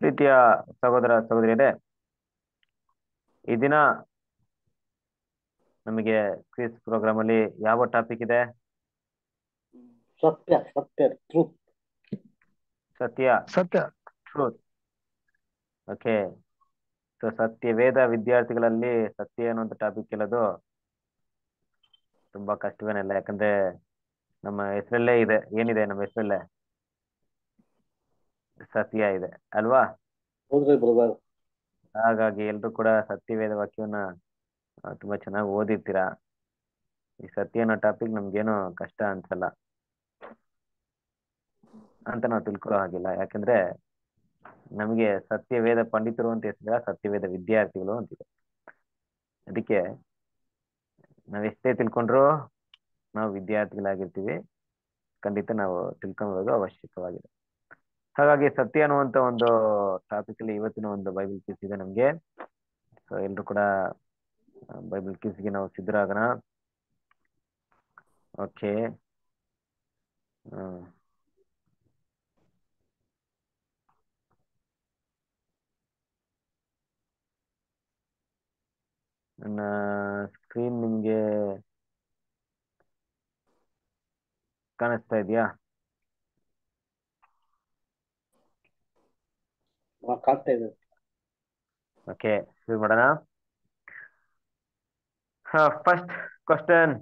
ಪ್ರೀತಿಯ ಸಹೋದರ ಸಹೋದರಿಯರೇ ಈ ದಿನ ನಮಗೆ ಕ್ವಿಸ್ ಪ್ರೋಗ್ರಾಮ್ ಅಲ್ಲಿ ಯಾವ ಟಾಪಿಕ್ ಇದೆ ಸತ್ಯ ಸತ್ಯ ಟ್ರೂತ್ ಸತ್ಯ ಸತ್ಯ ಟ್ರೂತ್ ಓಕೆ ಸೊ ಸತ್ಯ ವೇದ ವಿದ್ಯಾರ್ಥಿಗಳಲ್ಲಿ ಸತ್ಯ ಅನ್ನುವಂಥ ಟಾಪಿಕ್ ಕೇಳೋದು ತುಂಬಾ ಕಷ್ಟವೇನಲ್ಲ ಯಾಕಂದ್ರೆ ನಮ್ಮ ಹೆಸರಲ್ಲೇ ಇದೆ ಏನಿದೆ ನಮ್ಮ ಹೆಸರಲ್ಲೇ ಸತ್ಯ ಇದೆ ಅಲ್ವಾ ಹೌದ್ರಿ ಬ್ರದರ್ ಹಾಗಾಗಿ ಎಲ್ರು ಕೂಡ ಸತ್ಯವೇದ ವಾಕ್ಯವನ್ನ ಆ, ತುಂಬಾ ಚೆನ್ನಾಗಿ ಓದಿರ್ತೀರಾ ಈ ಸತ್ಯ ಅನ್ನೋ ಟಾಪಿಕ್ ನಮ್ಗೇನು ಕಷ್ಟ ಅನ್ಸಲ್ಲ ಅಂತ ನಾವು ತಿಳ್ಕೊಳ್ಳೋ ಹಾಗಿಲ್ಲ ಯಾಕಂದ್ರೆ ನಮಗೆ ಸತ್ಯವೇದ ಪಂಡಿತರು ಅಂತ ಹೆಸರಿಲ್ಲ ಸತ್ಯವೇದ ವಿದ್ಯಾರ್ಥಿಗಳು ಅಂತಿದೆ ಅದಕ್ಕೆ ನಾವ್ ಎಷ್ಟೇ ತಿಳ್ಕೊಂಡ್ರು ನಾವು ವಿದ್ಯಾರ್ಥಿಗಳಾಗಿರ್ತೀವಿ ಖಂಡಿತ ನಾವು ತಿಳ್ಕೊಬೋದು ಅವಶ್ಯಕವಾಗಿದೆ ಹಾಗಾಗಿ ಸತ್ಯ ಅನ್ನುವಂತ ಒಂದು ಟಾಪಿಕ್ ಅಲ್ಲಿ ಇವತ್ತಿನ ಒಂದು ಬೈಬಲ್ ಕ್ವಿಸ್ ಇದೆ ನಮ್ಗೆ ಸೊ ಎಲ್ರು ಕೂಡ ಬೈಬಲ್ ಕ್ವಿಸ್ಗೆ ನಾವು ಸಿದ್ಧರಾಗೋಣ ಓಕೆ ನನ್ನ ಸ್ಕ್ರೀನ್ ನಿಮ್ಗೆ ಕಾಣಿಸ್ತಾ ಇದೆಯಾ ಕಾಣ್ತಾ ಇದೆ ಓಕೆ ಶುರು ಮಾಡೋಣ ಫಸ್ಟ್ ಕ್ವಶನ್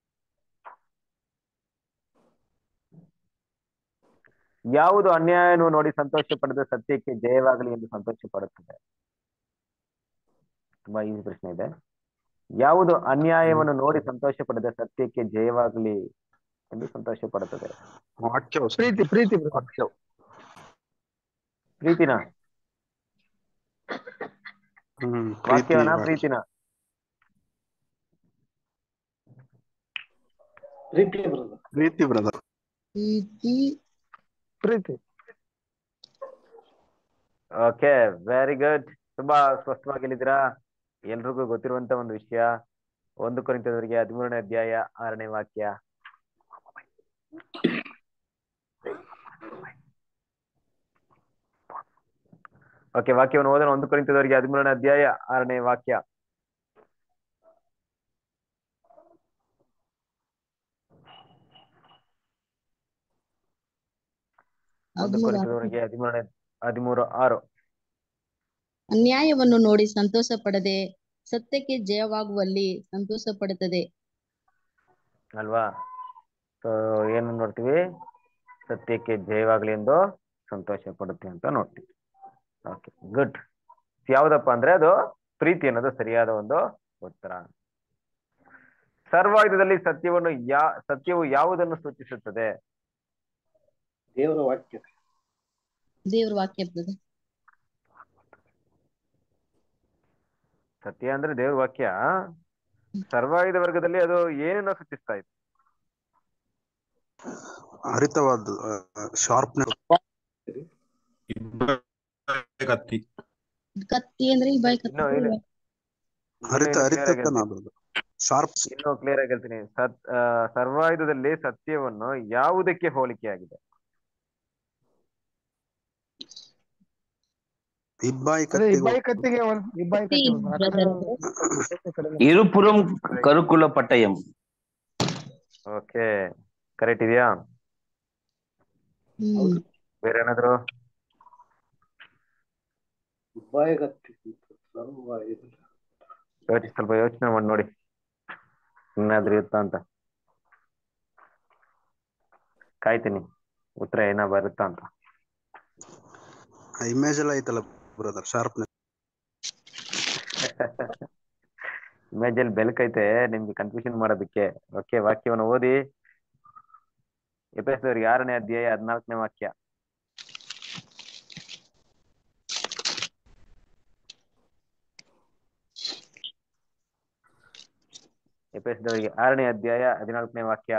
ಯಾವುದು ಅನ್ಯಾಯವನ್ನು ನೋಡಿ ಸಂತೋಷ ಪಡೆದ ಸತ್ಯಕ್ಕೆ ಜಯವಾಗಲಿ ಎಂದು ಸಂತೋಷ ಪಡುತ್ತದೆ ತುಂಬಾ ಈಸಿ ಪ್ರಶ್ನೆ ಇದೆ ಯಾವುದು ಅನ್ಯಾಯವನ್ನು ನೋಡಿ ಸಂತೋಷ ಪಡೆದ ಸತ್ಯಕ್ಕೆ ಜಯವಾಗಲಿ ಎಂದು ಸಂತೋಷ ಪಡುತ್ತದೆ ವಾಕ್ಯವು ಪ್ರೀತಿ ಪ್ರೀತಿ brother. ಪ್ರೀತಿನ ಹ್ಮ್ ಪ್ರೀತಿ ವಾಕ್ಯವನ ಪ್ರೀತಿನ ಪ್ರೀತಿ ಬ್ರದರ್ ಪ್ರೀತಿ ಬ್ರದರ್ ಪ್ರೀತಿ ಪ್ರೀತಿ ಓಕೆ ವೆರಿ ಗುಡ್ ತುಂಬಾ ಸ್ಪಷ್ಟವಾಗಿ ಹೇಳಿದಿರಾ ಎಲ್ರಿಗೂ ಗೊತ್ತಿರುವಂತ ಒಂದು ವಿಷಯ ಒಂದು ಕೊರಿಂತದವರಿಗೆ ಹದಿಮೂರನೇ ಅಧ್ಯಾಯ ಆರನೇ ವಾಕ್ಯ ಓಕೆ ವಾಕ್ಯವನ್ನು ಓದೋಣ ಒಂದು ಕೊರಿಂತದವರಿಗೆ ಹದಿಮೂರನೇ ಅಧ್ಯಾಯ ಆರನೇ ವಾಕ್ಯ ಒಂದು ಹದಿಮೂರು ಕೊರಿಂತದವರಿಗೆ ಹದಿಮೂರನೇ ಹದಿಮೂರು ಆರು ಅನ್ಯಾಯವನ್ನು ನೋಡಿ ಸಂತೋಷ ಪಡದೆ ಸತ್ಯಕ್ಕೆ ಜಯವಾಗುವಲ್ಲಿ ಸಂತೋಷ ಪಡುತ್ತದೆ ಅಲ್ವಾ ಸೊ ಏನು ನೋಡ್ತೀವಿ ಸತ್ಯಕ್ಕೆ ಜಯವಾಗಲಿ ಎಂದು ಸಂತೋಷ ಪಡುತ್ತೆ ಅಂತ ನೋಡ್ತೀವಿ ಓಕೆ ಗುಡ್ ಯಾವ್ದಪ್ಪ ಅಂದ್ರೆ ಅದು ಪ್ರೀತಿ ಅನ್ನೋದು ಸರಿಯಾದ ಒಂದು ಉತ್ತರ ಸರ್ವಾಯುಧದಲ್ಲಿ ಸತ್ಯವನ್ನು ಯಾ ಸತ್ಯವು ಯಾವುದನ್ನು ಸೂಚಿಸುತ್ತದೆ ದೇವರ ವಾಕ್ಯ ದೇವ್ರ ವಾಕ್ಯ brother. ಸತ್ಯ ಅಂದ್ರೆ ದೇವ್ರ ವಾಕ್ಯ ಸರ್ವಾಯುಧ ವರ್ಗದಲ್ಲಿ ಅದು ಏನನ್ನ ಸೂಚಿಸ್ತಾ ಇದೆ ಹರಿತವಾದ ಶಾರ್ಪ್ನೆಸ್ ಕತ್ತಿ ಕತ್ತಿ ಅಂದ್ರೆ ಈ ಬಾಯಿ ಇನ್ನು ಕತ್ತಿ ಏನು? ಹರಿತ ಇನ್ನು clear ಆಗಿ ಹರಿತತನ ಹೇಳ್ತೀನಿ. ಶಾರ್ಪ್ ಇನ್ನು ಕ್ಲಿಯರ್ ಆಗಿ ಹೇಳ್ತೀನಿ ಸತ್ ಆ, ಸರ್ವಾಯುಧದಲ್ಲಿ ಸತ್ಯವನ್ನು ಯಾವುದಕ್ಕೆ ಹೋಲಿಕೆಯಾಗಿದೆ ಇಬ್ಬಾಯಿ ಅದೇ ಕತ್ತಿಗೂ ಇಬ್ಬಾಯಿ ಕತ್ತಿಗೆ ಒಂದ್ ಇಬ್ಬಾಯಿ ಕತ್ತಿ ಕತ್ತಿ brother. ಆ ಕಡೆ brother. ಈ ಕಡೆ இருபுறம் கருக்குள்ள பட்டயம் ಓಕೆ ಕರೆಕ್ಟ್ ಇದೆಯಾ ಹ್ಮ್ ಬೇರೆ ಏನಾದ್ರು ಬಾಯಗತ್ತಿ ಸರ್ವ ಇದು ಯೋಚಿ ಸ್ವಲ್ಪ ಯೋಚನೆ ಮಾಡಿ ನೋಡಿ ಏನಾದ್ರೂ ಇರುತ್ತಾ ಅಂತ ಕಾಯ್ತೀನಿ ಉತ್ತರ ಏನೋ ಬರುತ್ತಾ ಅಂತ ಇಮೇಜ್ ಎಲ್ಲ ಐತಲ್ಲ ಬ್ರದರ್ ಶಾರ್ಪ್ನೆಸ್ ಇಮೇಜ್ ಅಲ್ಲಿ ಬೆಳಕೈತೆ ನಿಮ್ಗೆ ಕನ್ಫ್ಯೂಷನ್ ಮಾಡೋದಕ್ಕೆ ಓಕೆ ವಾಕ್ಯವನ್ನು ಓದಿ ಎಪಿಎಸ್ದವ್ರಿಗೆ ಆರನೇ ಅಧ್ಯಾಯ ಹದಿನಾಲ್ಕನೇ ವಾಕ್ಯ ಎಪಿಎಸ್ದವರಿಗೆ ಆರನೇ ಅಧ್ಯಾಯ ಹದಿನಾಲ್ಕನೇ ವಾಕ್ಯ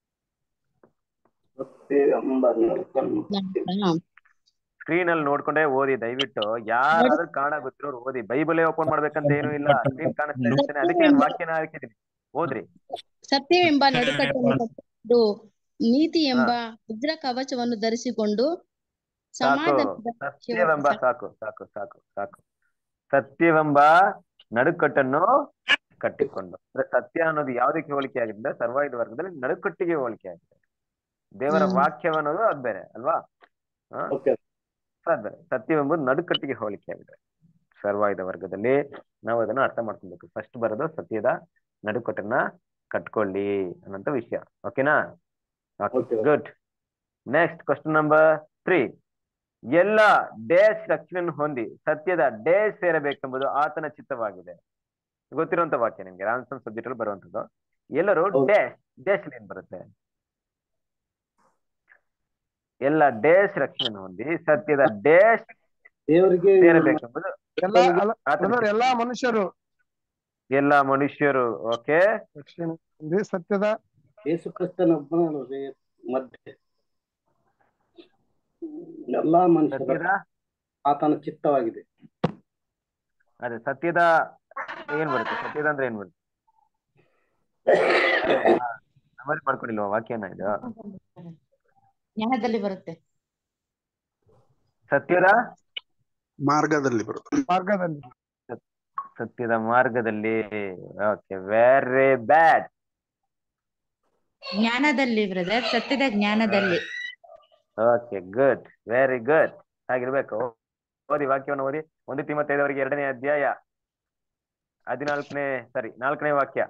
ಮತ್ತೆ ಎಂಬ ನರಕನ್ನು ಹಾ. ಸ್ಕ್ರೀನ್ ಅಲ್ಲಿ ನೋಡ್ಕೊಂಡೇ ಓದಿ ದಯವಿಟ್ಟು ಯಾರಾದ್ರೂ ಕಾಣ ಗೊತ್ತಿರೋರು ಓದಿ ಬೈಬಲೇ ಓಪನ್ ಮಾಡ್ಬೇಕಂತ ಏನು ಇಲ್ಲ ಸ್ಕ್ರೀನ್ ಕಾಣಿಸ್ತಾ ಇರ್ತೇನೆ ಅದಕ್ಕೆ ನಾನು ವಾಕ್ಯನ ಹಾಕಿದ್ದೀನಿ ಓದ್ರಿ ಸತ್ಯವೆಂಬ ನಡುಕಟ್ಟನ್ನು ಕಟ್ಟಿಕೊಂಡು ನೀತಿ ಎಂಬ ವಜ್ರ ಕವಚವನ್ನು ಧರಿಸಿಕೊಂಡು ಸಾಕು ಸಮಾಧಾನದ ಸತ್ಯವೆಂಬ ಸಾಕು ಸಾಕು ಸಾಕು ಸಾಕು ಸತ್ಯವೆಂಬ ನಡುಕಟ್ಟನ್ನು ಕಟ್ಟಿಕೊಂಡು ಅಂದ್ರೆ ಸತ್ಯ ಅನ್ನೋದು ಯಾವುದಕ್ಕೆ ಹೋಲಿಕೆ ಆಗಿದೆ ಸರ್ವಾಯುಧ ವರ್ಗದಲ್ಲಿ ನಡುಕಟ್ಟಿಗೆ ಹೋಲಿಕೆ ಆಗಿದೆ ದೇವರ ಹ್ಮ್. ವಾಕ್ಯವನ್ನೋದು ಅದ್ ಬೇರೆ ಅಲ್ವಾ ಹ? ಓಕೆ ಅದ್ ಬೇರೆ ಸತ್ಯವೆಂಬುದು ನಡುಕಟ್ಟಿಗೆ ಹೋಲಿಕೆ ಆಗಿದೆ ಸರ್ವಾಯುಧ ವರ್ಗದಲ್ಲಿ ನಾವು ಅದನ್ನ ಅರ್ಥ ಮಾಡ್ಕೊಬೇಕು ಫಸ್ಟ್ ಬರೋದು ಸತ್ಯದ ನಡುಕಟ್ಟನ್ನ ಕಟ್ಕೊಳ್ಳಿ ಅನ್ನೋಂಥ ವಿಷಯ ಓಕೆನಾ Okay. Good next question number three ಎಲ್ಲ ಡೇಶ್ ರಕ್ಷಣೆಯನ್ನು ಹೊಂದಿ ಸತ್ಯದ ಡೇಶ್ ಸೇರಬೇಕೆಂಬುದು ಆತನ ಚಿತ್ತವಾಗಿದೆ ಗೊತ್ತಿರುವಂತ ವಾಕ್ಯ ನಿಮ್ಗೆ ರಾನ್ಸನ್ ಸಬ್ಜೆಕ್ಟ್ ಅಲ್ಲಿ ಬರುವಂತದ್ದು ಎಲ್ಲರೂ ಹೌದು. ಡೇಶ್ ಡೇಶ್ ಏನ್ ಬರುತ್ತೆ ಎಲ್ಲ ಡೇಶ್ ರಕ್ಷಣೆಯನ್ನು ಹೊಂದಿ ಸತ್ಯದ ಡೇಶ್ ದೇವರಿಗೆ ಸೇರಬೇಕೆಂಬುದು ಎಲ್ಲ ಅಲ್ಲ ಆತನ ಬ್ರದರ್ ಎಲ್ಲಾ ಮನುಷ್ಯರು ಎಲ್ಲ ಮನುಷ್ಯರು ಓಕೆ ರಕ್ಷಣೆ ಹೊಂದಿ ಸತ್ಯದ ಯೇಸು ಕ್ರಿಸ್ತನೊಬ್ಬನೇ ಮಧ್ಯೆ ಎಲ್ಲಾ ಮನುಷ್ಯರ ಸತ್ಯದ ಆತನ ಚಿತ್ತವಾಗಿದೆ ಅದೇ ಸತ್ಯದ ಏನ್ ಬರುತ್ತೆ ಸತ್ಯದ ಅಂದ್ರೆ ಏನ್ ಬರುತ್ತೆ ನಮರಿ ಮಾಡ್ಕೊಂಡಿಲ್ವಾ ವಾಕ್ಯನ ಇದು ಜ್ಞಾನದಲ್ಲಿ ಬರುತ್ತೆ ಸತ್ಯದ ಮಾರ್ಗದಲ್ಲಿ ಬರುತ್ತೆ ಮಾರ್ಗದಲ್ಲಿ ಸತ್ಯದ ಮಾರ್ಗದಲ್ಲಿ ಓಕೆ ವೆರಿ ಬ್ಯಾಡ್ ಜ್ಞಾನದಲ್ಲಿ ಬ್ರದರ್ ಸತ್ಯದ ಜ್ಞಾನದಲ್ಲಿ ಓಕೆ ಗುಡ್ ವೆರಿ ಗುಡ್ ಹಾಗಿರ್ಬೇಕು ಓದಿ ವಾಕ್ಯವನ್ನು ಓದಿ ಒಂದು ತಿಮ್ಮತ್ತೈದವರೆಗೆ ಎರಡನೇ ಅಧ್ಯಾಯ ಹದಿನಾಲ್ಕನೇ ಸಾರಿ ನಾಲ್ಕನೇ ವಾಕ್ಯ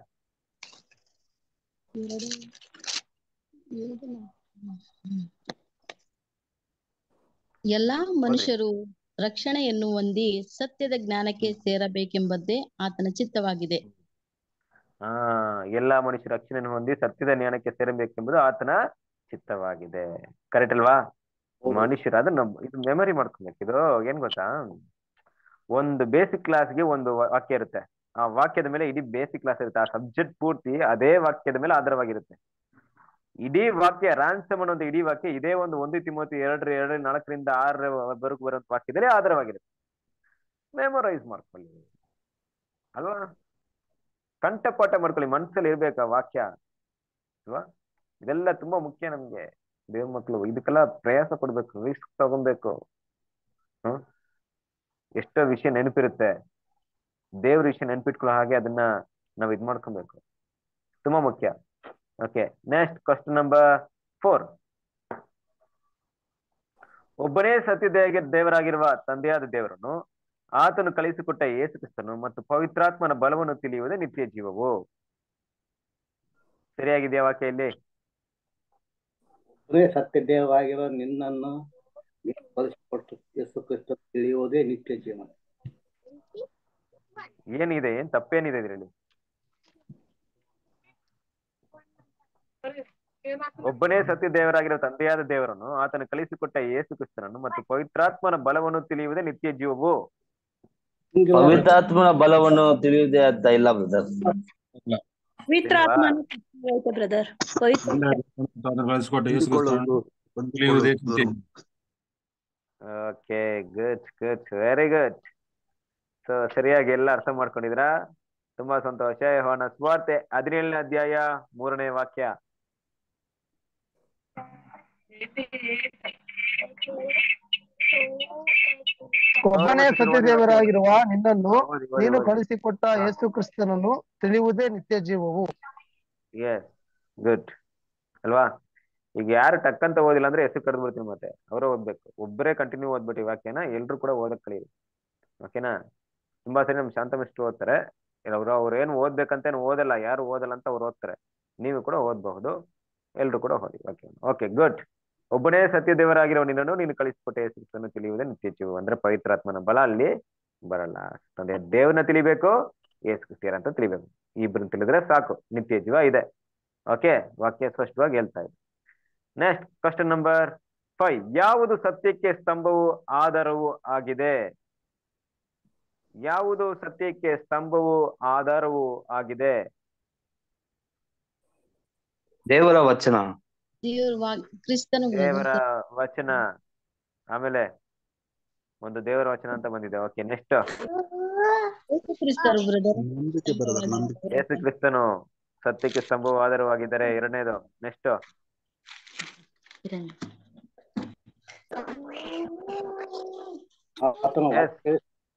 ಎಲ್ಲಾ ಮನುಷ್ಯರು ರಕ್ಷಣೆಯನ್ನು ಹೊಂದಿ ಸತ್ಯದ ಜ್ಞಾನಕ್ಕೆ ಸೇರಬೇಕೆಂಬುದೇ ಆತನ ಚಿತ್ತವಾಗಿದೆ ಆ ಎಲ್ಲಾ ಮನುಷ್ಯರು ರಕ್ಷಣೆಯನ್ನು ಹೊಂದಿ ಸತ್ಯದ ಜ್ಞಾನಕ್ಕೆ ಸೇರಬೇಕೆಂಬುದು ಆತನ ಚಿತ್ತವಾಗಿದೆ ಕರೆಕ್ಟ್ ಅಲ್ವಾ ಮನುಷ್ಯರು ಅದನ್ನ ಇದು ಮೆಮರಿ ಮಾಡ್ಕೊಬೇಕು ಇದು ಏನ್ ಗೊತ್ತಾ ಒಂದು ಬೇಸಿಕ್ ಕ್ಲಾಸ್ಗೆ ಒಂದು ವಾ- ವಾಕ್ಯ ಇರುತ್ತೆ ಆ ವಾಕ್ಯದ ಮೇಲೆ ಇಡೀ ಬೇಸಿಕ್ ಕ್ಲಾಸ್ ಇರುತ್ತೆ ಆ ಸಬ್ಜೆಕ್ಟ್ ಪೂರ್ತಿ ಅದೇ ವಾಕ್ಯದ ಮೇಲೆ ಆಧಾರವಾಗಿರುತ್ತೆ ಇಡೀ ವಾಕ್ಯ ರಾನ್ಸಮ್ ಅನ್ನೋ ಒಂದು ಇಡೀ ವಾಕ್ಯ ಇದೇ ಒಂದು ಒಂದು ತಿಮ್ಮತಿ ಎರಡರ ಎರಡು ನಾಲ್ಕರಿಂದ ಆರರವರೆಗೂ ಬರುವಂತ ವಾಕ್ಯದಲ್ಲಿ ಆಧಾರವಾಗಿರುತ್ತೆ ಮೆಮೊರೈಸ್ ಮಾಡ್ಕೊಳ್ಳಿ ಅಲ್ವಾ ಕಂಠಪಾಠ ಮಾಡ್ಕೊಳ್ಳಿ ಮನಸ್ಸಲ್ಲಿ ಇರ್ಬೇಕು ಆ ವಾಕ್ಯ ಅಲ್ವಾ ಇದೆಲ್ಲ ತುಂಬಾ ಮುಖ್ಯ ನಮ್ಗೆ ದೇವ್ ಮಕ್ಳು ಇದಕ್ಕೆಲ್ಲ ಪ್ರಯಾಸ ಪಡ್ಬೇಕು ರಿಸ್ಕ್ ತಗೊಬೇಕು ಹ್ಮ್ ಎಷ್ಟೋ ವಿಷಯ ನೆನಪಿರುತ್ತೆ ದೇವ್ರ ವಿಷಯ ನೆನ್ಪಿಟ್ಕೊಳ್ಳೋ ಹಾಗೆ ಅದನ್ನ ನಾವ್ ಇದ್ ಮಾಡ್ಕೊಬೇಕು ತುಂಬಾ ಮುಖ್ಯ okay next question number four ಒಬ್ಬನೇ ಸತ್ಯದೇಗೆ ದೇವರಾಗಿರುವ ತಂದೆಯಾದ ದೇವರನ್ನು ಆತನು ಕಳಿಸಿಕೊಟ್ಟ ಯೇಸು ಕ್ರಿಸ್ತನು ಮತ್ತು ಪವಿತ್ರಾತ್ಮನ ಬಲವನ್ನು ತಿಳಿಯುವುದೇ ನಿತ್ಯ ಜೀವವು ಸರಿಯಾಗಿದೆಯಾ ವಾಕ್ಯ ಇಲ್ಲಿ ಒಬ್ಬನೇ ಸತ್ಯ ದೇವರಾಗಿರೋ ನಿನ್ನನ್ನು ನೀನು ಕಲಿಸಿಕೊಟ್ಟು ಯೇಸು ಕ್ರಿಸ್ತ ತಿಳಿಯುವುದೇ ನಿತ್ಯ ಜೀವನ ಏನಿದೆ ಏನ್ ತಪ್ಪೇನಿದೆ ಇದರಲ್ಲಿ ಒಬ್ಬನೇ ಸತ್ಯ ದೇವರಾಗಿರೋ ತಂದೆಯಾದ ದೇವರನ್ನು ಆತನು ಕಳಿಸಿಕೊಟ್ಟ ಯೇಸು ಕ್ರಿಸ್ತನನ್ನು ಮತ್ತು ಪವಿತ್ರಾತ್ಮನ ಬಲವನ್ನು ತಿಳಿಯುವುದೇ ನಿತ್ಯ ಜೀವವು Singular ಪವಿತ್ರಾತ್ಮನ ಬಲವನ್ನು ತಿಳಿಯುವುದೇ ಅಂತ ಇಲ್ಲ ಬ್ರದರ್ ಪವಿತ್ರ ಆತ್ಮನ ಐತೆ ಬ್ರದರ್ ಪವಿತ್ರ ಕಳಿಸ್ಕೊಟ್ಟ ಯೇಸು ಕ್ರಿಸ್ತನನ್ನು ಹೊಂದಿಕೊಳ್ಳುವುದು ತಿಳಿಯುವುದೇ ಹೊಂದಿಕೊಳ್ಳುವುದು ನಿತ್ಯ okay good good very good so ಸರಿಯಾಗಿ ಎಲ್ಲ ಅರ್ಥ ಮಾಡ್ಕೊಂಡಿದ್ರಾ ತುಂಬಾ ಸಂತೋಷ ಯೋಹಾನ ಸ್ವಾರ್ತೆ ಹದಿನೇಳನೇ ಅಧ್ಯಾಯ ಮೂರನೇ ವಾಕ್ಯ ಒಬ್ಬನೇ ಸತ್ಯ ದೇವರಾಗಿರುವ ನಿನ್ನನ್ನು ಓದಿ, ಓದಿ, ನೀನು ಓದಿ. ಕಳಿಸಿಕೊಟ್ಟ ಯೇಸು ಕ್ರಿಸ್ತನನ್ನು ತಿಳಿಯುವುದೇ ನಿತ್ಯ ಜೀವವು ಎಸ್ ಗುಡ್ ಅಲ್ವಾ ಈಗ ಯಾರು ಟಕ್ಕಂತ ಓದಿಲ್ಲ ಅಂದ್ರೆ ಹೆಸರು ಕರೆದು ಬಿಡ್ತೀನಿ ಮತ್ತೆ ಅವರೇ ಓದ್ಬೇಕು ಒಬ್ಬರೇ ಕಂಟಿನ್ಯೂ ಓದ್ಬಿಟ್ಟು ಈ ವಾಕ್ಯನ ಎಲ್ರು ಕೂಡ ಓದಕ್ ಕಲೀರಿ ಓಕೆನಾ ತುಂಬಾ ಸರಿ ನಮ್ ಶಾಂತ ಮಿಸ್ಟರ್ ಓದ್ತಾರೆ ಅವ್ರು ಅವ್ರು ಏನು ಓದ್ಬೇಕಂತ ಏನು ಓದಲ್ಲ ಯಾರು ಓದಲ್ಲ ಅಂತ ಅವ್ರು ಓದ್ತಾರೆ ನೀವು ಕೂಡ ಓದಬಹುದು ಎಲ್ರು ಕೂಡ ಓದಿ ಓಕೆ ಓಕೆ ಗುಡ್ ಒಬ್ಬನೇ ಸತ್ಯ ದೇವರಾಗಿರೋ ನಿನ್ನನ್ನು ನೀನು ಕಳಿಸಿಕೊಟ್ಟ ಹೆಸರು ತಿಳಿಯುವುದೇ ನಿತ್ಯ ಜೀವ ಅಂದ್ರೆ ಪವಿತ್ರಾತ್ಮನ ಬಲ ಅಲ್ಲಿ ಬರಲ್ಲ ತಂದೆ ದೇವ್ರನ್ನ ತಿಳಿಬೇಕು ಏಸು ಕ್ರಿಸ್ತಿಯರ್ ಅಂತ ತಿಳಿಬೇಕು ಇಬ್ಬರನ್ನ ತಿಳಿದ್ರೆ ಸಾಕು ನಿತ್ಯ ಜೀವ ಇದೆ ಓಕೆ ವಾಕ್ಯ ಸ್ಪಷ್ಟವಾಗಿ ಹೇಳ್ತಾ ಇದೆ ನೆಕ್ಸ್ಟ್ ಕ್ವಶನ್ ನಂಬರ್ ಫೈವ್ ಯಾವುದು ಸತ್ಯಕ್ಕೆ ಸ್ತಂಭವು ಆಧಾರವು ಆಗಿದೆ ಯಾವುದು ಸತ್ಯಕ್ಕೆ ಸ್ತಂಭವು ಆಧಾರವು ಆಗಿದೆ ದೇವರ ವಚನ ದೇವ್ರ ವಾಕ್ ಕ್ರಿಸ್ತನು ದೇವರ ವಚನ ಆಮೇಲೆ ಒಂದು ದೇವರ ವಚನ ಅಂತ ಬಂದಿದೆ ಓಕೆ ನೆಕ್ಸ್ಟ್ ಯೇಸು ಕ್ರಿಸ್ತರು ಬ್ರದರ್ ನಂಬಿಕೆ ಬರೋದ್ರ ನಂಬಿಕೆ ಯೇಸು ಕ್ರಿಸ್ತನು ಸತ್ಯಕ್ಕೆ ಸ್ತಂಭವು ಆಧಾರವಾಗಿದ್ದಾರೆ ಎರಡನೇದು ನೆಕ್ಸ್ಟ್ ಆತನ Yes. ವಾಕ್ಯ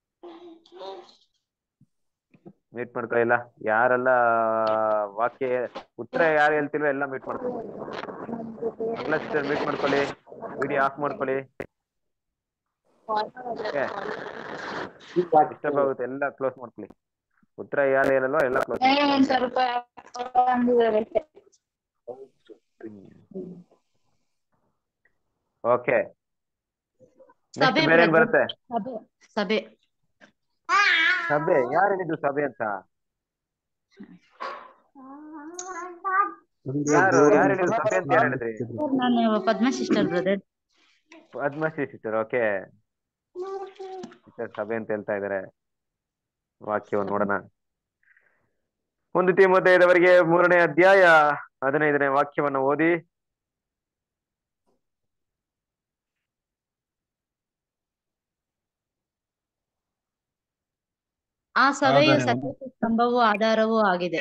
ಮೀಟ್ ಮಾಡ್ಕೊಳ್ಳಿಲ್ಲ ಯಾರೆಲ್ಲ ವಾಕ್ಯ ಉತ್ತರ ಯಾರು ಹೇಳ್ತಿಲ್ವೋ ಎಲ್ಲ ಮೀಟ್ ಮಾಡ್ಕೊಳ್ಳಿ ಎಲ್ಲ ಸಿಸ್ಟರ್ ಮೀಟ್ ಮಾಡ್ಕೊಳ್ಳಿ ವಿಡಿಯೋ ಆಫ್ ಮಾಡ್ಕೊಳ್ಳಿ ಈ ವಾಕ್ಯ ಡಿಸ್ಟರ್ಬ್ ಆಗುತ್ತೆ ಎಲ್ಲ ಕ್ಲೋಸ್ ಮಾಡ್ಕೊಳ್ಳಿ ಉತ್ತರ ಯಾರು ಹೇಳಲ್ವೋ ಎಲ್ಲ ಕ್ಲೋಸ್ ಒಂದ್ ಸ್ವಲ್ಪ ಅಂದಿದ್ದಾರೆ ಓಕೆ ಸಭೆ ನೆಕ್ಸ್ಟ್ ಬೇರೆ ಏನ್ brother. ಬರುತ್ತೆ ಸಭೆ ಸಭೆ ಸಭೆ ಯಾರು ಹೇಳಿದ್ರು ಸಭೆ ಅಂತ ನಮ್ಗೆ ಯಾರು ದೇವರ ಯಾರು ಹೇಳಿದ್ರು ಸಭೆ ಅಂತ ಯಾರು ಹೇಳಿದ್ರಿ ನಾನು Padma sister brother Padmashri sister okay sister ಸಭೆ ಅಂತ ಹೇಳ್ತಾ ಇದಾರೆ ವಾಕ್ಯವನ್ನು ನೋಡೋಣ ಒಂದು ತಿಮೋತೆಯದವರಿಗೆ ಮೂರನೇ ಅಧ್ಯಾಯ ಹದಿನೈದನೇ ವಾಕ್ಯವನ್ನು ಓದಿ ಆ ಸಭೆಯು ಆದರೆ ಸತ್ಯಕ್ಕೆ ಸ್ತಂಭವೂ ಆಧಾರವೂ ಆಗಿದೆ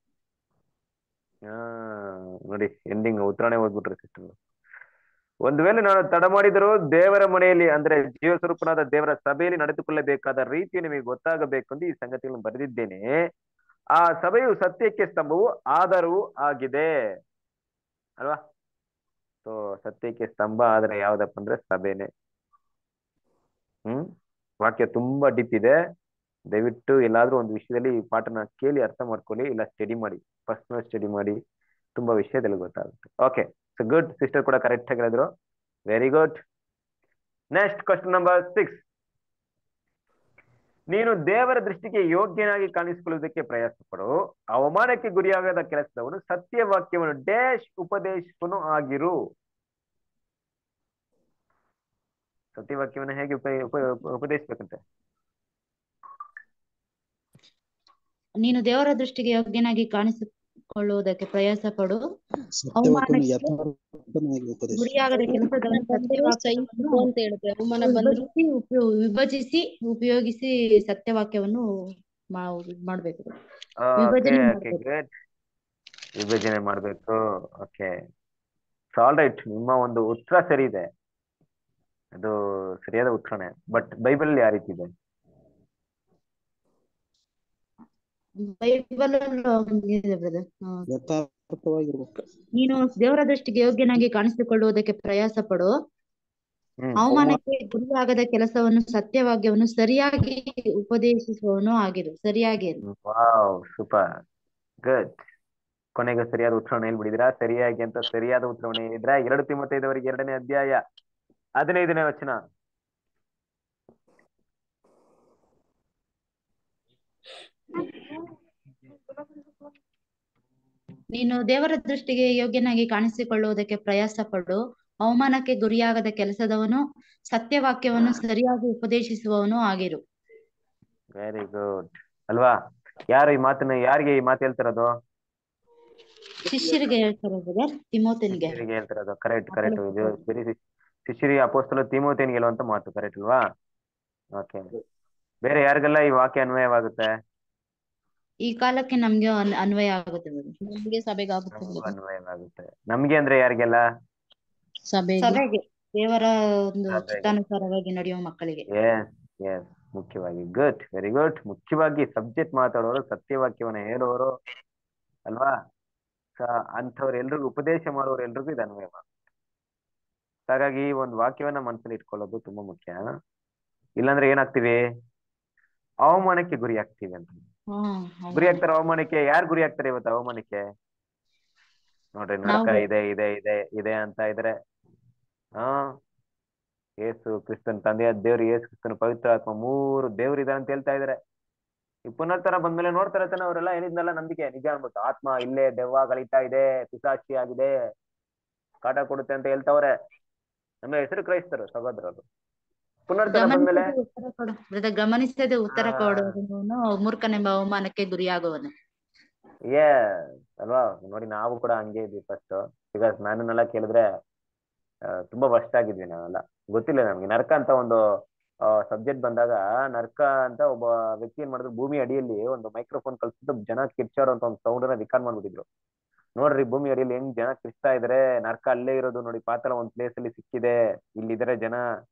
ಆ ನೋಡಿ ಎಂಡಿಂಗ್ ಉತ್ತರನೇ ಓದ್ಬಿಟ್ರಿ ಸಿಸ್ಟರ್ ಒಂದು ವೇಳೆ ನಾನು ತಡ ಮಾಡಿದರೂ ದೇವರ ಮನೆಯಲ್ಲಿ ಅಂದ್ರೆ ಜೀವ ಸ್ವರೂಪನಾದ ದೇವರ ಸಭೆಯಲ್ಲಿ ನಡೆದುಕೊಳ್ಳಬೇಕಾದ ರೀತಿ ನಿಮಗೆ ಗೊತ್ತಾಗಬೇಕೆಂದು ಈ ಸಂಗತಿಗಳನ್ನು ಬರೆದಿದ್ದೇನೆ ಆ ಸಭೆಯು ಸತ್ಯಕ್ಕೆ ಸ್ತಂಭವು ಆಧಾರವೂ ಆಗಿದೆ ಅಲ್ವಾ ಸೊ ಸತ್ಯಕ್ಕೆ ಸ್ತಂಭ ಆದ್ರೆ ಯಾವ್ದಪ್ಪ ಅಂದ್ರೆ ಸಭೆನೆ ಹ್ಮ್ ವಾಕ್ಯ ತುಂಬಾ ಡಿಪ್ ಇದೆ ದಯವಿಟ್ಟು ಎಲ್ಲಾದ್ರೂ ಒಂದು ವಿಷಯದಲ್ಲಿ ಈ ಪಾಠನ ಕೇಳಿ ಅರ್ಥ ಮಾಡ್ಕೊಳ್ಳಿ ಇಲ್ಲ ಸ್ಟಡಿ ಮಾಡಿ ಪರ್ಸನಲ್ ಸ್ಟಡಿ ಮಾಡಿ ತುಂಬಾ ವಿಷಯದಲ್ಲಿ ಗೊತ್ತಾಗುತ್ತೆ ಓಕೆ ಸೊ ಗುಡ್ ಸಿಸ್ಟರ್ ಕೂಡ ಕರೆಕ್ಟ್ ಆಗಿ ಹೇಳಿದ್ರು very good next question number six ನೀನು ದೇವರ ದೃಷ್ಟಿಗೆ ಯೋಗ್ಯನಾಗಿ ಕಾಣಿಸಿಕೊಳ್ಳುವುದಕ್ಕೆ ಪ್ರಯಾಸ ಪಡು ಅವಮಾನಕ್ಕೆ ಗುರಿಯಾಗದ ಕೆಲಸದವನು ಸತ್ಯವಾಕ್ಯವನ್ನು ಡ್ಯಾಶ್ ಉಪದೇಶಕನು ಆಗಿರು ಸತ್ಯವಾಕ್ಯವನ್ನು ಹೇಗೆ ಉಪ ಉಪ- ಉಪ- ಉಪದೇಶಿಸ್ಬೇಕಂತೆ ನೀನು ದೇವರ ದೃಷ್ಟಿಗೆ ಯೋಗ್ಯನಾಗಿ ಕಾಣಿಸಿಕೊಳ್ಳುವುದಕ್ಕೆ ಪ್ರಯಾಸ ಪಡು ಸತ್ಯವಾಕ್ಯವನ್ನು ಯಥಾರ್ಥವಾಗಿ ಉಪದೇಶ ಗುರಿಯಾಗದ ಕೆಲಸದವನು ಬಂದ್ರು ಸತ್ಯವಾಕ್ಯವನ್ನು ಸಹಿಸು ಅಂತ ಹೇಳಿದ್ರೆ ಅವಮಾನ ಬಂದ್ರು ವಿಭಜಿಸಿ ಉಪಯೋ- ವಿಭಜಿಸಿ ಉಪಯೋಗಿಸಿ ಸತ್ಯವಾಕ್ಯವನ್ನು ಮಾ- ಇದ್ ಮಾಡ್ಬೇಕು ಓಕೆ ವಿಭಜನೆ ಓಕೆ ಮಾಡ್ಬೇಕು. ಗ್ರೇಟ್ ವಿಭಜನೆ ಮಾಡ್ಬೇಕು ಓಕೆ ಆಲ್ ರೈಟ್ ನಿಮ್ಮ ಒಂದು ಉತ್ತರ ಸರಿ ಇದೆ ಅದು ಸರಿಯಾದ ಉತ್ತರನೇ ಬಟ್ ಬೈಬಲ್ ಯಾವ ರೀತಿ ಇದೆ ಬೈಬಲ್ ಇದೆ ಬ್ರದರ್ ಯಥಾರ್ಥವಾಗಿರ್ಬೇಕು ನೀನು ದೇವರ ದೃಷ್ಟಿಗೆ ಯೋಗ್ಯನಾಗಿ ಕಾಣಿಸಿಕೊಳ್ಳುವುದಕ್ಕೆ ಪ್ರಯಾಸ ಪಡು ಹ್ಮ್ ಅವಮಾನಕ್ಕೆ ಗುರಿಯಾಗದ ಕೆಲಸವನ್ನು ಸತ್ಯವಾಕ್ಯವನ್ನು ಸರಿಯಾಗಿ ಉಪದೇಶಿಸುವವನು ಆಗಿರು ಸರಿಯಾಗಿ ಇರು. ವಾವ್ ಸೂಪರ್ ಗುಡ್ ಕೊನೆಗೆ ಸರಿಯಾದ ಉತ್ತರವನ್ನು ಹೇಳ್ಬಿಡಿದಿರಾ ಸರಿಯಾಗಿ ಅಂತ ಸರಿಯಾದ ಉತ್ತರವನ್ನು ಹೇಳಿದ್ರ ಎರಡು ತಿಮ್ಮತ್ತೈದವರೆಗೆ ಎರಡನೇ ಅಧ್ಯಾಯ ಹದಿನೈದನೇ ವಚನ ನೀನು ದೇವರ ದೃಷ್ಟಿಗೆ ಯೋಗ್ಯನಾಗಿ ಕಾಣಿಸಿಕೊಳ್ಳುವುದಕ್ಕೆ ಪ್ರಯಾಸ ಪಡು ಅವಮಾನಕ್ಕೆ ಗುರಿಯಾಗದ ಕೆಲಸದವನು ಸತ್ಯವಾಕ್ಯವನ್ನು ಸರಿಯಾಗಿ ಉಪದೇಶಿಸುವವನು ಆಗಿರು ವೆರಿ ಗುಡ್ ಅಲ್ವಾ ಯಾರು ಈ ಮಾತನ್ನ ಯಾರಿಗೆ ಈ ಮಾತು ಹೇಳ್ತಿರೋದು ಶಿಷ್ಯರಿಗೆ ಹೇಳ್ತಾರೆ ಬ್ರದರ್ ತಿಮೋತನಿಗೆ ಶಿಷ್ಯರಿಗೆ ಹೇಳ್ತಿರೋದು ಕರೆಕ್ಟ್ ಕರೆಕ್ಟ್ ಇದು ಬರೀ ಶಿಶ್- ಶಿಷ್ಯರಿ ಅಪೋಸ್ತಲ ತಿಮೋತೇನಿಗೆ ಹೇಳುವಂತ ಮಾತು ಕರೆಕ್ಟ್ ಅಲ್ವಾ ಓಕೆ ಬೇರೆ ಯಾರಿಗೆಲ್ಲ ಈ ವಾಕ್ಯ ಅನ್ವಯವಾಗುತ್ತೆ ಈ ಕಾಲಕ್ಕೆ ನಮ್ಗೆ ಅನ್- ಅನ್ವಯ ಆಗುತ್ತೆ brother. ನಮ್ಗೆ ಸಭೆಗೆ ಆಗುತ್ತೆ ನಮಗೂ brother. ಅನ್ವಯವಾಗುತ್ತೆ ನಮ್ಗೆ ಅಂದ್ರೆ ಯಾರಿಗೆಲ್ಲ ಸಭೆಗೆ ಸಭೆಗೆ ದೇವರ ಒಂದು ಸಭೆಗೆ. ಚಿತ್ತಾನುಸಾರವಾಗಿ ನಡೆಯುವ ಮಕ್ಕಳಿಗೆ ಎಸ್ ಎಸ್ ಮುಖ್ಯವಾಗಿ ಗುಡ್ ವೆರಿ ಗುಡ್ ಮುಖ್ಯವಾಗಿ ಸಬ್ಜೆಕ್ಟ್ ಮಾತಾಡೋರು ಸತ್ಯವಾಕ್ಯವನ್ನ ಹೇಳೋರು ಅಲ್ವಾ ಸ- ಅಂಥವ್ರು ಎಲ್ರಿಗೂ ಉಪದೇಶ ಮಾಡೋರು ಎಲ್ರಿಗೂ ಇದು ಅನ್ವಯ ಆಗುತ್ತೆ. ಹಾಗಾಗಿ ಈ ಒಂದು ವಾಕ್ಯವನ್ನ ಮನಸ್ಸಲ್ಲಿ ಇಟ್ಕೊಳ್ಳೋದು ತುಂಬಾ ಮುಖ್ಯ ಇಲ್ಲಾಂದ್ರೆ ಏನಾಗ್ತೀವಿ ಅವಮಾನಕ್ಕೆ ಗುರಿ ಆಗ್ತೀವಿ ಅಂತ ಹ್ಮ್ ಹೌದು. ಗುರಿ ಆಗ್ತಾರೆ ಅವಮಾನಕ್ಕೆ ಯಾರು ಗುರಿ ಆಗ್ತಾರೆ ಇವತ್ತು ಅವಮಾನಕ್ಕೆ ನೋಡ್ರಿ ನರಕ ನಾವು. ಇದೆ ಇದೆ ಇದೆ ಇದೆ ಅಂತ ಇದ್ರೆ ಹಾ ಯೇಸು ಕ್ರಿಸ್ತನ್ ತಂದೆಯ ದೇವ್ರು ಯೇಸು ಕ್ರಿಸ್ತನ ಪವಿತ್ರ ಆತ್ಮ ಮೂರು ದೇವ್ರು ಇದಾರೆ ಅಂತ ಹೇಳ್ತಾ ಇದಾರೆ ಈ ಪುನರ್ತರ ಬಂದ್ಮೇಲೆ ನೋಡ್ತಾರೆ ತಾನೆ ಅವರೆಲ್ಲ ಏನಿದ್ನಲ್ಲ ನಂಬಿಕೆ ನಿಜ ಅನ್ಬಿಟ್ಟು ಆತ್ಮ ಇಲ್ಲೇ ದೆವ್ವ ಗಳಿತಾ ಇದೆ ಪಿಸಾಚಿ ಆಗಿದೆ ಕಾಟ ಕೊಡುತ್ತೆ ಅಂತ ಹೇಳ್ತಾವ್ರೆ ನಮ್ಮ ಹೆಸರು ಕ್ರೈಸ್ತರು ಸಹೋದರರು ಪುನರ್ತರ ಬಂದ್ಮೇಲೆ ಗಮನಿಸದೆ ಉತ್ತರ ಕೊಡು ಬ್ರದರ್ ಗಮನಿಸದೆ ಉತ್ತರ ಹಾ. ಕೊಡುವವನು ಮೂರ್ಖನೆಂಬ ಅವಮಾನಕ್ಕೆ ಗುರಿಯಾಗುವನು ಏ ಅಲ್ವಾ ನೋಡಿ ನಾವು ಕೂಡ ಹಂಗೆ ಇದ್ವಿ ಫಸ್ಟ್ ಬಿಕಾಸ್ ನನ್ನನ್ನೆಲ್ಲ ಕೇಳಿದ್ರೆ ಆ, ತುಂಬಾ ವರ್ಷ ಆಗಿದ್ವಿ ನಾವೆಲ್ಲ ಗೊತ್ತಿಲ್ಲ ನಮ್ಗೆ ನರ್ಕ ಅಂತ ಒಂದು ಸಬ್ಜೆಕ್ಟ್ ಬಂದಾಗ ನರ್ಕ ಅಂತ ಒಬ್ಬ ವ್ಯಕ್ತಿ ಏನ್ ಮಾಡಿದ್ರು ಭೂಮಿ ಅಡಿಯಲ್ಲಿ ಒಂದು ಮೈಕ್ರೋಫೋನ್ ಕಳ್ಸಿದ್ದು ಜನ ಕಿರ್ಚಾಡೋ ಅಂತ ಒಂದು ಸೌಂಡ್ ನ ರೆಕಾರ್ಡ್ ಮಾಡ್ಬಿಟ್ಟಿದ್ರು ನೋಡ್ರಿ ಭೂಮಿ ಅಡಿಯಲ್ಲಿ ಹೆಂಗ್ ಜನ ಕಿರ್ಚ್ತಾ ಇದಾರೆ ನರ್ಕ ಅಲ್ಲೇ ಇರೋದು ನೋಡಿ ಪಾತಾಳ ಒಂದ್ ಪ್ಲೇಸ್ ಅಲ್ಲಿ ಸಿಕ್ಕಿದೆ ಇಲ್ಲಿದ್ದಾರೆ ಜನ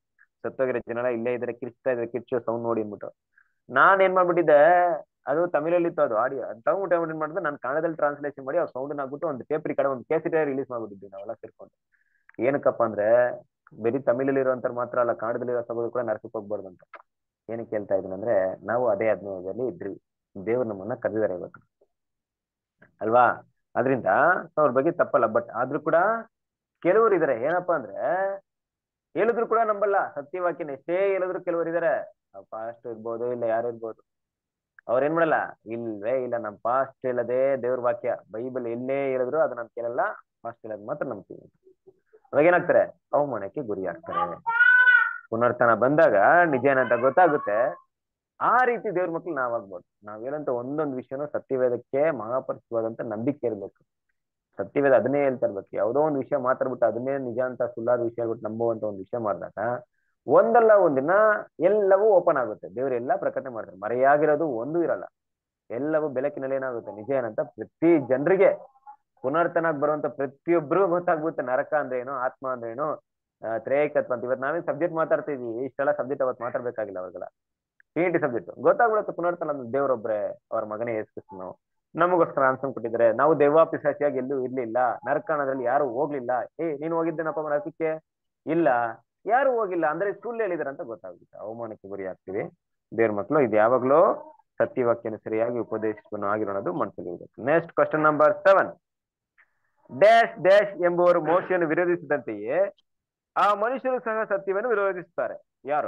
ಸತ್ತೋಗಿರೋ ಜನ ಇಲ್ಲೇ ಇದ್ರೆ ಕಿರ್ಚ್ತಾ ಇದ್ರೆ ಕಿರ್ಚೋ ಸೌಂಡ್ ನೋಡಿ ಅಂದ್ಬಿಟ್ಟು ನಾನ್ ಏನ್ ಮಾಡ್ಬಿಟ್ಟಿದ್ದೆ ಅದು ತಮಿಳಲ್ಲಿ ಇತ್ತು ಅದು ಆಡಿಯೋ ಅದು ತಗೊಂಡ್ಬಿಟ್ಟು ಏನ್ ಮಾಡಿದ್ರೆ ನಾನು ಕನ್ನಡದಲ್ಲಿ ಟ್ರಾನ್ಸ್ಲೇಷನ್ ಮಾಡಿ ಆ ಸೌಂಡ್ ಹಾಕ್ಬಿಟ್ಟು ಒಂದು ಟೇಪ್ ಕಡೆ ಒಂದು ಕೇಸಿಟೇ ರಿಲೀಸ್ ಮಾಡ್ಬಿಟ್ಟಿದ್ವಿ ನಾವೆಲ್ಲ ಸೇರ್ಕೊಂಡು ಏನಕ್ಕಪ್ಪ ಅಂದ್ರೆ ಬರೀ ತಮಿಳಲ್ಲಿ ಇರುವಂತ ಮಾತ್ರ ಅಲ್ಲ ಕನ್ನಡದಲ್ಲಿರೋ ಸಭೆ ಕೂಡ ನರಕಕ್ಕೆ ಹೋಗ್ಬಾರ್ದು ಅಂತ ಏನಕ್ಕೆ ಹೇಳ್ತಾ ಇದೀನಿ ಅಂದ್ರೆ ನಾವು ಅದೇ ಅಧ್ಯಾಯದಲ್ಲಿ ಇದ್ರಿ ದೇವ್ರು ನಮ್ಮನ್ನ ಕರೆದಿದ್ದಾರೆ ಇವತ್ತು ಅಲ್ವಾ ಅದರಿಂದ ಅವ್ರ ಬಗ್ಗೆ ತಪ್ಪಲ್ಲ ಬಟ್ ಆದ್ರೂ ಕೂಡ ಕೆಲವರು ಇದಾರೆ ಏನಪ್ಪಾ ಅಂದ್ರೆ ಹೇಳಿದ್ರು ಕೂಡ ನಂಬಲ್ಲ ಸತ್ಯವಾಕ್ಯನ ಎಷ್ಟೇ ಹೇಳಿದ್ರು ಕೆಲವರು ಇದಾರೆ ಪಾಸ್ಟ್ ಇರ್ಬೋದು ಇಲ್ಲ ಯಾರು ಇರ್ಬೋದು ಅವ್ರ ಏನ್ ಮಾಡಲ್ಲ ಇಲ್ವೇ ಇಲ್ಲ ನಮ್ ಪಾಸ್ಟ್ ಹೇಳದೆ ದೇವ್ರ ವಾಕ್ಯ ಬೈಬಲ್ ಎಲ್ಲೇ ಹೇಳಿದ್ರು ಅದು ನಾನ್ ಕೇಳಲ್ಲ ಪಾಸ್ಟ್ ಹೇಳೋದು ಮಾತ್ರ ನಂಬ್ತೀನಿ ಅವಾಗ ಏನಾಗ್ತಾರೆ ಅವಮಾನಕ್ಕೆ ಗುರಿ ಆಗ್ತಾರೆ ಪುನರ್ತನ ಬಂದಾಗ ನಿಜ ಏನಂತ ಗೊತ್ತಾಗುತ್ತೆ ಆ ರೀತಿ ದೇವ್ರ ಮಕ್ಳು ನಾವಾಗ್ಬೋದು ನಾವ್ ಹೇಳಂತ ಒಂದೊಂದು ವಿಷಯನೂ ಸತ್ಯವೇದಕ್ಕೆ ಮಹಾಪರಿಸವಾದಂತ ನಂಬಿಕೆ ಇರ್ಬೇಕು ಸತ್ಯವೇದ ಅದನ್ನೇ ಹೇಳ್ತಾ ಇರ್ಬೇಕು ಯಾವುದೋ ಒಂದು ವಿಷಯ ಮಾತಾಡ್ಬಿಟ್ಟು ಅದನ್ನೇ ನಿಜ ಅಂತ ಸುಳ್ಳಾದ ವಿಷಯ ಹೇಳ್ಬಿಟ್ಟು ನಂಬುವಂತ ಒಂದು ವಿಷಯ ಮಾಡಿದಾಗ ಒಂದಲ್ಲ ಒಂದಿನ ಎಲ್ಲವೂ ಓಪನ್ ಆಗುತ್ತೆ ದೇವ್ರು ಎಲ್ಲ ಪ್ರಕಟಣೆ ಮಾಡ್ತಾರೆ ಮರೆಯಾಗಿರೋದು ಒಂದು ಇರಲ್ಲ ಎಲ್ಲವೂ ಬೆಳಕಿನಲ್ಲಿ ಏನಾಗುತ್ತೆ ನಿಜ ಏನಂತ ಪ್ರತಿ ಜನರಿಗೆ ಪುನರ್ತನಾಗ್ ಬರುವಂತ ಪ್ರತಿಯೊಬ್ಬರಿಗೂ ಗೊತ್ತಾಗ್ಬಿಡುತ್ತೆ ನರಕ ಅಂದ್ರೆ ಏನು ಆತ್ಮ ಅಂದ್ರೆ ಏನು ತ್ರೇಕತ್ವ ಅಂತ ಇವತ್ತು ನಾವೇನ್ ಸಬ್ಜೆಕ್ಟ್ ಮಾತಾಡ್ತಾ ಇದೀವಿ ಇಷ್ಟೆಲ್ಲ ಸಬ್ಜೆಕ್ಟ್ ಅವತ್ತು ಮಾತಾಡ್ಬೇಕಾಗಿಲ್ಲ ಅವಾಗೆಲ್ಲ ಟಿ ಟಿ ಸಬ್ಜೆಕ್ಟ್ ಗೊತ್ತಾಗ್ಬಿಡುತ್ತೆ ಪುನರ್ತನ ದೇವರೊಬ್ರೆ ಅವ್ರ ಮಗನೇ ಏಸ್ಕಿಸ್ ನಾವು ನಮಗೋಸ್ಕರ ಆನ್ಸರ್ ಕೊಟ್ಟಿದ್ದಾರೆ ನಾವು ದೈವಾಪಿಸಾಚಿಯಾಗಿ ಎಲ್ಲೂ ಇರ್ಲಿಲ್ಲ ನರಕ ಅನ್ನೋದ್ರಲ್ಲಿ ಯಾರು ಹೋಗ್ಲಿಲ್ಲ ಏ ನೀನು ಹೋಗಿದ್ದೇನಪ್ಪ ನರಕಕ್ಕೆ ಇಲ್ಲ ಯಾರು ಹೋಗಿಲ್ಲ ಅಂದ್ರೆ ಸುಳ್ಳು ಹೇಳಿದಾರೆ ಅಂತ ಗೊತ್ತಾಗುತ್ತೆ ಅವಮಾನಕ್ಕೆ ಗುರಿ ಆಗ್ತೀವಿ ದೇವ್ರ ಮಕ್ಕಳು ಇದು ಯಾವಾಗ್ಲೂ ಸತ್ಯವಾಕ್ಯನ ಸರಿಯಾಗಿ ಉಪದೇಶವನ್ನು ಆಗಿರೋದು ಮನಸ್ಸಲ್ಲಿ ಇರಬೇಕು next question number seven dash dash ಎಂಬುವರು ಮೋಶೆಯನ್ನು ವಿರೋಧಿಸಿದಂತೆಯೇ ಆ ಮನುಷ್ಯರು ಸಹ ಸತ್ಯವನ್ನು ವಿರೋಧಿಸುತ್ತಾರೆ ಯಾರು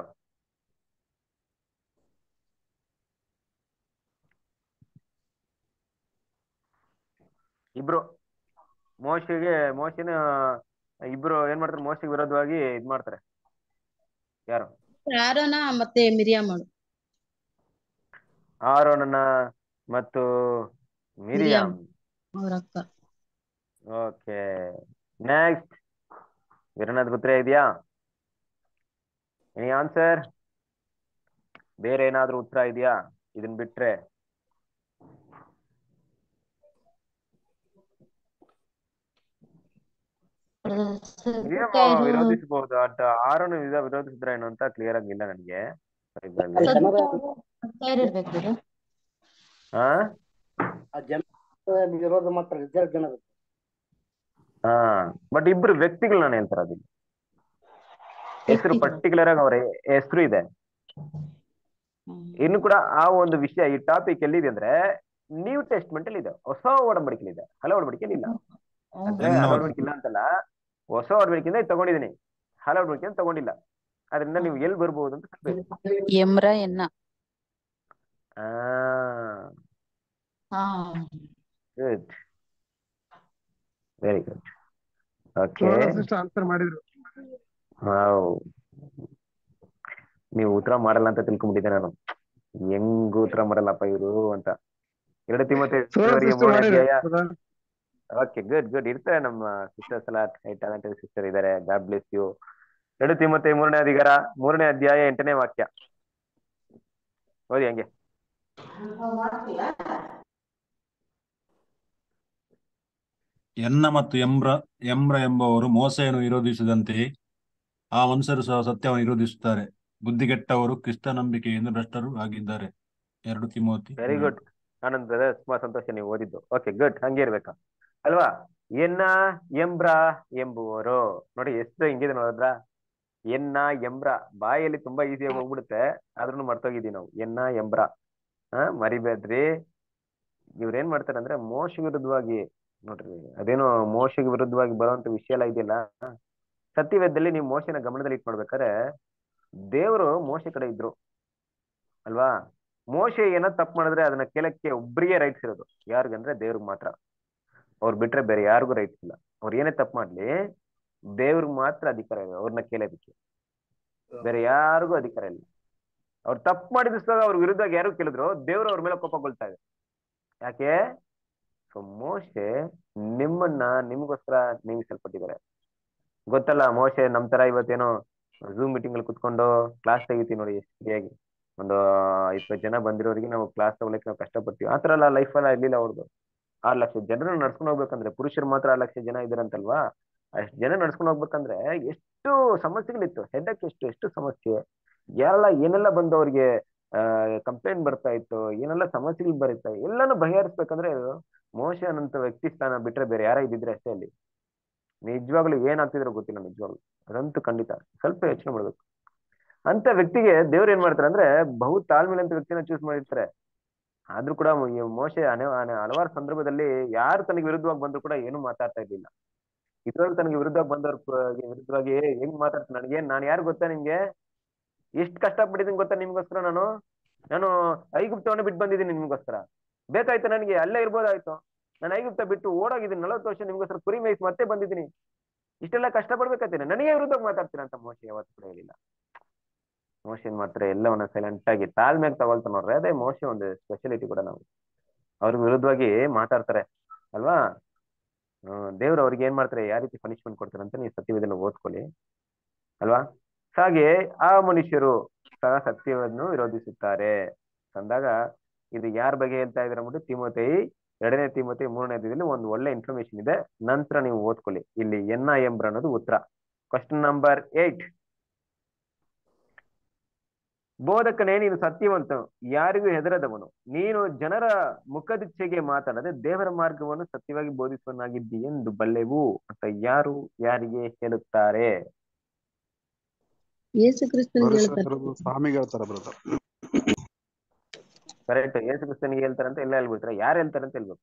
ಇಬ್ರು ಮೋಶಿಗೆ ಮೋಶಿನ ಇಬ್ರು ಏನ್ ಮಾಡ್ತಾರೆ ಮೋಶಿಗೆ ವಿರೋಧವಾಗಿ ಇದ್ ಮಾಡ್ತಾರೆ ಯಾರು ಆರೋನ ಮತ್ತೆ ಮಿರಿಯಾಮಳು ಆರೋನನ ಮತ್ತು ಮಿರಿಯಾಮ್ ಅವ್ರ ಅಕ್ಕ ಓಕೆ ನೆಕ್ಸ್ಟ್ ವೀರನಾಥ್ ಉತ್ತರ ಇದೆಯಾ ಎನಿ ಆನ್ಸರ್ ಬೇರೆ ಏನಾದ್ರೂ ಉತ್ತರ ಇದೆಯಾ ಇದನ್ ಬಿಟ್ರೆ ಮಿರಿಯಮ್ ವಿರೋಧಿಸಬಹುದು ಬಟ್ ಆರೋನ ವಿರೋಧಿಸಿದ್ರ ಏನು ಅಂತ ಕ್ಲಿಯರ್ ಆಗಿಲ್ಲ ನನಗೆ ಇರ್ಬೇಕು ಹಾ ಆ ಜನ ವಿರೋಧ ಮಾತ್ರ ರಿಸಲ್ಟ್ ಜನ ಹಾ ಬಟ್ ಇಬ್ರು ವ್ಯಕ್ತಿಗಳು ನಾನು ಹೇಳ್ತಾರ ಅದಿಲ್ಲ ಹೆಸರು ಪರ್ಟಿಕ್ಯುಲರ್ ಆಗಿ ಅವ್ರ ಹೆಸರು ಇದೆ ಇನ್ನು ಕೂಡ ಆ ಒಂದು ವಿಷಯ ಈ ಟಾಪಿಕ್ ಎಲ್ಲಿದೆ ಅಂದ್ರೆ ನ್ಯೂ ಟೆಸ್ಟ್ಮೆಂಟ್ ಅಲ್ಲಿ ಇದೆ ಹೊಸ ಒಡಂಬಡಿಕೆ ಇದೆ ಹಳೆ ಒಡಂಬಡಿಕೆ ಇಲ್ಲ ಅಂದ್ರೆ ಹಳೆ ಒಡಂಬಡಿಕೆ ಇಲ್ಲ ಅಂತಲ್ಲ ಹೊಸ ಒಡಂಬಡಿಕೆಯಿಂದ ಇದು ತಗೊಂಡಿದ್ದೀನಿ ಹಳೆ ಒಡಂಬಡಿಕೆ ತಗೊಂಡಿಲ್ಲ ಅದರಿಂದ ನೀವು ಎಲ್ಲಿ ಬರ್ಬೋದು ಅಂತ ಕಲ್ಬೇಕು ಎಮ್ರ ಎನ್ನ ಆ good very good okay answer ಮಾಡಿದ್ರು ವಾವ್ ನೀವು ಉತ್ತರ ಮಾಡಲ್ಲ ಅಂತ ತಿಳ್ಕೊಂಡ್ಬಿಟ್ಟಿದ್ದೆ ನಾನು ಹೆಂಗ್ ಉತ್ತರ ಮಾಡಲ್ಲಪ್ಪ ಇವರು ಅಂತ ಎರಡು ತಿಮ್ಮತ್ತೆ ಓಕೆ ಗುಡ್ ಗುಡ್ ಇರ್ತಾರೆ ನಮ್ಮ ಸಿಸ್ಟರ್ಸ್ ಎಲ್ಲ ಟ್ಯಾಲೆಂಟೆಡ್ ಸಿಸ್ಟರ್ ಇದಾರೆ ಗಾಡ್ ಬ್ಲೆಸ್ ಯು ಎರಡು ತಿಮ್ಮತ್ತೆ ಮೂರನೇ ಅಧಿಕಾರ ಮೂರನೇ ಅಧ್ಯಾಯ ಎಂಟನೇ ವಾಕ್ಯ ಓದಿ ಹಂಗೆ ಎನ್ನ ಮತ್ತು ಎಂಬ್ರ ಎಂಬ್ರ ಎಂಬುವರು ಮೋಸೆಯನ್ನು ವಿರೋಧಿಸಿದಂತೆಯೇ ಆ ಮನುಷ್ಯರು ಸಹ ಸತ್ಯವನ್ನು ವಿರೋಧಿಸುತ್ತಾರೆ ಬುದ್ಧಿಗೆಟ್ಟವರು ಕ್ರಿಸ್ತ ನಂಬಿಕೆಯಿಂದ ಭ್ರಷ್ಟರು ಆಗಿದ್ದಾರೆ ಎರಡು Timothy very good Anand brother ತುಂಬಾ ಸಂತೋಷ ನೀವು ಓದಿದ್ದು ಓಕೆ ಗುಡ್ ಹಂಗೆ ಇರ್ಬೇಕಾ ಅಲ್ವಾ ಎನ್ನ ಎಂಬ್ರ ಎಂಬುವರು ನೋಡಿ ಎಷ್ಟು ಹಿಂಗಿದೆ ನೋಡಿದ್ರ ಎನ್ನ ಎಂಬ್ರ ಬಾಯಲ್ಲಿ ತುಂಬಾ ಈಸಿಯಾಗಿ ಹೋಗ್ಬಿಡುತ್ತೆ ಆದ್ರೂ ಮರ್ತೋಗಿದೀವಿ ನಾವು ಎನ್ನ ಎಂಬ್ರ ಹಾ ಮರಿಬೇಡ್ರಿ ಇವ್ರೇನ್ ಮಾಡ್ತಾರೆ ಅಂದ್ರೆ ಮೋಶ ವಿರುದ್ಧವಾಗಿ ನೋಡ್ರಿ ಅದೇನೋ ಮೋಶಗೆ ವಿರುದ್ಧವಾಗಿ ಬರುವಂತ ವಿಷಯ ಎಲ್ಲ ಇದೆಯಲ್ಲ ಸತ್ಯವೇದದಲ್ಲಿ ನೀವು ಮೋಶನ ಗಮನದಲ್ಲಿ ಇಟ್ಕೊಳ್ಬೇಕಾದ್ರೆ ದೇವರು ಮೋಶ ಕಡೆ ಇದ್ರು ಅಲ್ವಾ ಮೋಶೆ ಏನೋ ತಪ್ಪು ಮಾಡಿದ್ರೆ ಅದನ್ನ ಕೇಳಕ್ಕೆ ಒಬ್ರಿಗೆ ರೈಟ್ಸ್ ಇರೋದು ಯಾರಿಗಂದ್ರೆ ದೇವ್ರಿಗೆ ಮಾತ್ರ ಅವ್ರು ಬಿಟ್ರೆ ಬೇರೆ ಯಾರಿಗೂ ರೈಟ್ಸ್ ಇಲ್ಲ ಅವ್ರು ಏನೇ ತಪ್ಪು ಮಾಡ್ಲಿ ದೇವ್ರಿಗೆ ಮಾತ್ರ ಅಧಿಕಾರ ಇದೆ ಅವ್ರನ್ನ ಕೇಳೋದಕ್ಕೆ ಬೇರೆ ಯಾರಿಗೂ ಅಧಿಕಾರ ಇಲ್ಲ ಅವ್ರು ತಪ್ಪು ಮಾಡಿದಾಗ ಅವ್ರ ವಿರುದ್ಧ ಯಾರು ಕೇಳಿದ್ರು ದೇವ್ರು ಅವ್ರ ಮೇಲೆ ಕೋಪಗೊಳ್ತಾ ಇದೆ ಯಾಕೆ ಸೊ ಮೋಶೆ ನಿಮ್ಮನ್ನ ನಿಮ್ಗೋಸ್ಕರ ನೇಮಿಸಲ್ಪಟ್ಟಿದ್ದಾರೆ ಗೊತ್ತಲ್ಲ ಮೋಶೆ ನಮ್ ತರ ಇವತ್ತೇನೋ ಝೂಮ್ ಮೀಟಿಂಗ್ ಅಲ್ಲಿ ಕುತ್ಕೊಂಡು ಕ್ಲಾಸ್ ತೆಗಿತೀವಿ ನೋಡಿ ಎಷ್ಟು ಸರಿಯಾಗಿ ಒಂದು ಇಪ್ಪತ್ತು ಜನ ಬಂದಿರೋರಿಗೆ ನಾವು ಕ್ಲಾಸ್ ತಗೊಳಕ್ಕೆ ನಾವು ಕಷ್ಟಪಡ್ತೀವಿ ಆತರ ಎಲ್ಲ ಲೈಫ್ ಎಲ್ಲ ಇರ್ಲಿಲ್ಲ ಅವ್ರದ್ದು ಆರು ಲಕ್ಷ ಜನರನ್ನ ನಡ್ಸ್ಕೊಂಡು ಹೋಗ್ಬೇಕಂದ್ರೆ ಪುರುಷರು ಮಾತ್ರ ಆರು ಲಕ್ಷ ಜನ ಇದಾರಂತಲ್ವಾ ಅಷ್ಟು ಜನ ನಡ್ಸ್ಕೊಂಡು ಹೋಗ್ಬೇಕಂದ್ರೆ ಎಷ್ಟು ಸಮಸ್ಯೆಗಳಿತ್ತು ಹೆಡ್ಡಕ್ಕೆ ಎಷ್ಟು ಎಷ್ಟು ಸಮಸ್ಯೆ ಎಲ್ಲ ಏನೆಲ್ಲ ಬಂದು ಅವ್ರಿಗೆ ಆ ಕಂಪ್ಲೇಂಟ್ ಬರ್ತಾ ಇತ್ತು ಏನೆಲ್ಲ ಸಮಸ್ಯೆಗಳು ಬರೀತಾ ಎಲ್ಲಾನು ಬಗೆಹರಿಸ್ಬೇಕಂದ್ರೆ ಮೋಶ ಅನ್ನಂತ ವ್ಯಕ್ತಿ ಸ್ಥಾನ ಬಿಟ್ರೆ ಬೇರೆ ಯಾರ ಇದ್ದಿದ್ರೆ ಅಷ್ಟೇ ಅಲ್ಲಿ ನಿಜವಾಗ್ಲೂ ಏನಾಗ್ತಿದ್ರು ಗೊತ್ತಿಲ್ಲ ನಿಜವಾಗ್ಲು ಅದಂತೂ ಖಂಡಿತ ಸ್ವಲ್ಪ ಯೋಚನೆ ಮಾಡ್ಬೇಕು ಅಂತ ವ್ಯಕ್ತಿಗೆ ದೇವ್ರು ಏನ್ ಮಾಡ್ತಾರೆ ಅಂದ್ರೆ ಬಹು ತಾಳ್ಮೆಲೆ ಅಂತ ವ್ಯಕ್ತಿನ ಚೂಸ್ ಮಾಡಿರ್ತಾರೆ ಆದ್ರೂ ಕೂಡ ಮೋಶ ಹಲವಾರು ಸಂದರ್ಭದಲ್ಲಿ ಯಾರು ತನಗೆ ವಿರುದ್ಧವಾಗಿ ಬಂದ್ರು ಕೂಡ ಏನು ಮಾತಾಡ್ತಾ ಇರ್ಲಿಲ್ಲ ಇದ್ರಲ್ಲಿ ತನಗೆ ವಿರುದ್ಧವಾಗಿ ಬಂದವ್ರ ವಿರುದ್ಧವಾಗಿ ಹೆಂಗ್ ಮಾತಾಡ್ತಾರೆ ನನಗೆ ನಾನು ಯಾರು ಗೊತ್ತಾ ನಿಮ್ಗೆ ಎಷ್ಟು ಕಷ್ಟಪಟ್ಟಿದ್ದೀನಿ ಗೊತ್ತಾ ನಿಮ್ಗೋಸ್ಕರ ನಾನು ನಾನು ಐಗುಪ್ತವನ್ನ ಬಿಟ್ಟು ಬಂದಿದ್ದೀನಿ ನಿಮ್ಗೋಸ್ಕರ ಬೇಕಾಯ್ತು ನನಗೆ ಅಲ್ಲೇ ಇರ್ಬೋದಾಯ್ತು ನಾನು ಐಗುಪ್ತ ಬಿಟ್ಟು ಓಡೋಗಿದ್ದೀನಿ ನಲವತ್ತು ವರ್ಷ ನಿಮ್ಗೋಸ್ಕರ ಕುರಿ ಮೇಯಿಸಿ ಮತ್ತೆ ಬಂದಿದ್ದೀನಿ ಇಷ್ಟೆಲ್ಲ ಕಷ್ಟಪಡ್ಬೇಕಾಗ್ತೀನಿ ನನಗೆ ವಿರುದ್ಧವಾಗಿ ಮಾತಾಡ್ತೀನಿ ಅಂತ ಮೋಶ ಯಾವತ್ತು ಕೂಡ ಹೇಳಿಲ್ಲ ಮೋಶ ಏನ್ ಮಾಡ್ತಾರೆ ಎಲ್ಲವನ್ನ ಸೈಲೆಂಟ್ ಆಗಿ ತಾಳ್ಮೆಗೆ ತಗೊಳ್ತಾ ನೋಡ್ರಿ ಅದೇ ಮೋಶ ಒಂದು ಸ್ಪೆಷಾಲಿಟಿ ಕೂಡ ನಾವು ಅವ್ರಿಗೆ ವಿರುದ್ಧವಾಗಿ ಮಾತಾಡ್ತಾರೆ ಅಲ್ವಾ ದೇವ್ರು ಅವ್ರಿಗೆ ಏನ್ ಮಾಡ್ತಾರೆ ಯಾವ ರೀತಿ ಪನಿಷ್ಮೆಂಟ್ ಕೊಡ್ತಾರೆ ಅಂತ ನೀವು ಸತ್ಯವೇದನ ಓದ್ಕೊಳ್ಳಿ ಅಲ್ವಾ ಹಾಗೆ ಆ ಮನುಷ್ಯರು ಸಹ ಸತ್ಯವನ್ನು ವಿರೋಧಿಸುತ್ತಾರೆ ಅಂದಾಗ ಇದು ಯಾರ ಬಗ್ಗೆ ಹೇಳ್ತಾ ಇದ್ರೆ ಅಂದ್ಬಿಟ್ಟು ತಿಮೋತೈ ಎರಡನೇ ತಿಮೋತಿ ಮೂರನೇ ಅಧ್ಯಾಯದಲ್ಲಿ ಒಂದು ಒಳ್ಳೆ ಇನ್ಫಾರ್ಮೇಶನ್ ಇದೆ ನಂತರ ನೀವು ಓದ್ಕೊಳ್ಳಿ ಇಲ್ಲಿ ಎನ್ ಐ ಎಂಬ್ರ ಅನ್ನೋದು ಉತ್ತರ ಕ್ವಶನ್ ನಂಬರ್ ಏಟ್ ಬೋಧಕನೇ ನೀನು ಸತ್ಯವಂತನು ಯಾರಿಗೂ ಹೆದರದವನು ನೀನು ಜನರ ಮುಖದಿಚ್ಛೆಗೆ ಮಾತಾಡದೆ ದೇವರ ಮಾರ್ಗವನ್ನು ಸತ್ಯವಾಗಿ ಬೋಧಿಸುವನಾಗಿದ್ದಿ ಎಂದು ಬಲ್ಲೆವು ಅಂತ ಯಾರು ಯಾರಿಗೆ ಹೇಳುತ್ತಾರೆ ಯೇಸು ಕ್ರಿಸ್ತನಿಗೆ ಹೇಳ್ತಾರೆ ಸ್ವಾಮಿಗೆ ಹೇಳ್ತಾರ ಬ್ರದರ್ ಕರೆಕ್ಟ್ ಯೇಸು ಕ್ರಿಸ್ತನಿಗೆ ಹೇಳ್ತಾರೆ ಅಂತ ಎಲ್ಲ ಹೇಳ್ಬಿಟ್ರೆ ಯಾರು ಹೇಳ್ತಾರೆ ಅಂತ ಹೇಳ್ಬೇಕು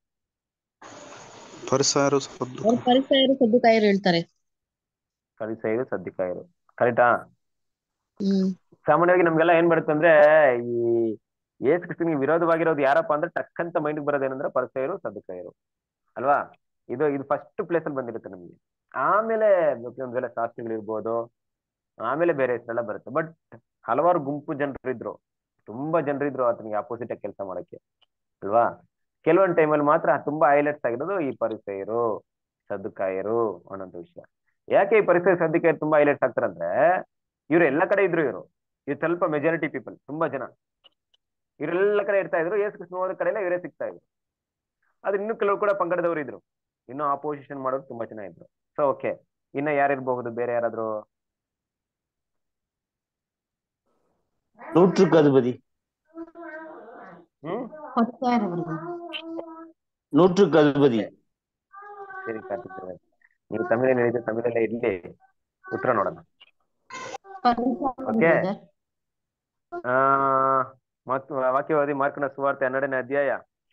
ಪರಿಸರ ಅವ್ರ ಪರಿಸರ ಸದ್ದುಕಾಯರು ಹೇಳ್ತಾರೆ ಕಲಿಸೈರು ಸದ್ದಿಕಾಯರು ಕರೆಕ್ಟಾ ಹ್ಮ್ ಸಾಮಾನ್ಯವಾಗಿ ನಮ್ಗೆಲ್ಲ ಏನ್ ಬರುತ್ತೆ ಅಂದ್ರೆ ಈ ಯೇಸು ಕ್ರಿಸ್ತನಿಗೆ ವಿರೋಧವಾಗಿರೋದು ಯಾರಪ್ಪ ಅಂದ್ರೆ ಟಕ್ಕಂತ ಮೈಂಡ್ ಬರೋದೇನಂದ್ರೆ ಪರಿಸೈರು ಸದ್ದುಕಾಯರು ಅಲ್ವಾ ಇದು ಇದು ಫಸ್ಟ್ ಪ್ಲೇಸ್ ಅಲ್ಲಿ ಬಂದಿರುತ್ತೆ ನಮ್ಗೆ ಆಮೇಲೆ ಒಂದ್ ವೇಳೆ ಶಾಸ್ತ್ರಿಗಳಿರ್ಬೋದು ಆಮೇಲೆ ಬೇರೆ ಹೆಸರೆಲ್ಲ ಬರುತ್ತೆ ಬಟ್ ಹಲವಾರು ಗುಂಪು ಜನರು ಇದ್ರು ತುಂಬಾ ಜನರಿದ್ರು ಆತನಿಗೆ ಅಪೋಸಿಟ್ ಆಗಿ ಕೆಲಸ ಮಾಡಕ್ಕೆ ಅಲ್ವಾ ಕೆಲವೊಂದ್ ಟೈಮಲ್ಲಿ ಮಾತ್ರ ತುಂಬಾ ಹೈಲೈಟ್ಸ್ ಆಗಿರೋದು ಈ ಪರಿಸೆಯರು ಸದ್ದುಕಾಯರು ಅನ್ನೋಂಥ ವಿಷಯ ಯಾಕೆ ಈ ಪರಿಸರ ಸದ್ದುಕಾಯರು ತುಂಬಾ ಹೈಲೈಟ್ಸ್ ಆಗ್ತಾರಂದ್ರೆ ಇವ್ರು ಎಲ್ಲ ಕಡೆ ಇದ್ರು ಇವರು ಇವ್ರು ಸ್ವಲ್ಪ ಮೆಜಾರಿಟಿ ಪೀಪಲ್ ತುಂಬಾ ಜನ ಇವರೆಲ್ಲ ಕಡೆ ಇರ್ತಾ ಇದ್ರು ಯೇಸು ಕೃಷ್ಣ ಹೋದ ಕಡೆ ಎಲ್ಲ ಇವರೇ ಸಿಗ್ತಾ ಇದ್ರು ಆದ್ರೆ ಇನ್ನು ಕೆಲವರು ಕೂಡ ಪಂಗಡದವರು ಇದ್ರು ಇನ್ನು ಆಪೋಸಿಷನ್ ಮಾಡೋರು ತುಂಬಾ ಜನ ಇದ್ರು ಸೊ ಓಕೆ ಇನ್ನ ಯಾರಿರ್ಬಹುದು ಬೇರೆ ಯಾರಾದ್ರೂ ನೂற்றுக்கு அதிபதி ಹ್ಮ್ ಪರಿಸರ ಬ್ರದರ್ ನೂற்றுக்கு அதிபதி ಸರಿ ಕಾರ್ತಿಕ್ ಅವರೇ. ನೀವು ತಮಿಳಲ್ಲಿ ಹೇಳಿದ್ರೆ ತಮಿಳಲ್ಲೇ ಇರ್ಲಿ ಉತ್ತರ ನೋಡೋಣ ಪರಿಸರ ಓಕೆ ಬ್ರದರ್ ಆ ಮತ್ತು ವಾಕ್ಯವಾದಿ ಮಾರ್ಕನ ಸುವಾರ್ತೆ ಹನ್ನೆರಡನೇ ಅಧ್ಯಾಯ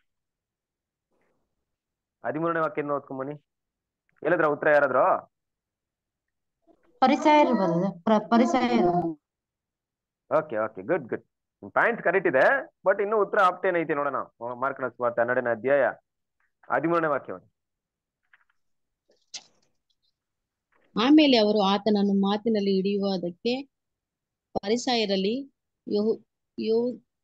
ಹದಿಮೂರನೇ ವಾಕ್ಯ ಓದ್ಕೊಂಬನಿ ಹೇಳಿದ್ರ ಉತ್ತರ ಯಾರಾದ್ರು ಪರಿಸರ ಬ್ರದರ್ ಪರಿಸರ okay okay good good point correct ಇದೆ ಬಟ್ ಇನ್ನು ಉತ್ತರ ಆಪ್ಟೇನ್ ಐತಿ ನೋಡೋಣ ಮಾರ್ಕನ ಸುವಾರ್ತೆ ಹನ್ನೆರಡನೇ ಅಧ್ಯಾಯ ಹದಿಮೂರನೇ ವಾಕ್ಯವಾದಿ ಆಮೇಲೆ ಅವರು ಆತನನ್ನು ಮಾತಿನಲ್ಲಿ ಹಿಡಿಯುವುದಕ್ಕೆ ಪರಿಸಾಯರಲ್ಲಿ ಯಹು ಯೋ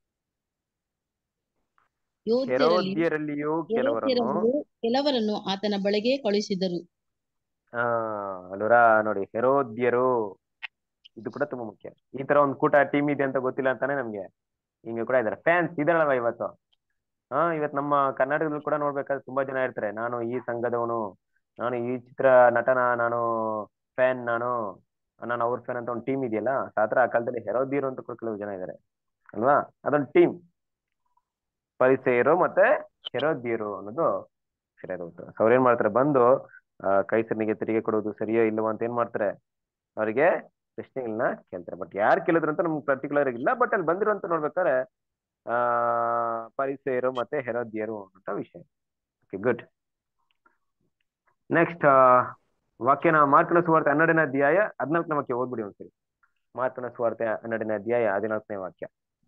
ಯೋಧ್ಯರಲ್ಲಿ ಹೆರೋದ್ಯರಲ್ಲಿಯೂ ಕೆಲವರನ್ನು ಯೆಹೂದ್ಯರಲ್ಲೂ ಕೆಲವರನ್ನು ಆತನ ಬಳಿಗೆ ಕಳುಹಿಸಿದರು ಆ ಅಲ್ವರ ನೋಡಿ ಹೆರೋದ್ಯರು ಇದು ಕೂಡ ತುಂಬಾ ಮುಖ್ಯ ಈ ತರ ಒಂದು ಕೂಟ ಟೀಮ್ ಇದೆ ಅಂತ ಗೊತ್ತಿಲ್ಲ ಅಂತಾನೆ ನಮ್ಗೆ ಹಿಂಗೆ ಕೂಡ ಇದಾರೆ ಫ್ಯಾನ್ಸ್ ಇದಾರಲ್ವ ಇವತ್ತು ಹಾ ಇವತ್ತು ನಮ್ಮ ಕರ್ನಾಟಕದಲ್ಲಿ ಕೂಡ ನೋಡ್ಬೇಕಾದ್ರೆ ತುಂಬಾ ಜನ ಇರ್ತಾರೆ ನಾನು ಈ ಸಂಘದವನು ನಾನು ಈ ಚಿತ್ರ ನಟನ ನಾನು ಫ್ಯಾನ್ ನಾನು ನಾನು ಅವ್ರ ಫ್ಯಾನ್ ಅಂತ ಒಂದು ಟೀಮ್ ಇದೆಯಲ್ಲ ಆತರ ಆ ಕಾಲದಲ್ಲಿ ಹೆರೋದಿಯರು ಅಂತ ಕೂಡ ಕೆಲವು ಜನ ಇದಾರೆ ಅಲ್ವಾ ಅದೊಂದು ಟೀಮ್ ಪರಿಸೆಯರು ಮತ್ತೆ ಹೆರೋದಿಯರು ಅನ್ನೋದು ಸರಿಯಾದ ಉತ್ತರ ಸೊ ಅವ್ರು ಏನ್ ಮಾಡ್ತಾರೆ ಬಂದು ಆ ಕೈಸರನಿಗೆ ತೆರಿಗೆ ಕೊಡೋದು ಸರಿಯೋ ಇಲ್ಲವೋ ಅಂತ ಏನ್ ಮಾಡ್ತಾರೆ ಅವರಿಗೆ ಪ್ರಶ್ನೆಗಳನ್ನ ಕೇಳ್ತಾರೆ ಬಟ್ ಯಾರು ಕೇಳಿದ್ರು ಅಂತ ನಮ್ಗೆ ಪರ್ಟಿಕ್ಯುಲರ್ ಇಲ್ಲ ಬಟ್ ಅಲ್ಲಿ ಬಂದಿರುವಂತ ನೋಡ್ಬೇಕಾದ್ರೆ ಆ ಪರಿಸೆಯರು ಮತ್ತೆ ಹೆರೋದಿಯರು ಅಂತ ವಿಷಯ ಓಕೆ ಗುಡ್ ನೆಕ್ಸ್ಟ್ ವಾಕ್ಯನ ಮಾರ್ಕನ ಸುವಾರ್ತೆ ಹನ್ನೆರಡನೇ ಅಧ್ಯಾಯ ಹದಿನಾಲ್ಕನೇ ವಾಕ್ಯ ಓದ್ಬಿಡಿ ಒಂದ್ಸರಿ ಮಾರ್ಕನ ಸುವಾರ್ತೆ ಹನ್ನೆರಡನೇ ಅಧ್ಯಾಯ ಹದಿನಾಲ್ಕನೇ ವಾಕ್ಯ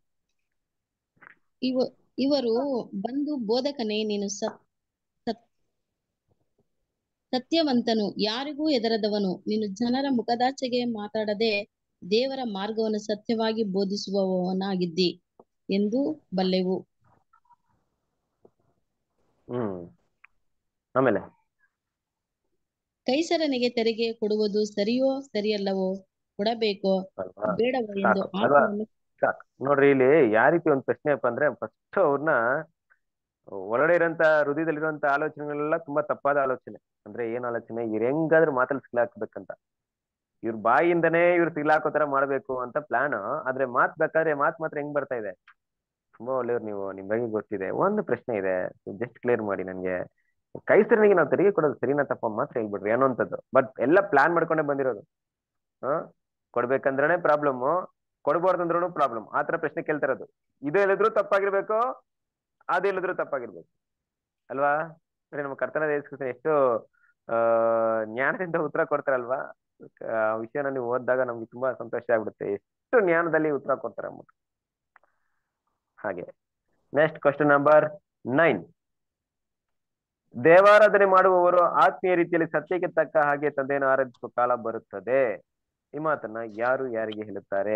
ಇವ ಇವರು ಬಂದು ಬೋಧಕನೇ ನೀನು ಸತ್ ಸತ್- ಸತ್ಯವಂತನು ಯಾರಿಗೂ ಹೆದರದವನು ನೀನು ಜನರ ಮುಖದಾಚೆಗೆ ಮಾತಾಡದೆ ದೇವರ ಮಾರ್ಗವನ್ನು ಸತ್ಯವಾಗಿ ಬೋಧಿಸುವವನಾಗಿದ್ದಿ ಎಂದು ಬಲ್ಲೆವು ಹ್ಮ್ ಆಮೇಲೆ ಕೈಸರನಿಗೆ ತೆರಿಗೆ ಕೊಡುವುದು ಸರಿಯೋ ಸರಿಯಲ್ಲವೋ ಕೊಡಬೇಕೋ ಅಲ್ವಾ ಬೇಡವೋ ಎಂದು ಸಾಕು ಅಲ್ವಾ ಆತನನ್ನು ಸಾಕು ನೋಡ್ರಿ ಇಲ್ಲಿ ಯಾವ ರೀತಿ ಒಂದು ಪ್ರಶ್ನೆ ಅಪ್ಪ ಅಂದ್ರೆ ಫಸ್ಟ್ ಅವ್ರನ್ನ ಒಳಗಡೆ ಇರೋಂತ ಹೃದಯದಲ್ಲಿರುವಂತ ಆಲೋಚನೆಗಳೆಲ್ಲ ತುಂಬಾ ತಪ್ಪಾದ ಆಲೋಚನೆ ಅಂದ್ರೆ ಏನ್ ಆಲೋಚನೆ ಇವ್ರು ಹೆಂಗಾದ್ರೂ ಮಾತಲ್ಲಿ ಸಿಗ್ಲಾಕ್ಬೇಕಂತ ಇವ್ರ ಬಾಯಿಯಿಂದನೇ ಇವ್ರು ಸಿಗ್ಲಾಕೋ ತರ ಮಾಡ್ಬೇಕು ಅಂತ ಪ್ಲಾನ್ ಆದ್ರೆ ಮಾತ್ ಬೇಕಾದ್ರೆ ಮಾತ್ ಮಾತ್ರ ಹೆಂಗ್ ಬರ್ತಾ ಇದೆ ತುಂಬಾ ಒಳ್ಳೆಯವ್ರು ನೀವು ನಿಮ್ ಬಗ್ಗೆ ಗೊತ್ತಿದೆ ಒಂದು ಪ್ರಶ್ನೆ ಇದೆ ಜಸ್ಟ್ ಕ್ಲಿಯರ್ ಮಾಡಿ ನನ್ಗೆ ಕೈಸರನಿಗೆ ನಾವು ತೆರಿಗೆ ಕೊಡೋದು ಸರಿನಾ ತಪ್ಪ ಮಾತ್ರ ಹೇಳ್ಬಿಡ್ರಿ ಅನ್ನೋಂಥದ್ದು ಬಟ್ ಎಲ್ಲ ಪ್ಲಾನ್ ಮಾಡ್ಕೊಂಡೇ ಬಂದಿರೋದು ಹ ಕೊಡ್ಬೇಕಂದ್ರೇನೆ ಪ್ರಾಬ್ಲಮ್ ಕೊಡ್ಬಾರ್ದಂದ್ರೂ ಪ್ರಾಬ್ಲಮ್ ಆತರ ಪ್ರಶ್ನೆ ಕೇಳ್ತಾ ಇರೋದು ಇದು ಹೇಳಿದ್ರು ತಪ್ಪಾಗಿರ್ಬೇಕು ಅದು ಹೇಳಿದ್ರು ತಪ್ಪಾಗಿರ್ಬೇಕು ಅಲ್ವಾ ಅಂದ್ರೆ ನಮ್ಮ ಕರ್ತನ ದೇಶ ಎಷ್ಟು ಆ ಜ್ಞಾನದಿಂದ ಉತ್ತರ ಕೊಡ್ತಾರಲ್ವಾ ಆ ವಿಷಯನ ನೀವು ಓದಿದಾಗ ನಮ್ಗೆ ತುಂಬಾ ಸಂತೋಷ ಆಗ್ಬಿಡುತ್ತೆ ಎಷ್ಟು ಜ್ಞಾನದಲ್ಲಿ ಉತ್ತರ ಕೊಡ್ತಾರೆ ಅಂದ್ಬಿಟ್ಟು ಹಾಗೆ ನೆಕ್ಸ್ಟ್ ಕ್ವಶನ್ ನಂಬರ್ ನೈನ್ ದೇವಾರಾಧನೆ ಮಾಡುವವರು ಆತ್ಮೀಯ ರೀತಿಯಲ್ಲಿ ಸತ್ಯಕ್ಕೆ ತಕ್ಕ ಹಾಗೆ ತಂದೆಯನ್ನು ಆರಾಧಿಸುವ ಕಾಲ ಬರುತ್ತದೆ ಈ ಮಾತನ್ನ ಯಾರು ಯಾರಿಗೆ ಹೇಳುತ್ತಾರೆ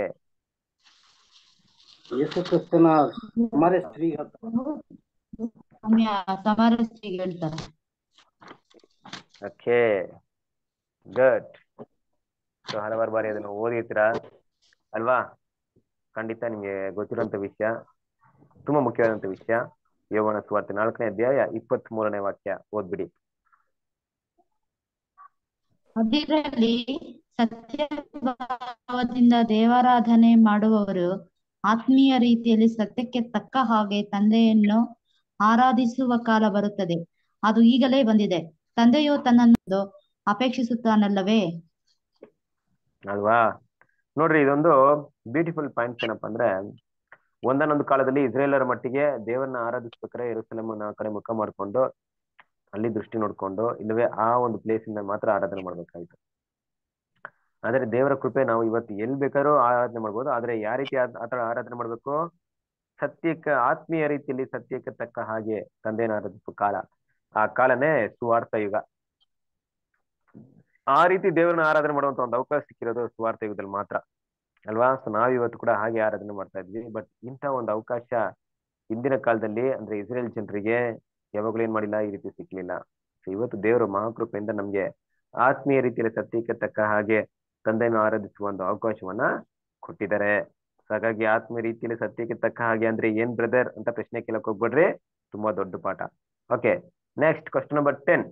ಯೇಸು ಕ್ರಿಸ್ತನ ಕುಮಾರ ಸ್ತ್ರೀ ಸಮಯ ಸಮರಸ್ತ್ರೀಗೆ ಹೇಳ್ತಾರೆ ಓಕೆ ಗುಡ್ ಸೊ ಹಲವಾರು ಬಾರಿ ಅದನ್ನು ಓದಿರ್ತೀರಾ ಅಲ್ವಾ ಖಂಡಿತ ನಿಮ್ಗೆ ಗೊತ್ತಿರುವಂತ ವಿಷಯ ತುಂಬಾ ಮುಖ್ಯವಾದಂತ ವಿಷಯ ಯೋಗನ ಸುವಾರ್ತೆ ನಾಲ್ಕನೇ ಅಧ್ಯಾಯ ಇಪ್ಪತ್ತ್ ಮೂರನೇ ವಾಕ್ಯ ಓದ್ಬಿಡಿ ಅದರಲ್ಲಿ ಸತ್ಯಭಾವದಿಂದ ದೇವಾರಾಧನೆ ಮಾಡುವವರು ಆತ್ಮೀಯ ರೀತಿಯಲ್ಲಿ ಸತ್ಯಕ್ಕೆ ತಕ್ಕ ಹಾಗೆ ತಂದೆಯನ್ನು ಆರಾಧಿಸುವ ಕಾಲ ಬರುತ್ತದೆ ಅದು ಈಗಲೇ ಬಂದಿದೆ ತಂದೆಯು ತನ್ನನ್ನು ಅಪೇಕ್ಷಿಸುತ್ತಾನಲ್ಲವೇ ಅಲ್ವಾ ನೋಡ್ರಿ ಇದೊಂದು ಬ್ಯೂಟಿಫುಲ್ ಪಾಯಿಂಟ್ ಏನಪ್ಪಾ ಅಂದ್ರೆ ಒಂದನ್ನೊಂದು ಕಾಲದಲ್ಲಿ ಇಸ್ರೇಲರ ಮಟ್ಟಿಗೆ ದೇವರನ್ನ ಆರಾಧಿಸ್ಬೇಕಾದ್ರೆ ಯೆರೂಸಲೇಮನ್ನ ಆ ಕಡೆ ಮುಖ ಮಾಡ್ಕೊಂಡು ಅಲ್ಲಿ ದೃಷ್ಟಿ ನೋಡ್ಕೊಂಡು ಇಲ್ಲವೇ ಆ ಒಂದು ಪ್ಲೇಸ್ ಇಂದ ಮಾತ್ರ ಆರಾಧನೆ ಮಾಡ್ಬೇಕಾಯ್ತು ಆದ್ರೆ ದೇವರ ಕೃಪೆ ನಾವು ಇವತ್ತು ಎಲ್ಲಿ ಬೇಕಾದ್ರೂ ಆರಾಧನೆ ಮಾಡ್ಬೋದು ಆದ್ರೆ ಯಾವ ರೀತಿ ಆ ಆ ತರ ಆರಾಧನೆ ಮಾಡ್ಬೇಕು ಸತ್ಯಕ್ಕೆ ಆತ್ಮೀಯ ರೀತಿಯಲ್ಲಿ ಸತ್ಯಕ್ಕೆ ತಕ್ಕ ಹಾಗೆ ತಂದೆನ ಆರಾಧಿಸುವ ಕಾಲ ಆ ಕಾಲನೇ ಸುವಾರ್ಥ ಯುಗ ಆ ರೀತಿ ದೇವರನ್ನ ಆರಾಧನೆ ಮಾಡುವಂತ ಒಂದು ಅವಕಾಶ ಸಿಕ್ಕಿರೋದು ಸುವಾರ್ಥ ಯುಗದಲ್ಲಿ ಮಾತ್ರ ಅಲ್ವಾ ಸೊ ನಾವ್ ಇವತ್ತು ಕೂಡ ಹಾಗೆ ಆರಾಧನೆ ಮಾಡ್ತಾ ಇದ್ವಿ ಬಟ್ ಇಂಥ ಒಂದು ಅವಕಾಶ ಹಿಂದಿನ ಕಾಲದಲ್ಲಿ ಅಂದ್ರೆ ಇಸ್ರೇಲ್ ಜನರಿಗೆ ಯಾವಾಗ್ಲೂ ಏನ್ ಮಾಡಿಲ್ಲ ಈ ರೀತಿ ಸಿಕ್ಲಿಲ್ಲ ಸೊ ಇವತ್ತು ದೇವರು ಮಹಾಕೃಪೆಯಿಂದ ನಮ್ಗೆ ಆತ್ಮೀಯ ರೀತಿಯಲ್ಲಿ ಸತ್ಯಕ್ಕೆ ತಕ್ಕ ಹಾಗೆ ತಂದೆಯನ್ನು ಆರಾಧಿಸುವ ಒಂದು ಅವಕಾಶವನ್ನ ಕೊಟ್ಟಿದ್ದಾರೆ So ಹಾಗಾಗಿ ಆತ್ಮೀಯ ರೀತಿಯಲ್ಲಿ ಸತ್ಯಕ್ಕೆ ತಕ್ಕ ಹಾಗೆ ಅಂದ್ರೆ ಏನ್ ಬ್ರದರ್ ಅಂತ ಪ್ರಶ್ನೆ ಕೇಳಕ್ ಹೋಗ್ಬೇಡ್ರಿ ತುಂಬಾ ದೊಡ್ಡ ಪಾಠ okay next question number ten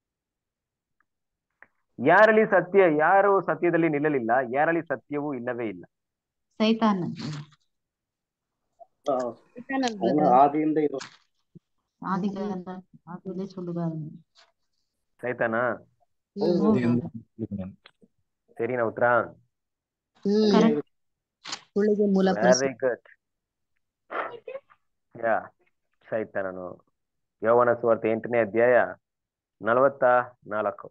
ಯಾರಲ್ಲಿ ಸತ್ಯ ಯಾರು ಸತ್ಯದಲ್ಲಿ ನಿಲ್ಲಲಿಲ್ಲ ಯಾರಲ್ಲಿ ಸತ್ಯವೂ ಇಲ್ಲವೇ ಇಲ್ಲ ಸೈತಾನ ಅವನ ಆದಿಯಿಂದ ಇರೋ ಆದಿಕಾಂಡ ಆದಿಯಲ್ಲಿ ಸುಳ್ಳುಗಾರನು ಸೈತಾನ ಹ್ಮ್ ಸರಿನಾ ಉತ್ತರ ಹ್ಮ್ ಸುಳ್ಳಿಗೆ ಮೂಲ ವೆರಿ ಗುಡ್ ಯಾ ಸೈತಾನನು ಯೌವನ ಸುವಾರ್ತೆ ಎಂಟನೇ ಅಧ್ಯಾಯ ನಲವತ್ತ ನಾಲ್ಕು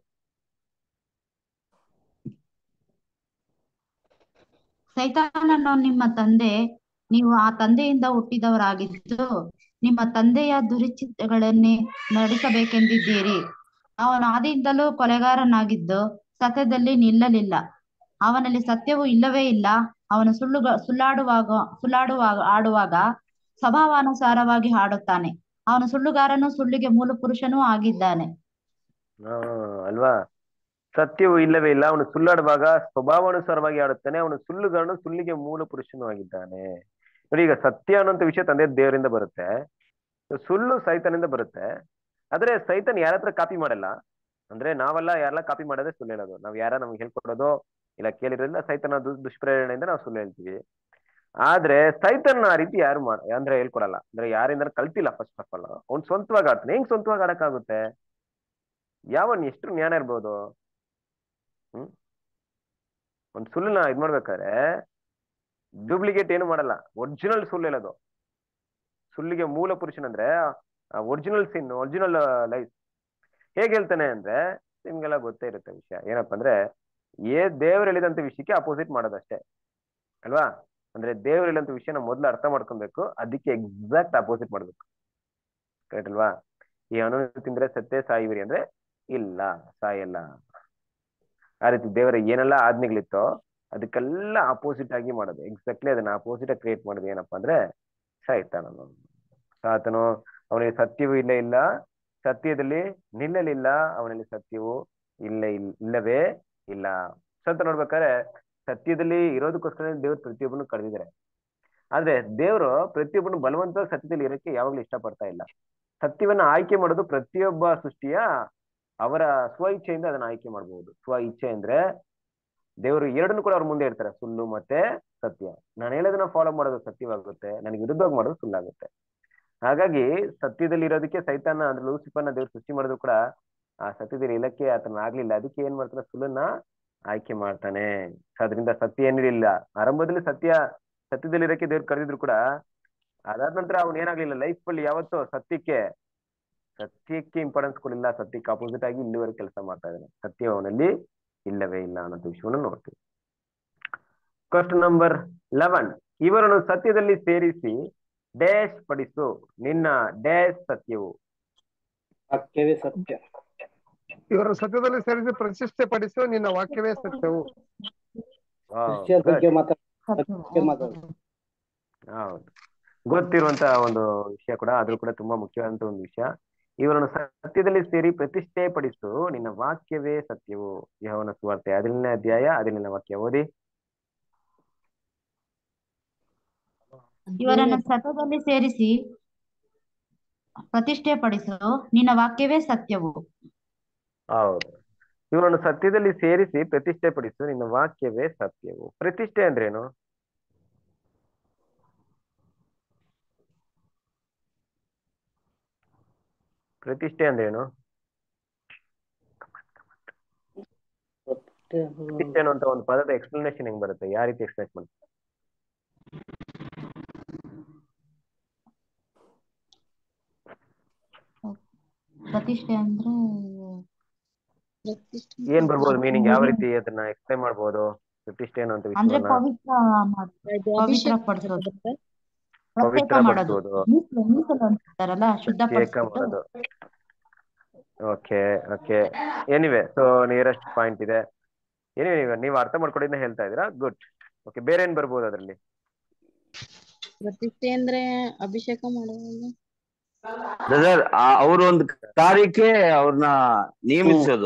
ಸೈತಾನನು ನಿಮ್ಮ ತಂದೆ ನೀವು ಆ ತಂದೆಯಿಂದ ಹುಟ್ಟಿದವರಾಗಿದ್ದು ನಿಮ್ಮ ತಂದೆಯ ದುರಿಚಿತಗಳನ್ನೇ ನಡೆಸಬೇಕೆಂದಿದ್ದೀರಿ ಅವನು ಆದಿಯಿಂದಲೂ ಕೊಲೆಗಾರನಾಗಿದ್ದು ಸತ್ಯದಲ್ಲಿ ನಿಲ್ಲಲಿಲ್ಲ ಅವನಲ್ಲಿ ಸತ್ಯವೂ ಇಲ್ಲವೇ ಇಲ್ಲ ಅವನು ಸುಳ್ಳುಗ ಸುಳ್ಳಾಡುವಾಗ ಸುಳ್ಳಾಡುವಾಗ ಆಡುವಾಗ ಸ್ವಭಾವಾನುಸಾರವಾಗಿ ಹಾಡುತ್ತಾನೆ ಅವನು ಸುಳ್ಳುಗಾರನು ಸುಳ್ಳಿಗೆ ಮೂಲ ಪುರುಷನೂ ಆಗಿದ್ದಾನೆ ಹಾ ಅಲ್ವಾ ಸತ್ಯವು ಇಲ್ಲವೇ ಇಲ್ಲ ಅವನು ಸುಳ್ಳಾಡುವಾಗ ಸ್ವಭಾವಾನುಸಾರವಾಗಿ ಆಡುತ್ತಾನೆ ಅವನು ಸುಳ್ಳುಗಾರನು ಸುಳ್ಳಿಗೆ ಮೂಲ ಪುರುಷನೂ ಆಗಿದ್ದಾನೆ ನೋಡಿ ಈಗ ಸತ್ಯ ಅನ್ನೋಂಥ ವಿಷಯ ತಂದೆ ದೇವರಿಂದ ಬರುತ್ತೆ ಸುಳ್ಳು ಸೈತನಿಂದ ಬರುತ್ತೆ ಆದ್ರೆ ಸೈತನ್ ಯಾರ ಹತ್ರ ಕಾಪಿ ಮಾಡಲ್ಲ ಅಂದ್ರೆ ನಾವೆಲ್ಲ ಯಾರೆಲ್ಲ ಕಾಪಿ ಮಾಡೋದೇ ಸುಳ್ಳು ಹೇಳೋದು ನಾವ್ ಯಾರ ನಮ್ಗೆ ಹೇಳ್ಕೊಡೋದು ಇಲ್ಲ ಕೇಳಿರೋದ್ರಿಂದ ಸೈತನ ದು ದುಷ್ಪ್ರೇರಣೆಯಿಂದ ನಾವು ಸುಳ್ಳು ಹೇಳ್ತೀವಿ ಆದ್ರೆ ಸೈತನ್ ಆ ರೀತಿ ಯಾರು ಮಾಡ ಅಂದ್ರೆ ಹೇಳ್ಕೊಡಲ್ಲ ಅಂದ್ರೆ ಯಾರಿಂದ ಕಲ್ತಿಲ್ಲ ಫಸ್ಟ್ ಆಫ್ ಆಲ್ ಅವ್ನ್ ಸ್ವಂತವಾಗಿ ಆಡ್ತಾನೆ ಹೆಂಗ್ ಸ್ವಂತವಾಗಿ ಆಡಕ್ಕಾಗುತ್ತೆ ಯಾವನ್ ಎಷ್ಟು ಜ್ಞಾನ ಇರ್ಬೋದು ಹ್ಮ್ ಒಂದ್ ಸುಳ್ಳನ್ನ ಇದ್ ಮಾಡ್ಬೇಕಾದ್ರೆ ಡೂಪ್ಲಿಕೇಟ್ ಏನು ಮಾಡಲ್ಲ ಒರಿಜಿನಲ್ ಸುಳ್ಳು ಹೇಳೋದು ಸುಳ್ಳಿಗೆ ಮೂಲ ಪುರುಷನಂದ್ರೆ ಒರಿಜಿನಲ್ ಸಿನ್ ಒರಿಜಿನಲ್ ಲೈಫ್ ಹೇಗ್ ಹೇಳ್ತಾನೆ ಅಂದ್ರೆ ನಿಮ್ಗೆಲ್ಲ ಗೊತ್ತೇ ಇರುತ್ತೆ ವಿಷಯ ಏನಪ್ಪಾ ಅಂದ್ರೆ ಏ ದೇವ್ರು ಹೇಳಿದಂತ ವಿಷಯಕ್ಕೆ ಅಪೋಸಿಟ್ ಮಾಡೋದಷ್ಟೇ ಅಲ್ವಾ ಅಂದ್ರೆ ದೇವ್ರು ಹೇಳಿದಂತ ವಿಷಯನ ಮೊದ್ಲು ಅರ್ಥ ಮಾಡ್ಕೊಬೇಕು ಅದಕ್ಕೆ ಎಕ್ಸಾಕ್ಟ್ ಅಪೋಸಿಟ್ ಮಾಡ್ಬೇಕು ಕರೆಕ್ಟ್ ಅಲ್ವಾ ಈ ಅನು ತಿಂದ್ರೆ ಸತ್ತೇ ಸಾಯಿವಿರಿ ಅಂದ್ರೆ ಇಲ್ಲ ಸಾಯಲ್ಲ ಆ ರೀತಿ ದೇವರ ಏನೆಲ್ಲ ಆಜ್ಞೆಗಳಿತ್ತೋ ಅದಕ್ಕೆಲ್ಲ ಅಪೋಸಿಟ್ ಆಗಿ ಮಾಡೋದು ಎಕ್ಸಾಕ್ಟ್ಲಿ ಅದನ್ನ ಅಪೋಸಿಟ್ ಆಗಿ ಕ್ರಿಯೇಟ್ ಮಾಡೋದು ಏನಪ್ಪಾ ಅಂದ್ರೆ ಸಾಯ್ತಾನನು ಸಾತನು ಅವನಿಗೆ ಸತ್ಯವೂ ಇಲ್ಲ ಇಲ್ಲ ಸತ್ಯದಲ್ಲಿ ನಿಲ್ಲಲಿಲ್ಲ ಅವನಲ್ಲಿ ಸತ್ಯವು ಇಲ್ಲ ಇಲ್- ಇಲ್ಲವೇ ಇಲ್ಲ ಸ್ವಲ್ಪ ನೋಡ್ಬೇಕಾದ್ರೆ ಸತ್ಯದಲ್ಲಿ ಇರೋದಕ್ಕೋಸ್ಕರ ದೇವ್ರು ಪ್ರತಿಯೊಬ್ಬನು ಕರೆದಿದ್ದಾರೆ ಆದ್ರೆ ದೇವರು ಪ್ರತಿಯೊಬ್ಬನು ಬಲವಂತ ಸತ್ಯದಲ್ಲಿ ಇರೋಕ್ಕೆ ಯಾವಾಗ್ಲೂ ಇಷ್ಟಪಡ್ತಾ ಇಲ್ಲ ಸತ್ಯವನ್ನ ಆಯ್ಕೆ ಮಾಡೋದು ಪ್ರತಿಯೊಬ್ಬ ಸೃಷ್ಟಿಯ ಅವರ ಸ್ವ ಇಚ್ಛೆಯಿಂದ ಅದನ್ನ ಆಯ್ಕೆ ಮಾಡಬಹುದು ಸ್ವ ಇಚ್ಛೆ ಅಂದ್ರೆ ದೇವರು ಎರಡನ್ನು ಕೂಡ ಅವ್ರ ಮುಂದೆ ಇರ್ತಾರೆ ಸುಳ್ಳು ಮತ್ತೆ ಸತ್ಯ ನಾನು ಹೇಳೋದನ್ನ ಫಾಲೋ ಮಾಡೋದು ಸತ್ಯವಾಗುತ್ತೆ ನನಗೆ ವಿರುದ್ಧವಾಗಿ ಮಾಡೋದು ಸುಳ್ಳಾಗುತ್ತೆ ಹಾಗಾಗಿ ಸತ್ಯದಲ್ಲಿ ಇರೋದಕ್ಕೆ ಸೈತಾನ ಅಂದ್ರೆ ಲೂಸಿಫರ್ನ ದೇವ್ರು ಸೃಷ್ಟಿ ಮಾಡಿದ್ರು ಕೂಡ ಆ ಸತ್ಯದಲ್ಲಿ ಇಲಕ್ಕೆ ಆತನ ಆಗ್ಲಿಲ್ಲ ಅದಕ್ಕೆ ಏನ್ ಮಾಡ್ತಾನೆ ಸುಳ್ಳನ್ನ ಆಯ್ಕೆ ಮಾಡ್ತಾನೆ ಅದರಿಂದ ಸತ್ಯ ಏನಿರಲಿಲ್ಲ ಆರಂಭದಲ್ಲಿ ಸತ್ಯ ಸತ್ಯದಲ್ಲಿ ಇರಕ್ಕೆ ದೇವ್ರು ಕರೆದಿದ್ರು ಕೂಡ ಅದಾದ ನಂತರ ಅವ್ನು ಏನಾಗ್ಲಿಲ್ಲ ಲೈಫ್ ಅಲ್ಲಿ ಯಾವತ್ತೂ ಸತ್ಯಕ್ಕೆ ಸತ್ಯಕ್ಕೆ ಇಂಪಾರ್ಟೆನ್ಸ್ ಕೊಡಲಿಲ್ಲ ಸತ್ಯಕ್ಕೆ ಅಪೋಸಿಟ್ ಆಗಿ ಇಲ್ಲಿವರೆಗೆ ಕೆಲಸ ಮಾಡ್ತಾ ಇದ್ದಾನೆ ಸತ್ಯ ಅವನಲ್ಲಿ ಇಲ್ಲವೇ ಇಲ್ಲ ಅನ್ನೋ ವಿಷಯವನ್ನು ನೋಡ್ತೀವಿ ಕ್ವಶನ್ ನಂಬರ್ ಲೆವೆನ್ ಇವರನ್ನು ಸತ್ಯದಲ್ಲಿ ಸೇರಿಸಿ ಡ್ಯಾಶ್ ಪಡಿಸು ನಿನ್ನ ಡ್ಯಾಶ್ ಸತ್ಯವು ವಾಕ್ಯವೇ ಸತ್ಯ ಇವರ ಸತ್ಯದಲ್ಲಿ ಸೇರಿಸಿ ಪ್ರತಿಷ್ಠೆ ಪಡಿಸು ನಿನ್ನ ವಾಕ್ಯವೇ ಸತ್ಯವು Wow, ಕ್ರಿಶ್ಚಿಯನ್ good. ಬಗ್ಗೆ ಮಾತಾಡ ಬಗ್ಗೆ ಮಾತಾಡ ಹೌದು ಗೊತ್ತಿರುವಂತ ಒಂದು ವಿಷಯ ಕೂಡ ಅದು ಕೂಡ ತುಂಬಾ ಮುಖ್ಯವಾದಂತ ಒಂದು ವಿಷಯ ಇವರನ್ನು ಸತ್ಯದಲ್ಲಿ ಸೇರಿ ಪ್ರತಿಷ್ಠೆ ಪಡಿಸು ನಿನ್ನ ವಾಕ್ಯವೇ ಸತ್ಯವು ಯಹೋವನ ಸುವಾರ್ತೆ ಹದಿನೇಳನೇ ಅಧ್ಯಾಯ ಹದಿನೇಳನೇ ವಾಕ್ಯ ಓದಿ ಇವರನ್ನು ಸತ್ಯದಲ್ಲಿ ಸೇರಿಸಿ ಪ್ರತಿಷ್ಠೆ ಪಡಿಸು ನಿನ್ನ ವಾಕ್ಯವೇ ಸತ್ಯವು ಹೌದು ಇವರನ್ನು ಸತ್ಯದಲ್ಲಿ ಸೇರಿಸಿ ಪ್ರತಿಷ್ಠೆ ಪಡಿಸು ನಿನ್ನ ವಾಕ್ಯವೇ ಸತ್ಯವು ಪ್ರತಿಷ್ಠೆ ಅಂದ್ರೇನು ಪ್ರತಿಷ್ಠೆ ಅಂದ್ರೇನು ಪ್ರತಿಷ್ಠೆ ಅನ್ನುವಂತ ಒಂದು ಪದದ ಎಕ್ಸ್ಪ್ಲನೇಷನ್ ಹೆಂಗ್ ಬರುತ್ತೆ ಯಾವ ರೀತಿ ಎಕ್ಸ್ಪ್ಲೇನ್ ಮಾಡ್ತಾರೆ ಪ್ರತಿಷ್ಠೆ ಅಂದ್ರೆ ಏನ್ ಬರ್ಬೋದು ಮೀನಿಂಗ್ ಯಾವ ರೀತಿ ಅದನ್ನ ಎಕ್ಸ್ಪ್ಲೈನ್ ಮಾಡ್ಬೋದು ಪ್ರತಿಷ್ಠೆ ಅನ್ನುವಂತ ಅಂದ್ರೆ ವಿಷಯವನ್ನ ಪವಿತ್ರ ಮಾಡ್- ಪವಿತ್ರ ಅಭಿಷೇಕ ಪಡಿಸೋದು ಬರುತ್ತೆ. ಪ್ರತ್ಯೇಕ ಪವಿತ್ರ ಮಾಡೋದು ಪಡಿಸೋದು ಮೀಸಲು ಮೀಸಲು ಅಂತಾರಲ್ಲ ಶುದ್ಧ ಪ್ರತ್ಯೇಕ ಮಾಡೋದು okay okay anyway so nearest point ಇದೆ ಎನಿವೆ ನೀವು ನೀವು ಅರ್ಥ ಮಾಡ್ಕೊಂಡಿದ್ದ ಹೇಳ್ತಾ ಇದ್ದೀರಾ ಗುಡ್ ಓಕೆ ಬೇರೆ ಏನ್ ಬರ್ಬೋದು ಅದರಲ್ಲಿ ಪ್ರತಿಷ್ಠೆ ಅಂದ್ರೆ ಅಭಿಷೇಕ ಮಾಡುವಾಗ ಬ್ರದರ್ ಅವರು ಒಂದು ಕಾರ್ಯಕ್ಕೆ ಅವ್ರನ್ನ ನೇಮಿಸೋದು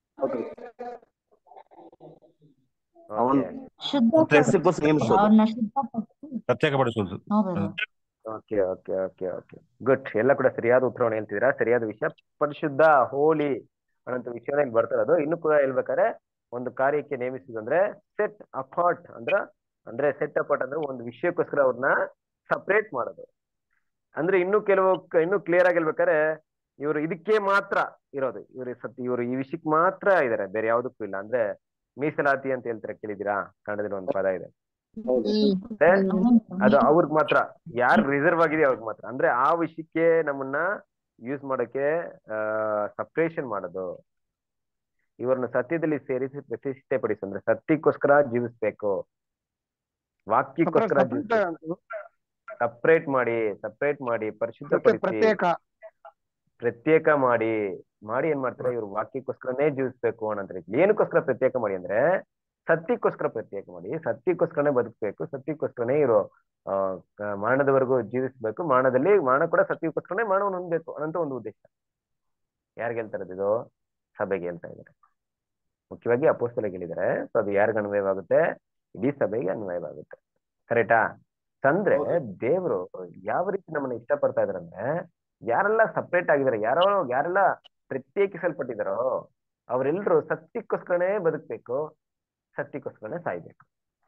ಅವನ್ ಶುದ್ಧ ಕೆಲಸಕ್ಕೋಸ್ಕರ ನೇಮಿಸೋದು ಅವ್ರನ್ನ ಶುದ್ಧಪಡಿಸಿ ಪ್ರತ್ಯೇಕಪಡಿಸೋದು ಹ್ಞೂ brother. Okay okay okay okay good ಎಲ್ಲ ಕೂಡ ಸರಿಯಾದ ಉತ್ತರವನ್ನು ಹೇಳ್ತಿದ್ದೀರಾ ಸರಿಯಾದ ವಿಷಯ ಪರಿಶುದ್ಧ ಹೋಲಿ ಅನ್ನೋಂಥ ವಿಷಯನ ಇಲ್ಲಿ ಬರ್ತಾ ಇರೋದು ಇನ್ನು ಕೂಡ ಹೇಳ್ಬೇಕಾದ್ರೆ ಒಂದು ಕಾರ್ಯಕ್ಕೆ ನೇಮಿಸುದಂದ್ರೆ ಸೆಟ್ ಅಪಾರ್ಟ್ ಅಂದ್ರ ಅಂದ್ರೆ ಸೆಟ್ ಅಪಾರ್ಟ್ ಅಂದ್ರೆ ಒಂದು ವಿಷಯಕ್ಕೋಸ್ಕರ ಅವ್ರನ್ನ ಸಪರೇಟ್ ಮಾಡೋದು ಅಂದ್ರೆ ಇನ್ನು ಕೆಲವು ಕ- ಇನ್ನು ಕ್ಲಿಯರ್ ಆಗಿ ಹೇಳ್ಬೇಕಾದ್ರೆ ಇವರು ಇದಕ್ಕೆ ಮಾತ್ರ ಇರೋದು ಇವರು ಸತ್ ಇವರು ಈ ವಿಷಯಕ್ಕೆ ಮಾತ್ರ ಇದಾರೆ ಬೇರೆ ಯಾವುದಕ್ಕೂ ಇಲ್ಲ ಅಂದ್ರೆ ಮೀಸಲಾತಿ ಅಂತ ಹೇಳ್ತಾರೆ ಕೇಳಿದಿರಾ ಕನ್ನಡದಲ್ಲಿ ಒಂದು ಪದ ಇದೆ ಹೌದು ಅಂದ್ರೆ ಅದು ಅವ್ರಿಗೆ ಮಾತ್ರ ಯಾರು ರಿಸರ್ವ್ ಆಗಿದೆ ಅವ್ರಿಗೆ ಮಾತ್ರ ಅಂದ್ರೆ ಆ ವಿಷಯಕ್ಕೆ ನಮ್ಮನ್ನ ಯೂಸ್ ಮಾಡಕ್ಕೆ ಆ ಸಪ್ರೇಷನ್ ಮಾಡೋದು ಇವ್ರನ್ನ ಸತ್ಯದಲ್ಲಿ ಸೇರಿಸಿ ಪ್ರತಿಷ್ಠೆ ಪಡಿಸು ಅಂದ್ರೆ ಸತ್ಯಕ್ಕೋಸ್ಕರ ಜೀವಿಸ್ಬೇಕು ವಾಕ್ಯಕ್ಕೋಸ್ಕರ ಜೀವಿಸ್ಬೇಕು ಸಪ್ರೇಟ್ ಮಾಡಿ ಸಪ್ರೇಟ್ ಮಾಡಿ ಪರಿಶುದ್ಧಪಡಿಸಿ ಪ್ರತ್ಯೇಕ ಪ್ರತ್ಯೇಕ ಮಾಡಿ ಮಾಡಿ ಏನ್ ಮಾಡ್ತಾರೆ ಇವ್ರು ವಾಕ್ಯಕ್ಕೋಸ್ಕರನೇ ಜೀವಿಸ್ಬೇಕು ಅನ್ನೋ ರೀತಿ ಏನಕ್ಕೋಸ್ಕರ ಪ್ರತ್ಯೇಕ ಮಾಡಿ ಅಂದ್ರೆ ಸತ್ಯಕ್ಕೋಸ್ಕರ ಪ್ರತ್ಯೇಕ ಮಾಡಿ ಸತ್ಯಕ್ಕೋಸ್ಕರನೇ ಬದುಕಬೇಕು ಸತ್ಯಕ್ಕೋಸ್ಕರನೇ ಇವರು ಆ ಕ- ಮರಣದವರೆಗೂ ಜೀವಿಸ್ಬೇಕು ಮರಣದಲ್ಲಿ ಮರಣ ಕೂಡ ಸತ್ಯಕ್ಕೋಸ್ಕರನೇ ಮರಣವನ್ನು ಹೊಂದಬೇಕು ಅನ್ನೋ ಒಂದು ಉದ್ದೇಶ ಯಾರಿಗೆ ಹೇಳ್ತಾ ಇರೋದು ಇದು ಸಭೆಗೆ ಹೇಳ್ತಾ ಇದ್ದಾರೆ ಮುಖ್ಯವಾಗಿ ಅಪೋಸ್ತಲಿಗೆ ಹೇಳಿದ್ದಾರೆ ಸೊ ಅದು ಯಾರಿಗ ಅನ್ವಯವಾಗುತ್ತೆ ಇಡೀ ಸಭೆಗೆ ಅನ್ವಯವಾಗುತ್ತೆ ಕರೆಕ್ಟಾ ಅಂದ್ರೆ ದೇವರು ಯಾವ ರೀತಿ ನಮ್ಮನ್ನ ಇಷ್ಟಪಡ್ತಾ ಇದಾರಂದ್ರೆ ಯಾರೆಲ್ಲ ಸಪ್ರೇಟ್ ಆಗಿದ್ದಾರೆ ಯಾರೋ ಯಾರೆಲ್ಲ ಪ್ರತ್ಯೇಕಿಸಲ್ಪಟ್ಟಿದಾರೋ ಅವರೆಲ್ಲರೂ ಸತ್ಯಕ್ಕೋಸ್ಕರನೇ ಬದುಕ್ಬೇಕು ಸತ್ಯಕ್ಕೋಸ್ಕರನೇ ಸಾಯ್ಬೇಕು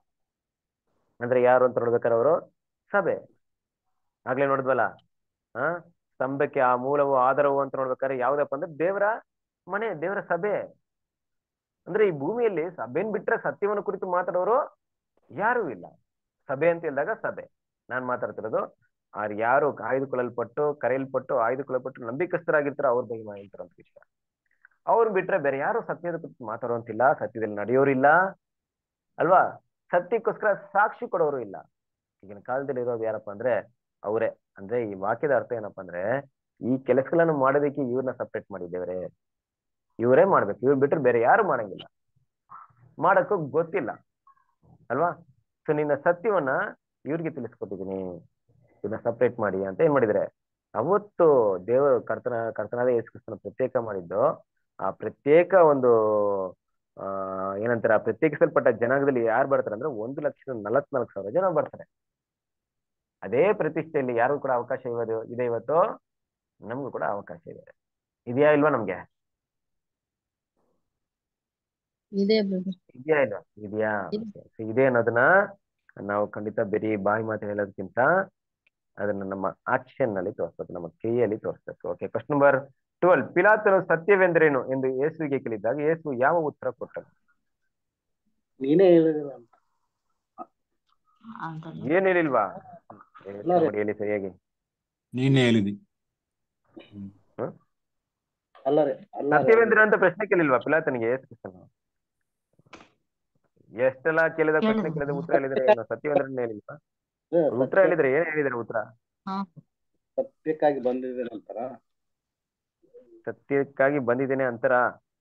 ಅಂದ್ರೆ ಯಾರು ಅಂತ ನೋಡ್ಬೇಕಾದ್ರೆ ಅವರು ಸಭೆ ಆಗ್ಲೇ ನೋಡಿದ್ವಲ್ಲ ಆ ಸ್ತಂಭಕ್ಕೆ ಆ ಮೂಲವು ಆಧಾರವು ಅಂತ ನೋಡ್ಬೇಕಾದ್ರೆ ಯಾವ್ದಪ್ಪ ಅಂದ್ರೆ ದೇವರ ಮನೆ ದೇವರ ಸಭೆ ಅಂದ್ರೆ ಈ ಭೂಮಿಯಲ್ಲಿ ಸಭೆನ್ ಬಿಟ್ರೆ ಸತ್ಯವನ್ನು ಕುರಿತು ಮಾತಾಡೋರು ಯಾರೂ ಇಲ್ಲ ಸಭೆ ಅಂತ ಹೇಳಿದಾಗ ಸಭೆ ನಾನ್ ಮಾತಾಡ್ತಿರೋದು ಅವ್ರು ಯಾರು ಆಯ್ದುಕೊಳ್ಳಲ್ಪಟ್ಟು ಕರೆಯಲ್ಪಟ್ಟು ಆಯ್ದುಕೊಳ್ಳಲ್ಪಟ್ಟು ನಂಬಿಕಸ್ಥರಾಗಿರ್ತಾರೋ ಅವ್ರ ಬಗ್ಗೆ ಹೇಳ್ತಾರ ಅಂತ ವಿಷಯ ಅವ್ರು ಬಿಟ್ರೆ ಬೇರೆ ಯಾರು ಸತ್ಯದ ಕುರಿತು ಮಾತಾಡುವಂತಿಲ್ಲ ಸತ್ಯದಲ್ಲಿ ನಡೆಯೋರಿಲ್ಲ ಅಲ್ವಾ ಸತ್ಯಕ್ಕೋಸ್ಕರ ಸಾಕ್ಷಿ ಕೊಡೋರು ಇಲ್ಲ ಈಗಿನ ಕಾಲದಲ್ಲಿ ಇರೋದು ಯಾರಪ್ಪ ಅಂದ್ರೆ ಅವರೇ ಅಂದ್ರೆ ಈ ವಾಕ್ಯದ ಅರ್ಥ ಏನಪ್ಪಾ ಅಂದ್ರೆ ಈ ಕೆಲಸಗಳನ್ನು ಮಾಡೋದಕ್ಕೆ ಇವ್ರನ್ನ ಸಪ್ರೇಟ್ ಮಾಡಿದ್ದೇವ್ರೆ ಇವರೇ ಮಾಡ್ಬೇಕು ಇವ್ರು ಬಿಟ್ರೆ ಬೇರೆ ಯಾರು ಮಾಡಂಗಿಲ್ಲ ಮಾಡಕ್ಕೂ ಗೊತ್ತಿಲ್ಲ ಅಲ್ವಾ ಸೊ ನಿನ್ನ ಸತ್ಯವನ್ನ ಇವ್ರಿಗೆ ತಿಳಿಸ್ಕೊಟ್ಟಿದೀನಿ ಇದನ್ನ ಸಪ್ರೇಟ್ ಮಾಡಿ ಅಂತ ಏನ್ ಮಾಡಿದ್ರೆ ಅವತ್ತು ದೇವರು ಕರ್ತನ ಕರ್ತನಾದ ಯೇಸು ಕ್ರಿಸ್ತನ ಪ್ರತ್ಯೇಕ ಮಾಡಿದ್ದು ಆ ಪ್ರತ್ಯೇಕ ಒಂದು ಆ ಏನಂತಾರೆ ಆ ಪ್ರತ್ಯೇಕಿಸಲ್ಪಟ್ಟ ಜನಾಂಗದಲ್ಲಿ ಯಾರು ಬರ್ತಾರೆ ಅಂದ್ರೆ ಒಂದು ಲಕ್ಷದ ನಲವತ್ನಾಲ್ಕು ಸಾವಿರ ಜನ ಬರ್ತಾರೆ ಅದೇ ಪ್ರತಿಷ್ಠೆಯಲ್ಲಿ ಯಾರು ಕೂಡ ಅವಕಾಶ ಇರೋದು ಇದೆ ಇವತ್ತು ನಮಗೂ ಕೂಡ ಅವಕಾಶ ಇದೆ ಇದೆಯಾ ಇಲ್ವಾ ನಮ್ಗೆ ಇದೆ ಬ್ರದರ್ ಇದೆಯಾ ಇಲ್ವಾ ಇದೆಯಾ ಇದೆ. Okay. So ಇದೆ ಅನ್ನೋದನ್ನ ನಾವು ಖಂಡಿತ ಬರೀ ಬಾಯಿ ಮಾತು ಹೇಳೋದಕ್ಕಿಂತ ಅದನ್ನ ನಮ್ಮ ಆಕ್ಷನ್ ನಲ್ಲಿ ತೋರಿಸ್ಬೇಕು ನಮ್ಮ ಕ್ರಿಯೆಯಲ್ಲಿ ತೋರಿಸ್ಬೇಕು ಓಕೆ ಕ್ವಶನ್ ನಂಬರ್ ಟ್ವೆಲ್ ಪಿಲಾತನು ಸತ್ಯವೆಂದರೇನು ಎಂದು ಯೇಸುವಿಗೆ ಕೇಳಿದಾಗ ಯೇಸು ಯಾವ ಉತ್ತರ ಕೊಟ್ಟನು ನೀನೇ ಹೇಳಿದಿರ ಅಂತ ಅಂತ ಏನ್ ಹೇಳಿಲ್ವಾ ಏ, ಇಲ್ಲ ರೀ. ನೋಡಿ ಹೇಳಿ ಸರಿಯಾಗಿ ನೀನೇ ಹೇಳಿದಿ ಅಲ್ಲ ರೀ ಅಲ್ಲ ರೀ ಸತ್ಯವೇಂದ್ರ ಅಂತ ಪ್ರಶ್ನೆ ಕೇಳಿಲ್ವಾ ಪಿಲಾತನಿಗೆ ಯೇಸು ಕ್ರಿಸ್ತನು ಎಷ್ಟೆಲ್ಲ ಕೇಳಿದ ಪ್ರಶ್ನೆ ಕೇಳಿದ್ರು. ಕೇಳಿದ ಉತ್ತರ ಹೇಳಿದ್ರೆ ಏನು ಸತ್ಯವೇಂದ್ರನ್ ಹೇಳಿಲ್ವಾ ಇದು ಉತ್ತರ ಸತ್ಯ- ಹೇಳಿದ್ರೆ ಏನ್ ಹೇಳಿದ್ರೆ ಉತ್ತರ ಹಾ ಸತ್ಯಕ್ಕಾಗಿ ಬಂದಿದೆ ನಂತರ ಸತ್ಯಕ್ಕಾಗಿ ಬಂದಿದ್ದೇನೆ ಅಂತರ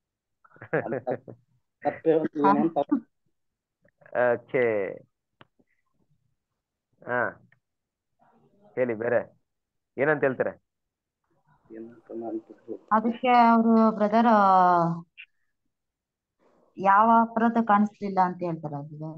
ಸತ್ಯ ಏನು ಅಂತ ಓಕೆ ಹಾ ಹೇಳಿ ಬೇರೆ ಏನಂತ ಹೇಳ್ತಾರೆ ಏನಂತ ನಾನು ಅದಕ್ಕೆ ಅವರು ಬ್ರದರ್ ಯಾವ ಅಪರಾಧ ಕಾಣಿಸ್ಲಿಲ್ಲ ಅಂತ ಹೇಳ್ತಾರೆ ಅದು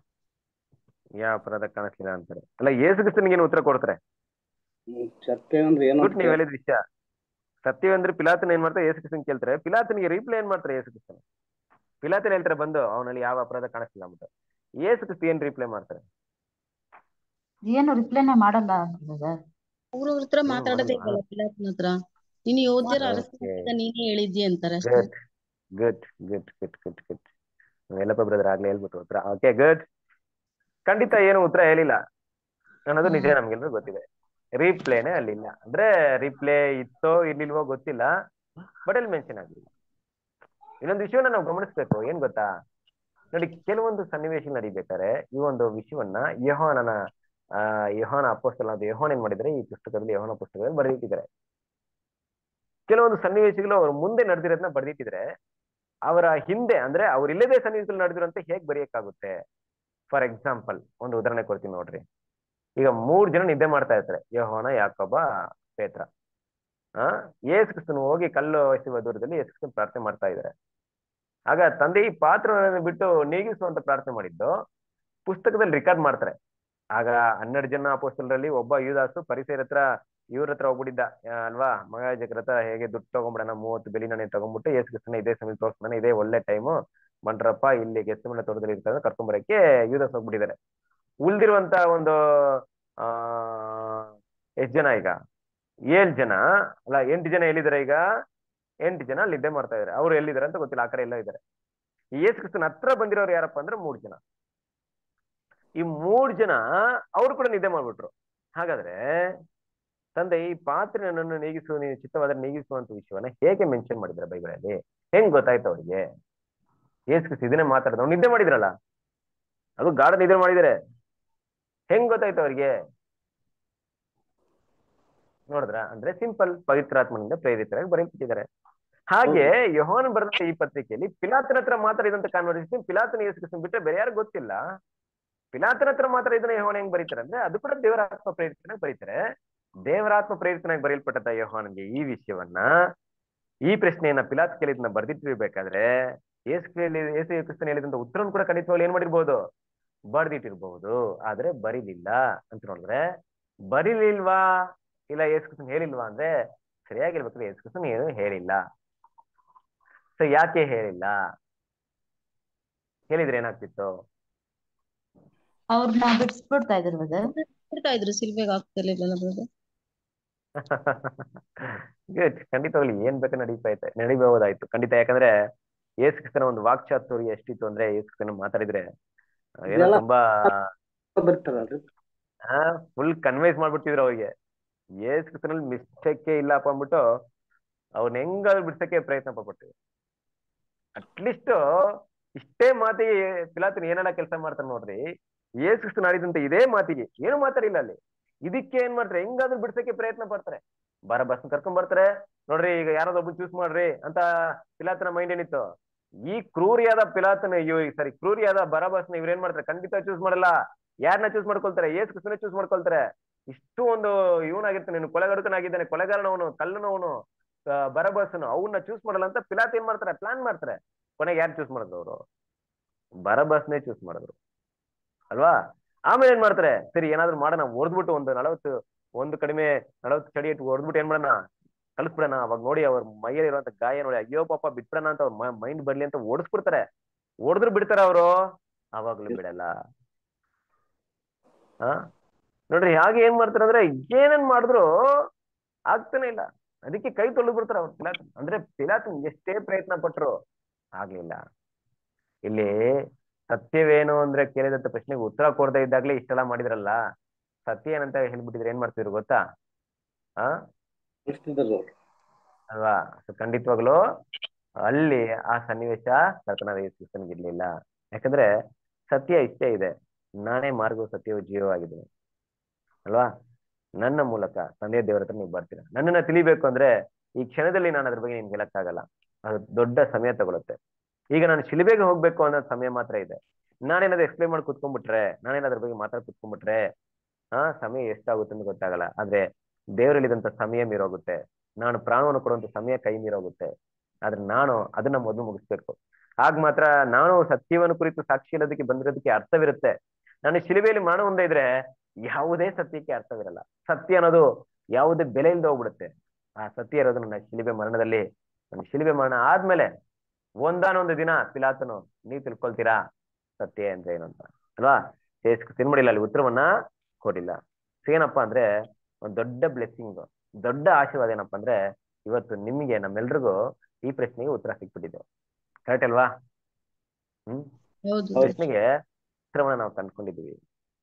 ಯಾವ ಅಪರಾಧ ಕಾಣಿಸ್ಲಿಲ್ಲ ಅಂತಾರೆ ಅಲ್ಲ ಯೇಸು ಕ್ರಿಸ್ತನಿಗೆ ಏನು ಉತ್ತರ ಕೊಡ್ತಾರೆ ಹ್ಮ್, ಸತ್ಯ ಅಂದ್ರೆ ಏನು ಗುಡ್ ನೀವ್ ಹೇಳಿದ ವಿಷಯ ಸತ್ಯವೇಂದ್ರ ಪಿಲಾತನ ಏನ್ ಮಾಡ್ತಾರೆ ಯೇಸು ಕ್ರಿಸ್ತನ್ ಕೇಳ್ತಾರೆ ಪಿಲಾತನಿಗೆ ರಿಪ್ಲೈ ಏನ್ ಮಾಡ್ತಾರೆ ಯೇಸು ಕ್ರಿಸ್ತನ್ ಪಿಲಾತನ್ ಹೇಳ್ತಾರೆ ಬಂದು ಅವನಲ್ಲಿ ಯಾವ ಅಪರಾಧ ಕಾಣಿಸ್ಲಿಲ್ಲ ಅಂತ ಯೇಸು ಕ್ರಿಸ್ತ ಏನ್ ರಿಪ್ಲೈ ಮಾಡ್ತಾರೆ ಏನು ರಿಪ್ಲೈನೇ ಮಾಡಲ್ಲ ಬ್ರದರ್ ಅವ್ರ ಹತ್ರ ಏನು ಮಾತಾಡೋದೇ ಮಾಡಲ್ವಾ? ಇಲ್ಲಲ್ಲ ಪಿಲಾತನ ಹತ್ರ ನೀನು ಯೋಧ್ಯರ Okay. ಅರಸನಾಗಿದ್ದ ನೀನೇ ಹೇಳಿದ್ದಿ ಅಂತಾರೆ ಅಷ್ಟೇ good good good good good good ಎಲ್ಲಪ್ಪ ಬ್ರದರ್ ಆಗ್ಲೇ ಹೇಳ್ಬಿಟ್ಟು ಉತ್ತರ ಓಕೆ ಗುಡ್ ಖಂಡಿತ ಏನು ಉತ್ತರ ಹೇಳಿಲ್ಲ ಅನ್ನೋದು ನಿಜ ನಮ್ಗೆಲ್ರಿಗೂ ಗೊತ್ತಿದೆ ರಿಪ್ಲೇನೆ ಅಲ್ಲಿಲ್ಲ ಅಂದ್ರೆ ರಿಪ್ಲೇ ಇತ್ತೋ ಇರ್ಲಿಲ್ವೋ ಗೊತ್ತಿಲ್ಲ ಬಟ್ ಅಲ್ಲಿ ಮೆನ್ಷನ್ ಆಗಿಲ್ಲ ಇನ್ನೊಂದು ವಿಷಯವನ್ನ ನಾವು ಗಮನಿಸ್ಬೇಕು ಏನ್ ಗೊತ್ತಾ ನೋಡಿ ಕೆಲವೊಂದು ಸನ್ನಿವೇಶ ನಡಿಬೇಕಾದ್ರೆ ಈ ಒಂದು ವಿಷಯವನ್ನ ಯಹೋನನ ಆ ಯಹೋನ ಅಪೋಸ್ತಲ ಅದು ಯಹೋನ್ ಏನ್ ಮಾಡಿದ್ರೆ ಈ ಪುಸ್ತಕದಲ್ಲಿ ಯಹೋನ ಪುಸ್ತಕದಲ್ಲಿ ಬರೆದಿಟ್ಟಿದ್ದಾರೆ ಕೆಲವೊಂದು ಸನ್ನಿವೇಶಗಳು ಅವ್ರ ಮುಂದೆ ನಡೆದಿರೋದನ್ನ ಬರೆದಿಟ್ಟಿದ್ರೆ ಅವರ ಹಿಂದೆ ಅಂದ್ರೆ ಅವ್ರ ಇಲ್ಲದೆ ಸನ್ನಿವೇಶದಲ್ಲಿ ನಡೆದಿರಂತೆ ಹೇಗ್ ಬರೆಯಕ್ಕಾಗುತ್ತೆ ಫಾರ್ ಎಕ್ಸಾಂಪಲ್ ಒಂದು ಉದಾಹರಣೆ ಕೊಡ್ತೀನಿ ನೋಡ್ರಿ ಈಗ ಮೂರ್ ಜನ ನಿದ್ದೆ ಮಾಡ್ತಾ ಇರ್ತಾರೆ ಯಹೋನ ಯಾಕೊಬ್ಬ ಪೇತ್ರ ಆ ಯೇಸು ಕ್ರಿಸ್ತನು ಹೋಗಿ ಕಲ್ಲು ಎಸೆಯುವ ದೂರದಲ್ಲಿ ಯೇಸು ಕ್ರಿಸ್ತನ್ ಪ್ರಾರ್ಥನೆ ಮಾಡ್ತಾ ಇದ್ದಾರೆ ಆಗ ತಂದೆ ಈ ಪಾತ್ರವನ್ನು ಬಿಟ್ಟು ನೀಗಿಸುವಂತ ಪ್ರಾರ್ಥನೆ ಮಾಡಿದ್ದು ಪುಸ್ತಕದಲ್ಲಿ ರೆಕಾರ್ಡ್ ಮಾಡ್ತಾರೆ ಆಗ ಹನ್ನೆರಡು ಜನ ಅಪೋಸ್ತಲರಲ್ಲಿ ಒಬ್ಬ ಯುದಾಸು ಪರಿಸರ ಹತ್ರ ಇವ್ರ ಹತ್ರ ಹೋಗ್ಬಿಟ್ಟಿದ್ದ ಆ, ಅಲ್ವಾ ಮಹಾಯಾಜಕರ ಹತ್ರ ಹೇಗೆ ದುಡ್ಡು ತಗೊಂಡ್ಬಿಡೋಣ ಮೂವತ್ತು ಬೆಲಿ ನಾಣ್ಯ ತಗೊಂಡ್ಬಿಟ್ಟು ಯೇಸು ಕ್ರಿಸ್ತನ ಇದೇ ಸಮಯ ತೋರಿಸ್ತಾನೆ ಇದೇ ಒಳ್ಳೆ ಟೈಮು ಮಂಟ್ರಪ್ಪ ಇಲ್ಲಿ ಗೆಸ್ಸಮನ ತೋಟದಲ್ಲಿ ಇರ್ತಾರೆ ಕರ್ಕೊಂಬರಕ್ಕೆ ಯುದಾಸ್ ಹೋಗ್ಬಿಟ್ಟಿದ್ದಾರೆ ಉಳ್ದಿರುವಂತ ಒಂದು ಆ ಎಷ್ಟ್ ಜನ ಈಗ ಏಳ್ ಜನ ಅಲ್ಲ ಎಂಟು ಜನ ಎಲ್ಲಿದ್ದಾರೆ ಈಗ ಎಂಟು ಜನ ಅಲ್ಲಿ ನಿದ್ದೆ ಮಾಡ್ತಾ ಇದಾರೆ ಅವ್ರು ಎಲ್ಲಿದ್ದಾರೆ ಅಂತ ಗೊತ್ತಿಲ್ಲ ಆ ಕಡೆ ಎಲ್ಲ ಇದ್ದಾರೆ ಈ ಯೇಸು ಕ್ರಿಸ್ತನ ಹತ್ರ ಬಂದಿರೋರು ಯಾರಪ್ಪ ಅಂದ್ರೆ ಮೂರ್ ಜನ ಈ ಮೂರ್ ಜನ ಅವ್ರು ಕೂಡ ನಿದ್ದೆ ಮಾಡ್ಬಿಟ್ರು ಹಾಗಾದ್ರೆ ತಂದೆ ಈ ಪಾತ್ರೆ ನನ್ನನ್ನು ನೀಗಿಸುವ ನೀನು ಚಿತ್ತವಾದ್ರೆ ನೀಗಿಸುವಂತ ವಿಷಯವನ್ನ ಹೇಗೆ ಮೆನ್ಷನ್ ಮಾಡಿದ್ರೆ ಬೈಬಲಲ್ಲಿ ಹೆಂಗ್ ಗೊತ್ತಾಯ್ತು ಅವ್ರಿಗೆ ಯೇಸು ಕ್ರಿಸ್ತ ಇದನ್ನೇ ಮಾತಾಡಿದ ಅವ್ರು ನಿದ್ದೆ ಮಾಡಿದ್ರಲ್ಲ ಅದು ಗಾಢ ನಿದ್ದೆ ಮಾಡಿದಾರೆ ಹೆಂಗ್ ಗೊತ್ತಾಯ್ತು ಅವ್ರಿಗೆ ನೋಡಿದ್ರ ಅಂದ್ರೆ ಸಿಂಪಲ್ ಪವಿತ್ರಾತ್ಮನಿಂದ ಪ್ರೇರಿತರಾಗಿ ಬರೆಯಲ್ಪಟ್ಟಿದ್ದಾರೆ ಹಾಗೆ ಯಹೋನ್ ಬರೆದ ಈ ಪತ್ರಿಕೆಯಲ್ಲಿ ಪಿಲಾತನ ಹತ್ರ ಮಾತಾಡಿದಂತ ಕಾನ್ವರ್ಸೇಷನ್ ಪಿಲಾತನ ಯೇಸು ಕ್ರಿಸ್ತನ್ ಬಿಟ್ಟರೆ ಬೇರೆ ಯಾರು ಗೊತ್ತಿಲ್ಲ ಪಿಲಾತನ ಹತ್ರ ಮಾತ್ರ ಇದನ್ನ ಯಹೋನ ಹೆಂಗ್ ಬರೀತಾರೆ ಅಂದ್ರೆ ಅದು ಕೂಡ ದೇವರ ಆತ್ಮ ಪ್ರೇರಿತನಾಗಿ ಬರೀತಾರೆ ದೇವರಾತ್ಮ ಪ್ರೇರಿತನಾಗಿ ಬರೆಯಲ್ಪಟ್ಟಂತ ಯಹೋವನಿಗೆ ಈ ವಿಷಯವನ್ನ ಈ ಪ್ರಶ್ನೆಯನ್ನ ಪಿಲಾತ್ ಕೇಳಿದ್ನ ಬರ್ದಿಟ್ಟಿರ್ಬೇಕಾದ್ರೆ ಯೇಸು ಕೇಳಿ ಯೇಸು ಕ್ರಿಸ್ತನ್ ಹೇಳಿದಂತ ಉತ್ತರವನ್ನು ಕೂಡ ಖಂಡಿತವಾಗ್ಲು ಏನ್ ಮಾಡಿರ್ಬೋದು ಬರ್ದಿಟ್ಟಿರ್ಬಹುದು ಆದ್ರೆ ಬರೀಲಿಲ್ಲ ಅಂತ ನೋಡಿದ್ರೆ ಬರೀಲಿಲ್ವಾ ಇಲ್ಲ ಯೇಸು ಕ್ರಿಸ್ತನ್ ಹೇಳಿಲ್ವಾ ಅಂದ್ರೆ ಸರಿಯಾಗಿ ಹೇಳ್ಬೇಕಾದ್ರೆ ಯೇಸು ಕ್ರಿಸ್ತನ್ ಏನು ಹೇಳಿಲ್ಲ ಸೊ ಯಾಕೆ ಹೇಳಿಲ್ಲ ಹೇಳಿದ್ರೆ ಏನಾಗ್ತಿತ್ತು ಅವ್ರನ್ನ ಬಿಡಿಸ್ಬಿಡ್ತಾ ಇದ್ರು ಬ್ರದರ್ ಬಿಡ್ತಾ ಇದ್ರು ಸಿಲ್ವೆಗೆ ಆಗ್ತಿರ್ಲಿಲ್ಲ ಬ್ರದರ್ ಗುಡ್ ಖಂಡಿತವಾಗ್ಲಿ ಏನ್ ಬೇಕು ನಡೀತಾ ಐತೆ ನಡಿಬಹುದಾಯ್ತು ಖಂಡಿತ ಯಾಕಂದ್ರೆ ಯೇಸು ಕ್ರಿಸ್ತನ ಒಂದು ವಾಕ್ಚಾತುರ್ಯ ಎಷ್ಟಿತ್ತು ಅಂದ್ರೆ ಯೇಸು ಕ್ರಿಸ್ತನ ಮಾತಾಡಿದ್ರೆ ಆ, ಏನೋ ಇದೆಲ್ಲ ತುಂಬಾ ಬರ್ತಾರಲ್ರಿ ಫುಲ್ ಕನ್ವಿನ್ಸ್ ಮಾಡ್ಬಿಡ್ತಿದ್ರು ಅವ್ರಿಗೆ ಯೇಸು ಕ್ರಿಸ್ತನಲ್ಲಿ ಮಿಸ್ಟೇಕೇ ಇಲ್ಲಪ್ಪ ಅಂದ್ಬಿಟ್ಟು ಅವ್ನ ಹೆಂಗಾದ್ರು ಬಿಡ್ಸಕ್ಕೆ ಪ್ರಯತ್ನ ಪಡ್ಬಿಟ್ಟಿದ್ರು ಅಟ್ಲೀಸ್ಟ್ ಇಷ್ಟೇ ಮಾತಿಗೆ ಪಿಲಾತನ ಏನೆಲ್ಲ ಕೆಲಸ ಮಾಡ್ತಾನೆ ನೋಡ್ರಿ ಯೇಸು ಕ್ರಿಸ್ತನ ಆಡಿದಂತ ಇದೇ ಮಾತಿಗೆ ಏನು ಮಾತಾಡಿಲ್ಲ ಅಲ್ಲಿ ಇದಕ್ಕೆ ಏನ್ ಮಾಡ್ತಾರೆ ಹೆಂಗಾದ್ರೂ ಬಿಡ್ಸಕ್ಕೆ ಪ್ರಯತ್ನ ಪಡ್ತಾರೆ ಬರ ಬಸ್ ಕರ್ಕೊಂಡ್ ಬರ್ತಾರೆ ನೋಡ್ರಿ ಈಗ ಯಾರಾದ್ರೂ ಒಬ್ಬ ಚೂಸ್ ಮಾಡ್ರಿ ಅಂತ ಪಿಲಾತನ ಮೈಂಡ್ ಏನಿತ್ತು ಈ ಕ್ರೂರಿಯಾದ ಪಿಲಾತನ ಇವ್ ಸಾರಿ ಕ್ರೂರಿಯಾದ ಬರಬಸ್ನ ಇವ್ರೇನ್ ಮಾಡ್ತಾರೆ ಖಂಡಿತ ಚೂಸ್ ಮಾಡಲ್ಲ ಯಾರನ್ನ ಚೂಸ್ ಮಾಡ್ಕೊಳ್ತಾರೆ ಏಸು ಕ್ರಿಸ್ತನೇ ಚೂಸ್ ಮಾಡ್ಕೊಳ್ತಾರೆ ಇಷ್ಟು ಒಂದು ಇವನಾಗಿರ್ತಾನೆ ನೀನು ಕೊಲೆಗಡುಕನಾಗಿದ್ದಾನೆ ಕೊಲೆಗಾರನವನು ಕಳ್ಳನವನು ಬರಬಸ್ನು ಅವನ್ನ ಚೂಸ್ ಮಾಡಲ್ಲ ಅಂತ ಪಿಲಾತ್ ಏನ್ ಮಾಡ್ತಾರೆ ಪ್ಲಾನ್ ಮಾಡ್ತಾರೆ ಕೊನೆಗೆ ಯಾರು ಚೂಸ್ ಮಾಡಿದ್ರು ಅವರು ಬರಬಸ್ನೇ ಚೂಸ್ ಮಾಡಿದ್ರು ಅಲ್ವಾ ಆಮೇಲೆ ಏನ್ ಮಾಡ್ತಾರೆ ಸರಿ ಏನಾದ್ರು ಮಾಡೋಣ ಹೊಡೆದ್ಬಿಟ್ಟು ಒಂದು ನಲವತ್ತು ಒಂದು ಕಡಿಮೆ ನಲವತ್ತು ಚಡಿ ಇಟ್ಟು ಹೊಡೆದ್ಬಿಟ್ಟು ಏನ್ ಮಾಡೋಣ ಕಳಿಸ್ಬಿಡೋಣ ಅವಾಗ ನೋಡಿ ಅವ್ರ ಮೈಯಲ್ಲಿ ಇರುವಂತ ಗಾಯ ನೋಡಿ ಅಯ್ಯೋ ಪಾಪ ಬಿಟ್ಬಿಡೋಣ ಅಂತ ಅವ್ರ ಮೈಂಡ್ ಬರ್ಲಿ ಅಂತ ಓಡಿಸ್ಬಿಡ್ತಾರೆ ಓಡಿದ್ರು ಬಿಡ್ತಾರ ಅವರು ಅವಾಗ್ಲೂ ಬಿಡಲ್ಲ ಆ ನೋಡ್ರಿ ಹಾಗೆ ಏನ್ ಮಾಡ್ತಾರೆ ಅಂದ್ರೆ ಏನೇನ್ ಮಾಡಿದ್ರು ಆಗ್ತಾನೆ ಇಲ್ಲ ಅದಕ್ಕೆ ಕೈ ತೊಳೆದು ಬಿಡ್ತಾರೆ ಅವ್ರು ಪಿಲಾತನ್ ಅಂದ್ರೆ ಪಿಲಾತನ್ ಎಷ್ಟೇ ಪ್ರಯತ್ನ ಪಟ್ರು ಆಗ್ಲಿಲ್ಲ ಇಲ್ಲಿ ಸತ್ಯವೇನು ಅಂದ್ರೆ ಕೇಳಿದಂತ ಪ್ರಶ್ನೆಗೆ ಉತ್ತರ ಕೊಡದೇ ಇದ್ದಾಗ್ಲೇ ಇಷ್ಟೆಲ್ಲ ಮಾಡಿದ್ರಲ್ಲ ಸತ್ಯ ಏನಂತ ಹೇಳ್ಬಿಟ್ಟಿದ್ರೆ ಏನ್ ಮಾಡ್ತಿದ್ರು ಗೊತ್ತಾ ಆ ಪ್ರಶ್ನಿಸಿದ್ರು ಅವ್ರು. ಅಲ್ವಾ ಸೊ ಖಂಡಿತವಾಗ್ಲು ಅಲ್ಲಿ ಆ ಸನ್ನಿವೇಶ ಕರ್ತನಾದ ಯೇಸುಕ್ರಿಸ್ತನಿಗೆ ಇರ್ಲಿಲ್ಲ ಯಾಕಂದ್ರೆ ಸತ್ಯ ಇಷ್ಟೇ ಇದೆ ನಾನೇ ಮಾರ್ಗವು ಸತ್ಯವು ಜೀವವಾಗಿದ್ದೇನೆ ಅಲ್ವಾ ನನ್ನ ಮೂಲಕ ತಂದೆ ದೇವರ ಹತ್ರ ನೀವು ಬರ್ತೀರಾ ನನ್ನನ್ನ ತಿಳಿಬೇಕು ಅಂದ್ರೆ ಈ ಕ್ಷಣದಲ್ಲಿ ನಾನು ಅದ್ರ ಬಗ್ಗೆ ನಿಮ್ಗೆ ಗೆಲ್ಲಕ್ಕಾಗಲ್ಲ ಅದು ದೊಡ್ಡ ಸಮಯ ತಗೊಳುತ್ತೆ ಈಗ ನಾನು ಶಿಲಿಬೆಗೆ ಹೋಗ್ಬೇಕು ಅನ್ನೋ ಸಮಯ ಮಾತ್ರ ಇದೆ ನಾನೇನಾದ್ರು ಎಕ್ಸ್ಪ್ಲೈನ್ ಮಾಡಿ ಕುತ್ಕೊಂಡ್ಬಿಟ್ರೆ ನಾನೇನಾದ್ರ ಬಗ್ಗೆ ಮಾತಾಡ್ ಕುತ್ಕೊಂಡ್ಬಿಟ್ರೆ ಆ ಸಮಯ ಎಷ್ಟಾಗುತ್ತೆ ಅಂತ ಗೊತ್ತಾಗಲ್ಲ ಆದ್ರೆ ದೇವರಲ್ಲಿದಂತ ಸಮಯ ಮೀರೋಗುತ್ತೆ ನಾನು ಪ್ರಾಣವನ್ನು ಕೊಡುವಂತ ಸಮಯ ಕೈ ಮೀರೋಗುತ್ತೆ ಆದ್ರೆ ನಾನು ಅದನ್ನ ಮೊದಲು ಮುಗಿಸ್ಬೇಕು ಆಗ ಮಾತ್ರ ನಾನು ಸತ್ಯವನ್ನು ಕುರಿತು ಸಾಕ್ಷಿ ಇರೋದಕ್ಕೆ ಬಂದಿರೋದಕ್ಕೆ ಅರ್ಥವಿರುತ್ತೆ ನಾನು ಶಿಲುಬೆಯಲ್ಲಿ ಮರಣ ಒಂದೇ ಇದ್ರೆ ಯಾವುದೇ ಸತ್ಯಕ್ಕೆ ಅರ್ಥವಿರಲ್ಲ ಸತ್ಯ ಅನ್ನೋದು ಯಾವುದೇ ಬೆಲೆ ಇಲ್ಲದೆ ಹೋಗ್ಬಿಡುತ್ತೆ ಆ ಸತ್ಯ ಇರೋದು ನನ್ನ ಶಿಲುಬೆ ಮರಣದಲ್ಲಿ ನನ್ನ ಶಿಲುಬೆ ಮರಣ ಆದ್ಮೇಲೆ ಒಂದಾನೊಂದು ದಿನ ಪಿಲಾತನು ನೀವ್ ತಿಳ್ಕೊಳ್ತೀರಾ ಸತ್ಯ ಅಂದ್ರೆ ಏನು ಅಂತ ಅಲ್ವಾ ತಿನ್ಮಡಿಲ್ಲ ಅಲ್ಲಿ ಉತ್ತರವನ್ನ ಕೊಡಿಲ್ಲ So ಏನಪ್ಪಾ ಅಂದ್ರೆ ಒಂದ್ ದೊಡ್ಡ ಬ್ಲೆಸ್ಸಿಂಗ್ ದೊಡ್ಡ ಆಶೀರ್ವಾದ ಏನಪ್ಪಾ ಅಂದ್ರೆ ಇವತ್ತು ನಿಮ್ಗೆ ನಮ್ಮೆಲ್ರಿಗೂ ಈ ಪ್ರಶ್ನೆಗೆ ಉತ್ತರ ಸಿಕ್ಬಿಟ್ಟಿದೆ ಕರೆಕ್ಟ್ ಅಲ್ವಾ ಹ್ಮ್ ಹೌದು ಈ ಪ್ರಶ್ನೆಗೆ ಉತ್ತರವನ್ನ ನಾವು ಕಂಡ್ಕೊಂಡಿದೀವಿ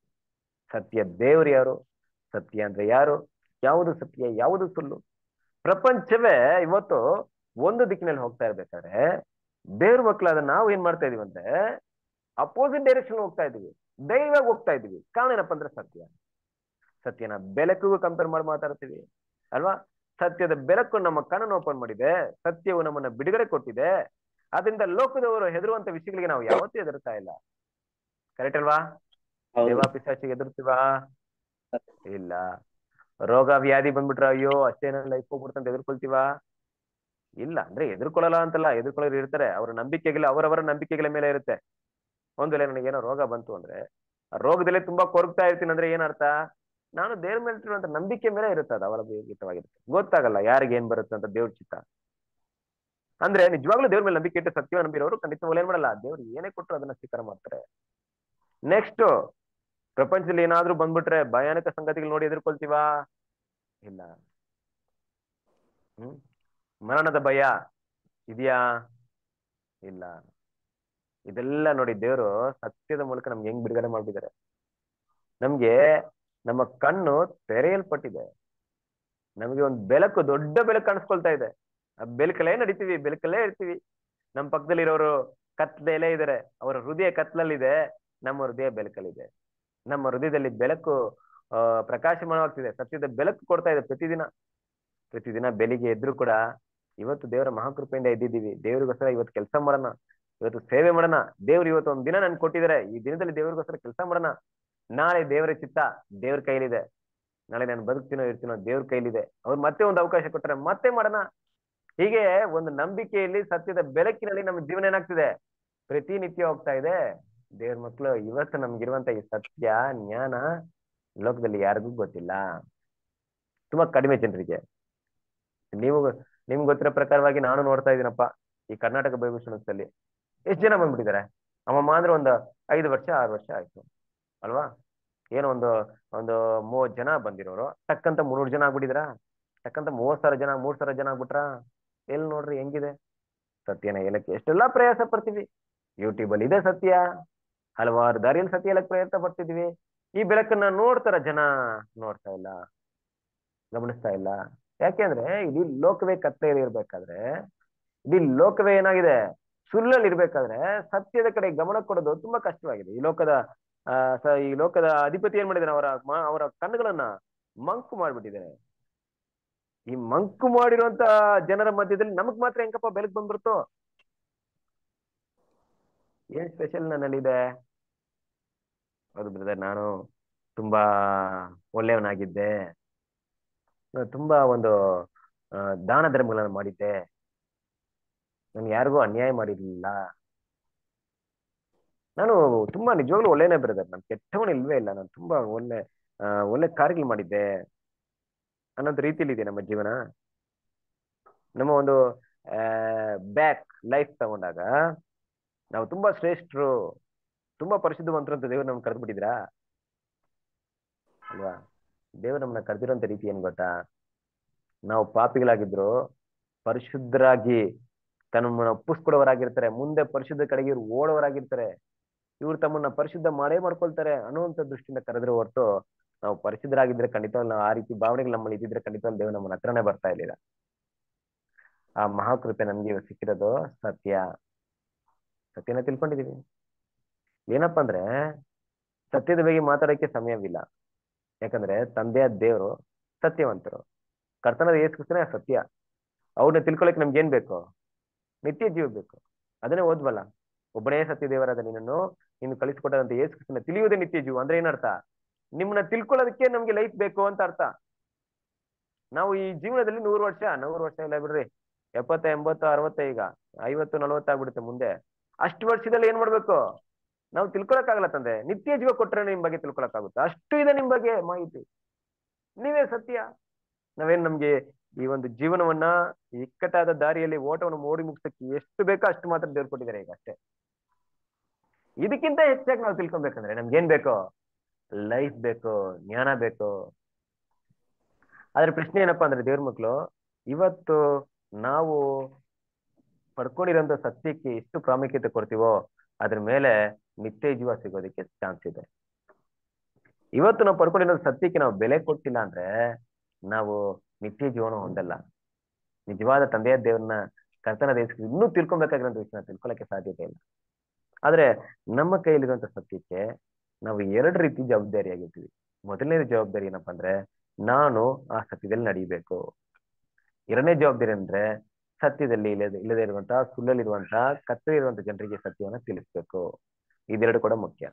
ಸತ್ಯ ದೇವ್ರು ಯಾರು ಸತ್ಯ ಅಂದ್ರೆ ಯಾರು ಯಾವುದು ಸತ್ಯ ಯಾವುದು ಸುಳ್ಳು ಪ್ರಪಂಚವೇ ಇವತ್ತು ಒಂದು ದಿಕ್ಕಿನಲ್ಲಿ ಹೋಗ್ತಾ ಇರ್ಬೇಕಾದ್ರೆ ದೇವ್ರ ಮಕ್ಕಳಾದ ನಾವು ಏನ್ ಮಾಡ್ತಾ ಇದೀವಿ ಅಂದ್ರೆ ಅಪೋಸಿಟ್ ಡೈರೆಕ್ಷನ್ ಹೋಗ್ತಾ ಇದೀವಿ ಧೈರ್ಯವಾಗಿ ಹೋಗ್ತಾ ಇದೀವಿ ಕಾರಣ ಏನಪ್ಪಾ ಅಂದ್ರೆ ಸತ್ಯ ಸತ್ಯನ ಬೆಳಕಿಗೂ ಕಂಪೇರ್ ಮಾಡಿ ಮಾತಾಡ್ತೀವಿ ಅಲ್ವಾ ಸತ್ಯದ ಬೆಳಕು ನಮ್ಮ ಕಣ್ಣನ್ನು ಓಪನ್ ಮಾಡಿದೆ ಸತ್ಯವು ನಮ್ಮನ್ನ ಬಿಡುಗಡೆ ಕೊಟ್ಟಿದೆ ಅದರಿಂದ ಲೋಕದವರು ಹೆದರುವಂತ ವಿಷಯಗಳಿಗೆ ನಾವು ಯಾವತ್ತೂ ಹೆದರ್ತಾ ಇಲ್ಲ ಕರೆಕ್ಟ್ ಅಲ್ವಾ ಹೌದು ದೇವಾ ಪಿಶಾಚಿಗೆ ಎದುರ್ತೀವಾ ಇಲ್ಲ ರೋಗ ವ್ಯಾಧಿ ಬಂದ್ಬಿಟ್ರ ಅಯ್ಯೋ ಅಷ್ಟೇನ ಲೈಫ್ ಹೋಗ್ಬಿಡ್ತಂತ ಎದುರ್ಕೊಳ್ತೀವಾ ಇಲ್ಲ ಅಂದ್ರೆ ಎದುರ್ಕೊಳ್ಳಲ್ಲ ಅಂತಲ್ಲ ಎದುರ್ಕೊಳ್ಳೋರು ಇರ್ತಾರೆ ಅವರ ನಂಬಿಕೆಗಳ ಅವರವರ ನಂಬಿಕೆಗಳ ಮೇಲೆ ಇರುತ್ತೆ ಒಂದ್ ವೇಳೆ ನನಗೇನೋ ರೋಗ ಬಂತು ಅಂದ್ರೆ ಆ ರೋಗದಲ್ಲಿ ತುಂಬಾ ಕೊರಗ್ತಾ ಇರ್ತೀನಿ ಅಂದ್ರೆ ಏನರ್ಥ ನಾನು ದೇವ್ರ ಮೇಲೆ ಇಟ್ಟಿರುವಂತ ನಂಬಿಕೆ ಮೇಲೆ ಇರುತ್ತೆ ಅದು ಅವಲಂಬಿತವಾಗಿರುತ್ತೆ ಗೊತ್ತಾಗಲ್ಲ ಯಾರಿಗೆ ಏನ್ ಬರುತ್ತೆ ಅಂತ ದೇವ್ರ ಚಿತ್ತ ಅಂದ್ರೆ ನಿಜವಾಗ್ಲೂ ದೇವ್ರ ಮೇಲೆ ನಂಬಿಕೆ ಇಟ್ಟು ಸತ್ಯ ನಂಬಿರೋರು ಖಂಡಿತ ಏನ್ ಮಾಡಲ್ಲ ದೇವ್ರು ಏನೇ ಕೊಟ್ಟರು ಅದನ್ನ ಸ್ವೀಕಾರ ಮಾಡ್ತಾರೆ ನೆಕ್ಸ್ಟ್ ಪ್ರಪಂಚದಲ್ಲಿ ಏನಾದ್ರೂ ಬಂದ್ಬಿಟ್ರೆ ಭಯಾನಕ ಸಂಗತಿಗಳು ನೋಡಿ ಎದುರ್ಕೊಳ್ತೀವಾ ಇಲ್ಲ ಹ್ಮ್ ಮರಣದ ಭಯ ಇದೆಯಾ ಇಲ್ಲ ಇದೆಲ್ಲ ನೋಡಿ ದೇವರು ಸತ್ಯದ ಮೂಲಕ ನಮ್ಗೆ ಹೆಂಗ್ ಬಿಡುಗಡೆ ಮಾಡ್ಬಿದ್ದಾರೆ ನಮ್ಗೆ ನಮ್ಮ ಕಣ್ಣು ತೆರೆಯಲ್ಪಟ್ಟಿದೆ ನಮಗೆ ಒಂದು ಬೆಳಕು ದೊಡ್ಡ ಬೆಳಕು ಕಾಣಿಸ್ಕೊಳ್ತಾ ಇದೆ ಆ ಬೆಳಕಲ್ಲೇ ನಡಿತೀವಿ ಬೆಳಕಲ್ಲೇ ಇರ್ತೀವಿ ನಮ್ಮ ಪಕ್ಕದಲ್ಲಿರೋರು ಕತ್ಲೆಲ್ಲೇ ಇದಾರೆ ಅವರ ಹೃದಯ ಕತ್ಲಲ್ಲಿದೆ ನಮ್ಮ ಹೃದಯ ಬೆಳಕಲ್ಲಿದೆ ನಮ್ಮ ಹೃದಯದಲ್ಲಿ ಬೆಳಕು ಆ ಪ್ರಕಾಶಮಾನವಾಗ್ತಿದೆ ಸತ್ಯದ ಬೆಳಕು ಕೊಡ್ತಾ ಇದೆ ಪ್ರತಿದಿನ ಪ್ರತಿದಿನ ಬೆಳಿಗ್ಗೆ ಎದ್ರು ಕೂಡ ಇವತ್ತು ದೇವರ ಮಹಾಕೃಪೆಯಿಂದ ಎದ್ದಿದ್ದೀವಿ ದೇವರಿಗೋಸ್ಕರ ಇವತ್ತು ಕೆಲಸ ಮಾಡೋಣ ಇವತ್ತು ಸೇವೆ ಮಾಡೋಣ ದೇವ್ರು ಇವತ್ತು ಒಂದ್ ದಿನ ನನ್ಗೆ ಕೊಟ್ಟಿದ್ದಾರೆ ಈ ದಿನದಲ್ಲಿ ದೇವರಿಗೋಸ್ಕರ ಕೆಲಸ ಮಾಡೋಣ ನಾಳೆ ದೇವರ ಚಿತ್ತ ದೇವ್ರ ಕೈಲಿದೆ ನಾಳೆ ನಾನು ಬದುಕ್ತೀನೋ ಇರ್ತೀನೋ ದೇವ್ರ ಕೈಲಿದೆ ಅವ್ರು ಮತ್ತೆ ಒಂದು ಅವಕಾಶ ಕೊಟ್ಟರೆ ಮತ್ತೆ ಮಾಡೋಣ ಹೀಗೆ ಒಂದು ನಂಬಿಕೆಯಲ್ಲಿ ಸತ್ಯದ ಬೆಳಕಿನಲ್ಲಿ ನಮ್ಮ ಜೀವನ ಏನಾಗ್ತಿದೆ ಪ್ರತಿನಿತ್ಯ ಹೋಗ್ತಾ ಇದೆ ದೇವ್ರ ಮಕ್ಕಳು ಇವತ್ತು ನಮ್ಗಿರುವಂತ ಈ ಸತ್ಯ ಜ್ಞಾನ ಲೋಕದಲ್ಲಿ ಯಾರಿಗೂ ಗೊತ್ತಿಲ್ಲ ತುಂಬಾ ಕಡಿಮೆ ಜನರಿಗೆ ನೀವು ನಿಮ್ಗೆ ಗೊತ್ತಿರೋ ಪ್ರಕಾರವಾಗಿ ನಾನು ನೋಡ್ತಾ ಇದ್ದೀನಪ್ಪ ಈ ಕರ್ನಾಟಕ ಬೈಬಲ್ ಸ್ಟೂಡೆಂಟ್ಸ್ ಎಷ್ಟು ಜನ ಬಂದ್ಬಿಟ್ಟಿದ್ದಾರೆ ಅಮ್ಮಮ್ಮ ಅಂದ್ರೆ ಒಂದು ಐದು ವರ್ಷ ಆರು ವರ್ಷ ಆಯ್ತು ಅಲ್ವಾ ಏನೋ ಒಂದು ಒಂದು ಮೂವತ್ ಜನ ಬಂದಿರೋರು ಟಕ್ಕಂತ ಮುನ್ನೂರು ಜನ ಆಗ್ಬಿಟ್ಟಿದ್ರಾ ಟಕ್ಕಂತ ಮೂವತ್ ಸಾವಿರ ಜನ ಮೂರ್ ಸಾವಿರ ಜನ ಆಗ್ಬಿಟ್ರಾ ಎಲ್ಲಿ ನೋಡ್ರಿ ಹೆಂಗಿದೆ ಸತ್ಯನ ಹೇಳಕ್ಕೆ ಎಷ್ಟೆಲ್ಲಾ ಪ್ರಯಾಸ ಪಡ್ತೀವಿ ಯೂಟ್ಯೂಬ್ ಅಲ್ಲಿ ಇದೆ ಸತ್ಯ ಹಲವಾರು ದಾರಿಯಲ್ಲಿ ಸತ್ಯ ಹೇಳಕ್ ಪ್ರಯತ್ನ ಪಡ್ತಿದೀವಿ ಈ ಬೆಳಕನ್ನ ನೋಡ್ತಾರ ಜನ ನೋಡ್ತಾ ಇಲ್ಲ ಗಮನಿಸ್ತಾ ಇಲ್ಲ ಯಾಕೆಂದ್ರೆ ಇಡೀ ಲೋಕವೇ ಕತ್ತಲೆಯಲ್ಲಿ ಇರ್ಬೇಕಾದ್ರೆ ಇಡೀ ಲೋಕವೇ ಏನಾಗಿದೆ ಸುಳ್ಳಲ್ಲಿ ಇರ್ಬೇಕಾದ್ರೆ ಸತ್ಯದ ಕಡೆ ಗಮನ ಕೊಡೋದು ತುಂಬಾ ಕಷ್ಟವಾಗಿದೆ ಈ ಲೋಕದ ಆ ಸ- ಈ ಲೋಕದ ಅಧಿಪತಿ ಏನ್ ಮಾಡಿದಾನೆ ಅವರ ಮ- ಅವರ ಕಣ್ಣುಗಳನ್ನ ಮಂಕು ಮಾಡ್ಬಿಟ್ಟಿದ್ದಾನೆ ಈ ಮಂಕು ಮಾಡಿರುವಂತ ಜನರ ಮಧ್ಯದಲ್ಲಿ ನಮಗ್ ಮಾತ್ರ ಹೆಂಗಪ್ಪ ಬೆಳಕು ಬಂದ್ಬಿಡ್ತು ಏನ್ ಸ್ಪೆಷಲ್ ನನ್ನಲ್ಲಿದೆ ಹೌದು ಬ್ರದರ್ ನಾನು ತುಂಬಾ ಒಳ್ಳೆಯವನಾಗಿದ್ದೆ ನಾನು ತುಂಬಾ ಒಂದು ಆ, ದಾನ ಧರ್ಮಗಳನ್ನು ಮಾಡಿದ್ದೆ ನಾನು ಯಾರಿಗೂ ಅನ್ಯಾಯ ಮಾಡಿರ್ಲಿಲ್ಲ ನಾನು ತುಂಬಾ ನಿಜವಾಗ್ಲೂ ಒಳ್ಳೆಯನೇ ಬ್ರದರ್ ನಾನು ಕೆಟ್ಟವನು ಇಲ್ವೇ ಇಲ್ಲ ನಾನು ತುಂಬಾ ಒಳ್ಳೆ ಆ, ಒಳ್ಳೆ ಕಾರ್ಯಗಳು ಮಾಡಿದ್ದೆ ಅನ್ನೋದ್ ರೀತಿಲಿ ಇದೆ ನಮ್ಮ ಜೀವನ ನಮ್ಮ ಒಂದು ಬ್ಯಾಕ್ ಲೈಫ್ ತಗೊಂಡಾಗ ನಾವು ತುಂಬಾ ಶ್ರೇಷ್ಠರು ತುಂಬಾ ಪರಿಶುದ್ಧವಂತರು ಅಂತ ದೇವ್ರು ನಮ್ಗೆ ಕರೆದು ಬಿಟ್ಟಿದ್ರಾ ಅಲ್ವಾ ದೇವ್ರು ನಮ್ಮನ್ನ ಕರೆದಿರೋಂಥ ರೀತಿ ಏನ್ ಗೊತ್ತಾ ನಾವು ಪಾಪಿಗಳಾಗಿದ್ರು ಪರಿಶುದ್ಧರಾಗಿ ತಮ್ಮನ್ನ ಒಪ್ಪಿಸ್ಕೊಡೋರಾಗಿರ್ತಾರೆ ಮುಂದೆ ಪರಿಶುದ್ಧ ಕಡೆಗೆ ಇವ್ರು ಓಡೋರಾಗಿರ್ತಾರೆ ಇವ್ರು ತಮ್ಮನ್ನ ಪರಿಶುದ್ಧ ಮಾಡೇ ಮಾಡ್ಕೊಳ್ತಾರೆ ಅನ್ನುವಂಥ ದೃಷ್ಟಿಯಿಂದ ಕರೆದ್ರೆ ಹೊರತು ನಾವು ಪರಿಶುದ್ಧರಾಗಿದ್ರೆ ಖಂಡಿತ ನಾವು ಆ ರೀತಿ ಭಾವನೆಗಳು ನಮ್ಮಲ್ಲಿ ಇದ್ದಿದ್ರೆ ಖಂಡಿತ ದೇವ್ರು ನಮ್ಮನ್ನ ಹತ್ರನೇ ಬರ್ತಾ ಇರ್ಲಿಲ್ಲ ಆ ಮಹಾಕೃಪೆ ನಮ್ಗೆ ಇವತ್ತು ಸಿಕ್ಕಿರೋದು ಸತ್ಯ ಸತ್ಯನ ತಿಳ್ಕೊಂಡಿದೀವಿ ಏನಪ್ಪಾ ಅಂದ್ರೆ ಸತ್ಯದ ಬಗ್ಗೆ ಮಾತಾಡೋಕೆ ಸಮಯವಿಲ್ಲ ಯಾಕಂದ್ರೆ ತಂದೆಯ ದೇವರು ಸತ್ಯವಂತರು ಕರ್ತನದ ಏಸ್ಕೃಷ್ಣನೇ ಸತ್ಯ ಅವ್ರನ್ನ ತಿಳ್ಕೊಳಕ್ ನಮ್ಗೆ ಏನ್ ಬೇಕು ನಿತ್ಯ ಜೀವ ಬೇಕು ಅದನ್ನೇ ಓದ್ವಲ್ಲ ಒಬ್ಬನೇ ಸತ್ಯ ದೇವರಾದ ನಿನ್ನನ್ನು ನೀನು ಕಳಿಸ್ಕೊಟ್ಟಂತ ಏಸ್ಕೃಷ್ಣನ ತಿಳಿಯುವುದೇ ನಿತ್ಯ ಜೀವ ಅಂದ್ರೆ ಏನರ್ಥ ನಿಮ್ಮನ್ನ ತಿಳ್ಕೊಳ್ಳೋದಕ್ಕೆ ನಮ್ಗೆ ಲೈಫ್ ಬೇಕು ಅಂತ ಅರ್ಥ ನಾವು ಈ ಜೀವನದಲ್ಲಿ ನೂರು ವರ್ಷ ನೂರು ವರ್ಷ ಇಲ್ಲ ಬಿಡ್ರಿ ಎಪ್ಪತ್ತ ಎಂಬತ್ತು ಅರವತ್ತ ಈಗ ಐವತ್ತು ನಲವತ್ತಾಗ್ಬಿಡುತ್ತೆ ಮುಂದೆ ಅಷ್ಟು ವರ್ಷದಲ್ಲಿ ಏನ್ ಮಾಡ್ಬೇಕು ನಾವು ತಿಳ್ಕೊಳಕ್ಕಾಗಲ್ಲ ತಂದೆ ನಿತ್ಯ ಜೀವ ಕೊಟ್ರೆ ನಿಮ್ ಬಗ್ಗೆ ತಿಳ್ಕೊಳಕ್ಕಾಗುತ್ತೆ ಅಷ್ಟು ಇದೆ ನಿಮ್ ಬಗ್ಗೆ ಮಾಹಿತಿ ನೀವೇ ಸತ್ಯ ನಾವೇನ್ ನಮ್ಗೆ ಈ ಒಂದು ಜೀವನವನ್ನ ಇಕ್ಕಟ್ಟಾದ ದಾರಿಯಲ್ಲಿ ಓಟವನ್ನು ಓಡಿ ಮುಗಿಸಕ್ಕೆ ಎಷ್ಟು ಬೇಕೋ ಅಷ್ಟು ಮಾತ್ರ ದೇವ್ರು ಕೊಟ್ಟಿದ್ದಾರೆ ಈಗ ಅಷ್ಟೇ ಇದಕ್ಕಿಂತ ಹೆಚ್ಚಾಗಿ ನಾವು ತಿಳ್ಕೊಬೇಕಂದ್ರೆ ನಮ್ಗೆ ಏನ್ ಬೇಕು ಲೈಫ್ ಬೇಕು ಜ್ಞಾನ ಬೇಕು ಆದ್ರೆ ಪ್ರಶ್ನೆ ಏನಪ್ಪಾ ಅಂದ್ರೆ ದೇವ್ರ ಮಕ್ಳು ಇವತ್ತು ನಾವು ಪಡ್ಕೊಂಡಿರೋಂಥ ಸತ್ಯಕ್ಕೆ ಎಷ್ಟು ಪ್ರಾಮುಖ್ಯತೆ ಕೊಡ್ತೀವೋ ಅದ್ರ ಮೇಲೆ ನಿತ್ಯ ಜೀವ ಸಿಗೋದಕ್ಕೆ ಚಾನ್ಸ್ ಇದೆ ಇವತ್ತು ನಾವು ಪಡ್ಕೊಂಡಿರೋ ಸತ್ಯಕ್ಕೆ ನಾವು ಬೆಲೆ ಕೊಟ್ಟಿಲ್ಲ ಅಂದ್ರೆ ನಾವು ನಿತ್ಯ ಜೀವನ ಹೊಂದಲ್ಲ ನಿಜವಾದ ತಂದೆಯ ದೇವ್ರನ್ನ ಕರ್ತನ ದೇಶಕ್ಕೆ ಇನ್ನೂ ತಿಳ್ಕೊಬೇಕಾಗಿರೋ ವಿಷಯ ತಿಳ್ಕೊಳಕ್ಕೆ ಸಾಧ್ಯತೆ ಇಲ್ಲ ಆದ್ರೆ ನಮ್ಮ ಕೈಯಲ್ಲಿರುವಂತ ಸತ್ಯಕ್ಕೆ ನಾವು ಎರಡು ರೀತಿ ಜವಾಬ್ದಾರಿಯಾಗಿರ್ತೀವಿ ಮೊದಲನೇ ಜವಾಬ್ದಾರಿ ಏನಪ್ಪಾ ಅಂದ್ರೆ ನಾನು ಆ ಸತ್ಯದಲ್ಲಿ ನಡೀಬೇಕು ಎರಡನೇ ಜವಾಬ್ದಾರಿ ಅಂದ್ರೆ ಸತ್ಯದಲ್ಲಿ ಇಲ್ಲದೆ ಇಲ್ಲದೆ ಇರುವಂತಹ ಸುಳ್ಳಲ್ಲಿರುವಂತಹ ಕತ್ತಲೆ ಇರುವಂತಹ ಜನರಿಗೆ ಸತ್ಯವನ್ನ ತಿಳಿಸ್ಬೇಕು ಇದೆರಡು ಕೂಡ ಮುಖ್ಯ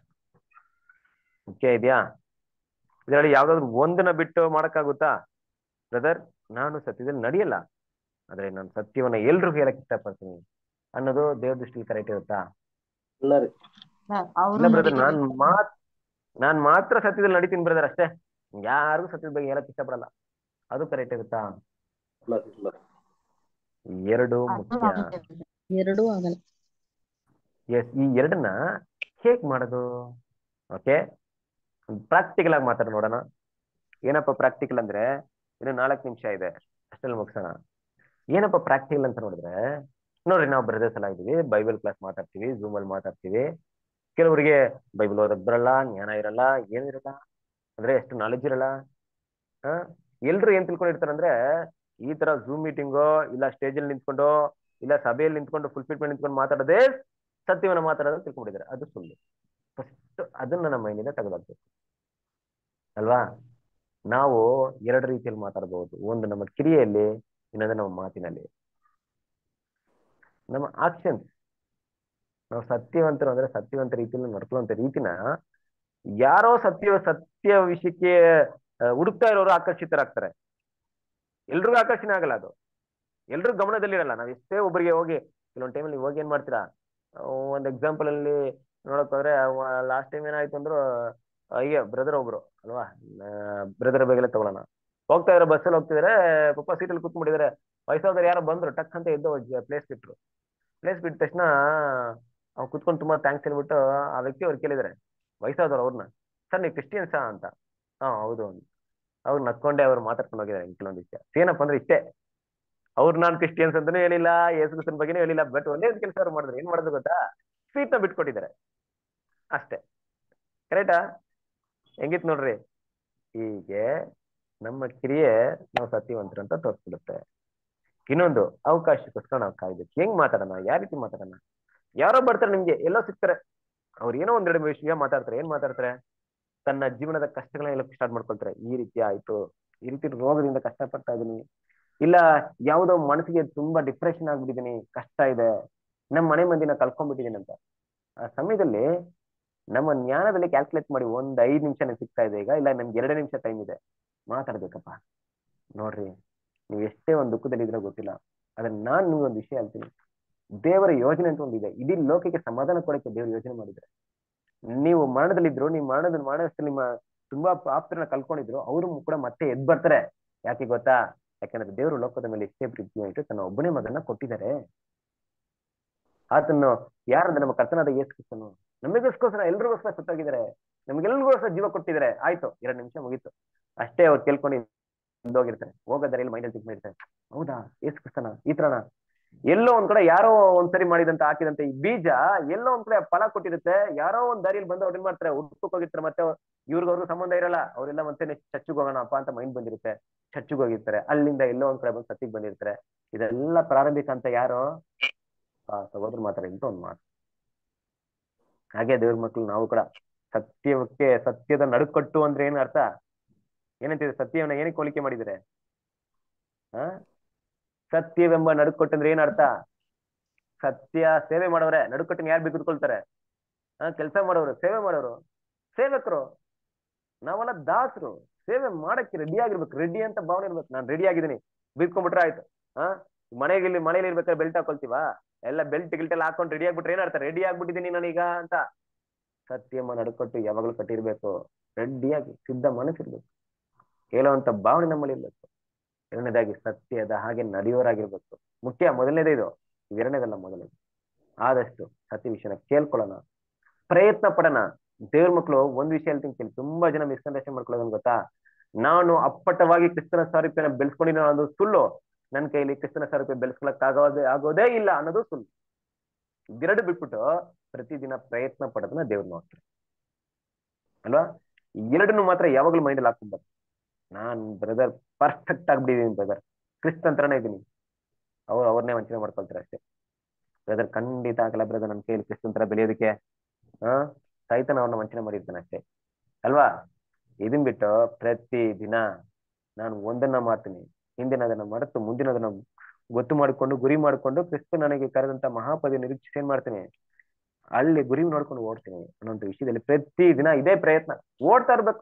ಮುಖ್ಯ ಇದೆಯಾ ಇದರಲ್ಲಿ ಯಾವ್ದಾದ್ರು ಒಂದನ್ನ ಬಿಟ್ಟು ಮಾಡಕ್ಕಾಗುತ್ತಾ ಬ್ರದರ್ ನಾನು ಸತ್ಯದಲ್ಲಿ ನಡೆಯಲ್ಲ ಆದ್ರೆ ನಾನು ಸತ್ಯವನ್ನ ಎಲ್ರಿಗೂ ಹೇಳಕ್ ಇಷ್ಟಪಡ್ತೀನಿ ಅನ್ನೋದು ದೇವ್ರ ದೃಷ್ಟಿಲಿ ಕರೆಕ್ಟ್ ಇರುತ್ತಾ ಇಲ್ಲ ರೀ ಇಲ್ಲ ಬ್ರದರ್ ನಾನ್ ಮಾತ್ ನಾನ್ ಮಾತ್ರ ಸತ್ಯದಲ್ಲಿ ನಡೀತೀನಿ ಬ್ರದರ್ ಅಷ್ಟೇ ಯಾರಿಗೂ ಸತ್ಯದ ಬಗ್ಗೆ ಹೇಳಕ್ ಇಷ್ಟಪಡಲ್ಲ ಅದು ಕರೆಕ್ಟ್ ಇರುತ್ತಾ ಇಲ್ಲ ರೀ, ಇಲ್ಲ ರೀ. ಎರಡು ಮುಖ್ಯ ಎರಡೂ ಆಗಲ್ಲ ಎಸ್ ಈ ಎರಡನ್ನ ಹೇಗ್ ಮಾಡೋದು ಓಕೆ ಪ್ರಾಕ್ಟಿಕಲ್ ಆಗಿ ಮಾತಾಡ ನೋಡೋಣ ಏನಪ್ಪ ಪ್ರಾಕ್ಟಿಕಲ್ ಅಂದ್ರೆ ಇನ್ನು ನಾಲ್ಕು ನಿಮಿಷ ಇದೆ ಅಷ್ಟರಲ್ಲಿ ಮುಗಿಸೋಣ ಏನಪ್ಪ ಪ್ರಾಕ್ಟಿಕಲ್ ಅಂತ ನೋಡಿದ್ರೆ ನೋಡ್ರಿ ನಾವು ಬ್ರದರ್ಸ್ ಎಲ್ಲ ಇದೀವಿ ಬೈಬಲ್ ಕ್ಲಾಸ್ ಮಾತಾಡ್ತೀವಿ ಝೂಮ್ ಅಲ್ಲಿ ಮಾತಾಡ್ತೀವಿ ಕೆಲವರಿಗೆ ಬೈಬಲ್ ಓದಕ್ ಬರಲ್ಲ ಜ್ಞಾನ ಇರಲ್ಲ ಏನಿರಲ್ಲ ಅಂದ್ರೆ ಎಷ್ಟು ನಾಲೆಜ್ ಇರಲ್ಲ ಆ ಎಲ್ರು ಏನ್ ತಿಳ್ಕೊಂಡಿರ್ತಾರಂದ್ರೆ ಈ ತರ ಝೂಮ್ ಮೀಟಿಂಗೋ ಇಲ್ಲ ಸ್ಟೇಜ್ ಅಲ್ಲಿ ನಿಂತ್ಕೊಂಡು ಇಲ್ಲ ಸಭೆಯಲ್ಲಿ ನಿಂತ್ಕೊಂಡು ಫುಲ್ ಫಿಟ್ ಮೇಲೆ ನಿಂತ್ಕೊಂಡು ಮಾತಾಡೋದೇ ಸತ್ಯವನ್ನ ಮಾತಾಡೋದು ತಿಳ್ಕೊಂಡಿದ್ದಾರೆ ಅದು ಸುಳ್ಳು ಫಸ್ಟ್ ಅದನ್ನ ನಮ್ಮ ಮೈಂಡಿಂದ ತೆಗೆದಾಕ್ಬೇಕು ಅಲ್ವಾ ನಾವು ಎರಡು ರೀತಿಯಲ್ಲಿ ಮಾತಾಡಬಹುದು ಒಂದು ನಮ್ಮ ಕ್ರಿಯೆಯಲ್ಲಿ ಇನ್ನೊಂದು ನಮ್ಮ ಮಾತಿನಲ್ಲಿ ನಮ್ಮ ಆಕ್ಷನ್ಸ್ ನಾವು ಸತ್ಯವಂತರು ಅಂದ್ರೆ ಸತ್ಯವಂತ ರೀತಿಯಲ್ಲಿ ನಡ್ಕೊಳ್ಳುವಂತ ರೀತಿನ ಯಾರೋ ಸತ್ಯ ಸತ್ಯ ವಿಷಯಕ್ಕೆ ಆ, ಹುಡುಕ್ತಾ ಇರೋರು ಆಕರ್ಷಿತರಾಗ್ತಾರೆ ಎಲ್ರಿಗೂ ಆಕರ್ಷಣೆ ಆಗಲ್ಲ ಅದು ಎಲ್ರೂ ಗಮನದಲ್ಲಿರಲ್ಲ ನಾವ್ ಎಷ್ಟೇ ಒಬ್ಬರಿಗೆ ಹೋಗಿ ಕೆಲವೊಂದು ಟೈಮಲ್ಲಿ ಹೋಗಿ ಏನ್ ಮಾಡ್ತೀರಾ ಆ, ಒಂದ್ ಎಕ್ಸಾಂಪಲ್ ಅಲ್ಲಿ ನೋಡಕ್ ಹೋದ್ರೆ ಲಾಸ್ಟ್ ಟೈಮ್ ಏನಾಯ್ತು ಅಂದ್ರು ಅಯ್ಯ ಬ್ರದರ್ ಒಬ್ರು ಅಲ್ವಾ ಬ್ರದರ್ ಬಗ್ಗೆ ತಗೊಳ್ಳೋಣ ಹೋಗ್ತಾ ಇರೋ ಬಸ್ಸಲ್ಲಿ ಹೋಗ್ತಿದಾರೆ ಪಾಪ ಸೀಟಲ್ಲಿ ಕೂತ್ಕೊಂಡಿದ್ದಾರೆ ವಯಸ್ಸಾದವ್ರು ಯಾರೋ ಬಂದ್ರು ಟಕ್ ಅಂತ ಎದ್ದು ಪ್ಲೇಸ್ ಬಿಟ್ರು ಪ್ಲೇಸ್ ಬಿಟ್ಟ ತಕ್ಷಣ ಅವ್ರು ಕುತ್ಕೊಂಡು ತುಂಬಾ ಥ್ಯಾಂಕ್ಸ್ ಹೇಳ್ಬಿಟ್ಟು ಆ ವ್ಯಕ್ತಿ ಅವ್ರು ಕೇಳಿದಾರೆ ವಯಸ್ಸಾದವ್ರು ಅವ್ರನ್ನ ಸರ್ ನೀವು ಕ್ರಿಸ್ಟಿಯನ್ಸಾ ಅಂತ ಹಾ ಹೌದು ಅಂತ ಅವ್ರು ನಕ್ಕೊಂಡೆ ಅವ್ರು ಮಾತಾಡ್ಕೊಂಡು ಹೋಗಿದ್ದಾರೆ ಕೆಲವೊಂದು ವಿಷಯ ಏನಪ್ಪ ಅಂದ್ರೆ ಇಷ್ಟೇ ಅವ್ರು ನಾನ್ ಕ್ರಿಸ್ಟಿಯನ್ಸ್ ಅಂತಾನೂ ಹೇಳಿಲ್ಲ ಯೇಸುಕ್ರಿಸ್ತನ ಬಗ್ಗೆನೂ ಹೇಳಿಲ್ಲ ಬಟ್ ಒಂದೇ ಕೆಲಸ ಅವ್ರು ಮಾಡಿದ್ರು ಏನ್ ಮಾಡಿದ್ರು ಗೊತ್ತಾ ಸ್ವೀಟ್ ನ ಬಿಟ್ಕೊಟ್ಟಿದ್ದಾರೆ ಅಷ್ಟೇ ಕರೆಕ್ಟಾ ಹೆಂಗಿತ್ ನೋಡ್ರಿ ಹೀಗೆ ನಮ್ಮ ಕ್ರಿಯೆ ನಾವು ಸತ್ಯವಂತರು ಅಂತ ತೋರಿಸ್ಬಿಡುತ್ತೆ ಇನ್ನೊಂದು ಅವಕಾಶಕ್ಕೋಸ್ಕರ ನಾವು ಕಾಯ್ಬೇಕು ಹೆಂಗ್ ಮಾತಾಡೋಣ ಯಾವ ರೀತಿ ಮಾತಾಡೋಣ ಯಾರೋ ಬರ್ತಾರೆ ನಿಮ್ಗೆ ಎಲ್ಲೋ ಸಿಗ್ತಾರೆ ಅವ್ರು ಏನೋ ಒಂದೆರಡು ವಿಷಯ ಮಾತಾಡ್ತಾರೆ ಏನ್ ಮಾತಾಡ್ತಾರೆ ತನ್ನ ಜೀವನದ ಕಷ್ಟಗಳನ್ನ ಹೇಳಕ್ ಸ್ಟಾರ್ಟ್ ಮಾಡ್ಕೊಳ್ತಾರೆ ಈ ರೀತಿ ಆಯ್ತು ಈ ರೀತಿ ರೋಗದಿಂದ ಕಷ್ಟಪಡ್ತಾ ಇದೀನಿ ಇಲ್ಲ ಯಾವುದೋ ಮನಸ್ಸಿಗೆ ತುಂಬಾ ಡಿಪ್ರೆಷನ್ ಆಗ್ಬಿಟ್ಟಿದೀನಿ ಕಷ್ಟ ಇದೆ ನಮ್ಮ ಮನೆ ಮಂದಿನ ಕಳ್ಕೊಂಡ್ಬಿಟ್ಟಿದೀನಿ ಅಂತ ಆ ಸಮಯದಲ್ಲಿ ನಮ್ಮ ಜ್ಞಾನದಲ್ಲಿ ಕ್ಯಾಲ್ಕುಲೇಟ್ ಮಾಡಿ ಒಂದ್ ಐದ್ ನಿಮಿಷ ಸಿಗ್ತಾ ಇದೆ ಈಗ ಇಲ್ಲ ನಮ್ಗೆ ಎರಡೇ ನಿಮಿಷ ಟೈಮ್ ಇದೆ ಮಾತಾಡ್ಬೇಕಪ್ಪ ನೋಡ್ರಿ ನೀವು ಎಷ್ಟೇ ಒಂದು ದುಃಖದಲ್ಲಿ ಇದ್ರೆ ಗೊತ್ತಿಲ್ಲ ಆದ್ರೆ ನಾನ್ ನಿಮ್ಗೆ ಒಂದು ವಿಷಯ ಹೇಳ್ತೀನಿ ದೇವರ ಯೋಜನೆ ಅಂತ ಒಂದಿದೆ ಇಡೀ ಲೋಕಕ್ಕೆ ಸಮಾಧಾನ ಕೊಡಕ್ಕೆ ದೇವರು ಯೋಜನೆ ಮಾಡಿದ್ದಾರೆ ನೀವು ಮರಣದಲ್ಲಿದ್ರು ನೀವು ಮರಣದ ಮರಣದಲ್ಲಿ ನಿಮ್ಮ ತುಂಬಾ ಆಪ್ತರನ್ನ ಕಳ್ಕೊಂಡಿದ್ರು ಅವರು ಕೂಡ ಮತ್ತೆ ಎದ್ ಬರ್ತಾರೆ ಯಾಕೆ ಗೊತ್ತಾ ಯಾಕಂದ್ರೆ ದೇವರು ಲೋಕದ ಮೇಲೆ ಎಷ್ಟೇ ಪ್ರೀತಿ ಇಟ್ಟು ತನ್ನ ಒಬ್ಬನೇ ಮಗನ ಕೊಟ್ಟಿದ್ದಾರೆ ಆತನ್ನು ಯಾರಂದ್ರೆ ನಮ್ಮ ಕರ್ತನಾದ ಯೇಸು ಕ್ರಿಸ್ತನು ನಮಗೋಸ್ಕರ ಎಲ್ರಿಗೋಸ್ಕರ ಸತ್ತೋಗಿದ್ದಾರೆ ನಮ್ಗೆಲ್ರಿಗೋಸ್ಕರ ಜೀವ ಕೊಟ್ಟಿದ್ದಾರೆ ಆಯ್ತು ಎರಡು ನಿಮಿಷ ಮುಗೀತು ಅಷ್ಟೇ ಅವ್ರು ಕೇಳ್ಕೊಂಡು ಹೋಗಿರ್ತಾರೆ ಹೋಗೋದಾರಲ್ಲಿ ಮೈಂಡಲ್ಲಿ ತಿಕ್ ಮಾಡಿರ್ತಾರೆ ಹೌದಾ ಯೇಸು ಕ್ರಿಸ್ತನ ಈ ತರನ ಎಲ್ಲೋ ಒಂದ್ ಕಡೆ ಯಾರೋ ಒಂದ್ಸರಿ ಮಾಡಿದಂತ ಹಾಕಿದಂತ ಈ ಬೀಜ ಎಲ್ಲೋ ಒಂದ್ ಕಡೆ ಫಲ ಕೊಟ್ಟಿರುತ್ತೆ ಯಾರೋ ಒಂದ್ ದಾರಿಯಲ್ಲಿ ಬಂದು ಅವ್ರು ಏನ್ ಮಾಡ್ತಾರೆ ಹುಡ್ಕಕ್ ಹೋಗಿರ್ತಾರೆ ಮತ್ತೆ ಇವ್ರಿಗವ್ರಿಗೂ ಸಂಬಂಧ ಇರಲ್ಲ ಅವರೆಲ್ಲ ಮತ್ತೆ ನೆಕ್ಸ್ಟ್ ಚರ್ಚಿಗೆ ಹೋಗೋಣ ಅಪ್ಪ ಅಂತ ಮೈಂಡ್ ಬಂದಿರುತ್ತೆ ಚರ್ಚಿಗೆ ಹೋಗಿರ್ತಾರೆ ಅಲ್ಲಿಂದ ಎಲ್ಲೋ ಒಂದ್ ಕಡೆ ಬಂದು ಸತ್ತಿಗೆ ಬಂದಿರ್ತಾರೆ ಇದೆಲ್ಲ ಪ್ರಾರಂಭಿಕ ಅಂತ ಯಾರು ಆ ಸಹೋದರ ಮಾತಾಡ ಅಂತ ಒಂದ್ ಮಾತು ಹಾಗೆ ದೇವ್ರ ಮಕ್ಳು ನಾವು ಕೂಡ ಸತ್ಯಕ್ಕೆ ಸತ್ಯದ ನಡುಕಟ್ಟು ಅಂದ್ರೆ ಏನ್ ಅರ್ಥ ಏನಂತಿದೆ ಸತ್ಯವನ್ನ ಏನಕ್ಕೆ ಹೋಲಿಕೆ ಮಾಡಿದರೆ ಆ ಸತ್ಯವೆಂಬ ನಡುಕಟ್ಟು ಅಂದ್ರೆ ಏನ್ ಅರ್ಥ ಸತ್ಯ ಸೇವೆ ಮಾಡೋರೆ ನಡುಕಟ್ಟಿನ ಯಾರು ಬಿಗಿದ್ಕೊಳ್ತಾರೆ ಆ ಕೆಲಸ ಮಾಡೋರು ಸೇವೆ ಮಾಡೋರು ಸೇವಕರು ನಾವೆಲ್ಲ ದಾಸರು ಸೇವೆ ಮಾಡಕ್ಕೆ ರೆಡಿ ಆಗಿರ್ಬೇಕು ರೆಡಿ ಅಂತ ಭಾವನೆ ಇರ್ಬೇಕು ನಾನು ರೆಡಿ ಆಗಿದ್ದೀನಿ ಬಿದ್ಕೊಂಡ್ಬಿಟ್ರೆ ಆಯ್ತು ಆ ಮನೆಗೆ ಇಲ್ಲಿ ಮನೇಲಿ ಇರ್ಬೇಕಾದ್ರೆ ಬೆಲ್ಟ್ ಹಾಕೊಳ್ತೀವಾ ಎಲ್ಲ ಬೆಲ್ಟ್ ಗಿಲ್ಟ್ ಎಲ್ಲ ಹಾಕೊಂಡು ರೆಡಿ ಆಗ್ಬಿಟ್ರೆ ಏನ್ ಅರ್ಥ ರೆಡಿ ಆಗ್ಬಿಟ್ಟಿದ್ದೀನಿ ನಾನೀಗ ಅಂತ ಸತ್ಯಮ್ಮ ನಡುಕಟ್ಟು ಯಾವಾಗಲೂ ಕಟ್ಟಿರ್ಬೇಕು ರೆಡಿಯಾಗಿ ಸಿದ್ಧ ಮನಸ್ಸಿರ್ಬೇಕು ಹೇಳುವಂತ ಭಾವನೆ ನಮ್ಮಲ್ಲಿ ಇರ್ಬೇಕು ಎರಡನೇದಾಗಿ ಸತ್ಯದ ಹಾಗೆ ನಡೆಯೋರಾಗಿರ್ಬೇಕು ಮುಖ್ಯ ಮೊದಲನೇದೇ ಇದು ಎರಡನೇದಲ್ಲ ಮೊದಲನೇದು ಆದಷ್ಟು ಸತ್ಯ ವಿಷಯನ ಕೇಳ್ಕೊಳ್ಳೋಣ ಪ್ರಯತ್ನ ಪಡೋಣ ದೇವ್ರ ಮಕ್ಕಳು ಒಂದ್ ವಿಷಯ ಹೇಳ್ತೀನಿ ಕೇಳಿ ತುಂಬಾ ಜನ ಮಿಸ್ಅಂಡರ್ಸ್ಟ್ಯಾಂಡ್ ಮಾಡ್ಕೊಳ್ಳೋದು ಗೊತ್ತಾ ನಾನು ಅಪ್ಪಟವಾಗಿ ಕ್ರಿಸ್ತನ ಸಾರೂಪ್ಯನ ಬೆಳೆಸ್ಕೊಂಡಿನ ಅನ್ನೋದು ಸುಳ್ಳು ನನ್ನ ಕೈಲಿ ಕ್ರಿಸ್ತನ ಸಾರೂಪ್ಯ ಬೆಳೆಸ್ಕೊಳಕ್ ಆಗೋದೇ ಆಗೋದೇ ಇಲ್ಲ ಅನ್ನೋದು ಸುಳ್ಳು ಇದೆರಡು ಬಿಟ್ಬಿಟ್ಟು ಪ್ರತಿದಿನ ಪ್ರಯತ್ನ ಪಡೋದನ್ನ ದೇವ್ರು ನೋಡ್ತಾರೆ ಅಲ್ವಾ ಎರಡನ್ನು ಮಾತ್ರ ಯಾವಾಗಲೂ ಮೈಂಡಲ್ಲಿ ಹಾಕೊಂಡ್ಬಾರ್ದು ನಾನ್ ಬ್ರದರ್ ಪರ್ಫೆಕ್ಟ್ ಆಗ್ಬಿಟ್ಟಿದೀನಿ ಬ್ರದರ್ ಕ್ರಿಸ್ತನ್ ತರನೇ ಇದೀನಿ ಅವ್ರು ಅವ್ರನ್ನೇ ವಂಚನೆ ಮಾಡ್ಕೊಳ್ತಾರೆ ಅಷ್ಟೇ ಬ್ರದರ್ ಖಂಡಿತ ಆಗಲ್ಲ ಬ್ರದರ್ ನನ್ನ ಕೈಯಲ್ಲಿ ಕ್ರಿಸ್ತನ್ ತರ ಬೆಳೆಯೋದಕ್ಕೆ ಹಾ ಸೈತನ ಅವ್ರನ್ನ ವಂಚನೆ ಮಾಡಿರ್ತಾನೆ ಅಷ್ಟೇ ಅಲ್ವಾ ಇದನ್ ಬಿಟ್ಟು ಪ್ರತಿ ದಿನ ನಾನು ಒಂದನ್ನ ಮಾಡ್ತೀನಿ ಹಿಂದಿನದನ್ನ ಮರೆತು ಮುಂದಿನದನ್ನ ಗೊತ್ತು ಮಾಡಿಕೊಂಡು ಗುರಿ ಮಾಡಿಕೊಂಡು ಕ್ರಿಸ್ತ ನನಗೆ ಕರೆದಂತ ಮಹಾಪದಿ ನಿರೀಕ್ಷೆ ಏನ್ ಮಾಡ್ತೀನಿ ಅಲ್ಲಿ ಗುರಿ ನೋಡ್ಕೊಂಡು ಓಡ್ತೀನಿ ಅನ್ನೋಂಥ ವಿಷಯದಲ್ಲಿ ಪ್ರತಿ ದಿನ ಇದೇ ಪ್ರಯತ್ನ ಓಡ್ತಾ ಇರ್ಬೇಕು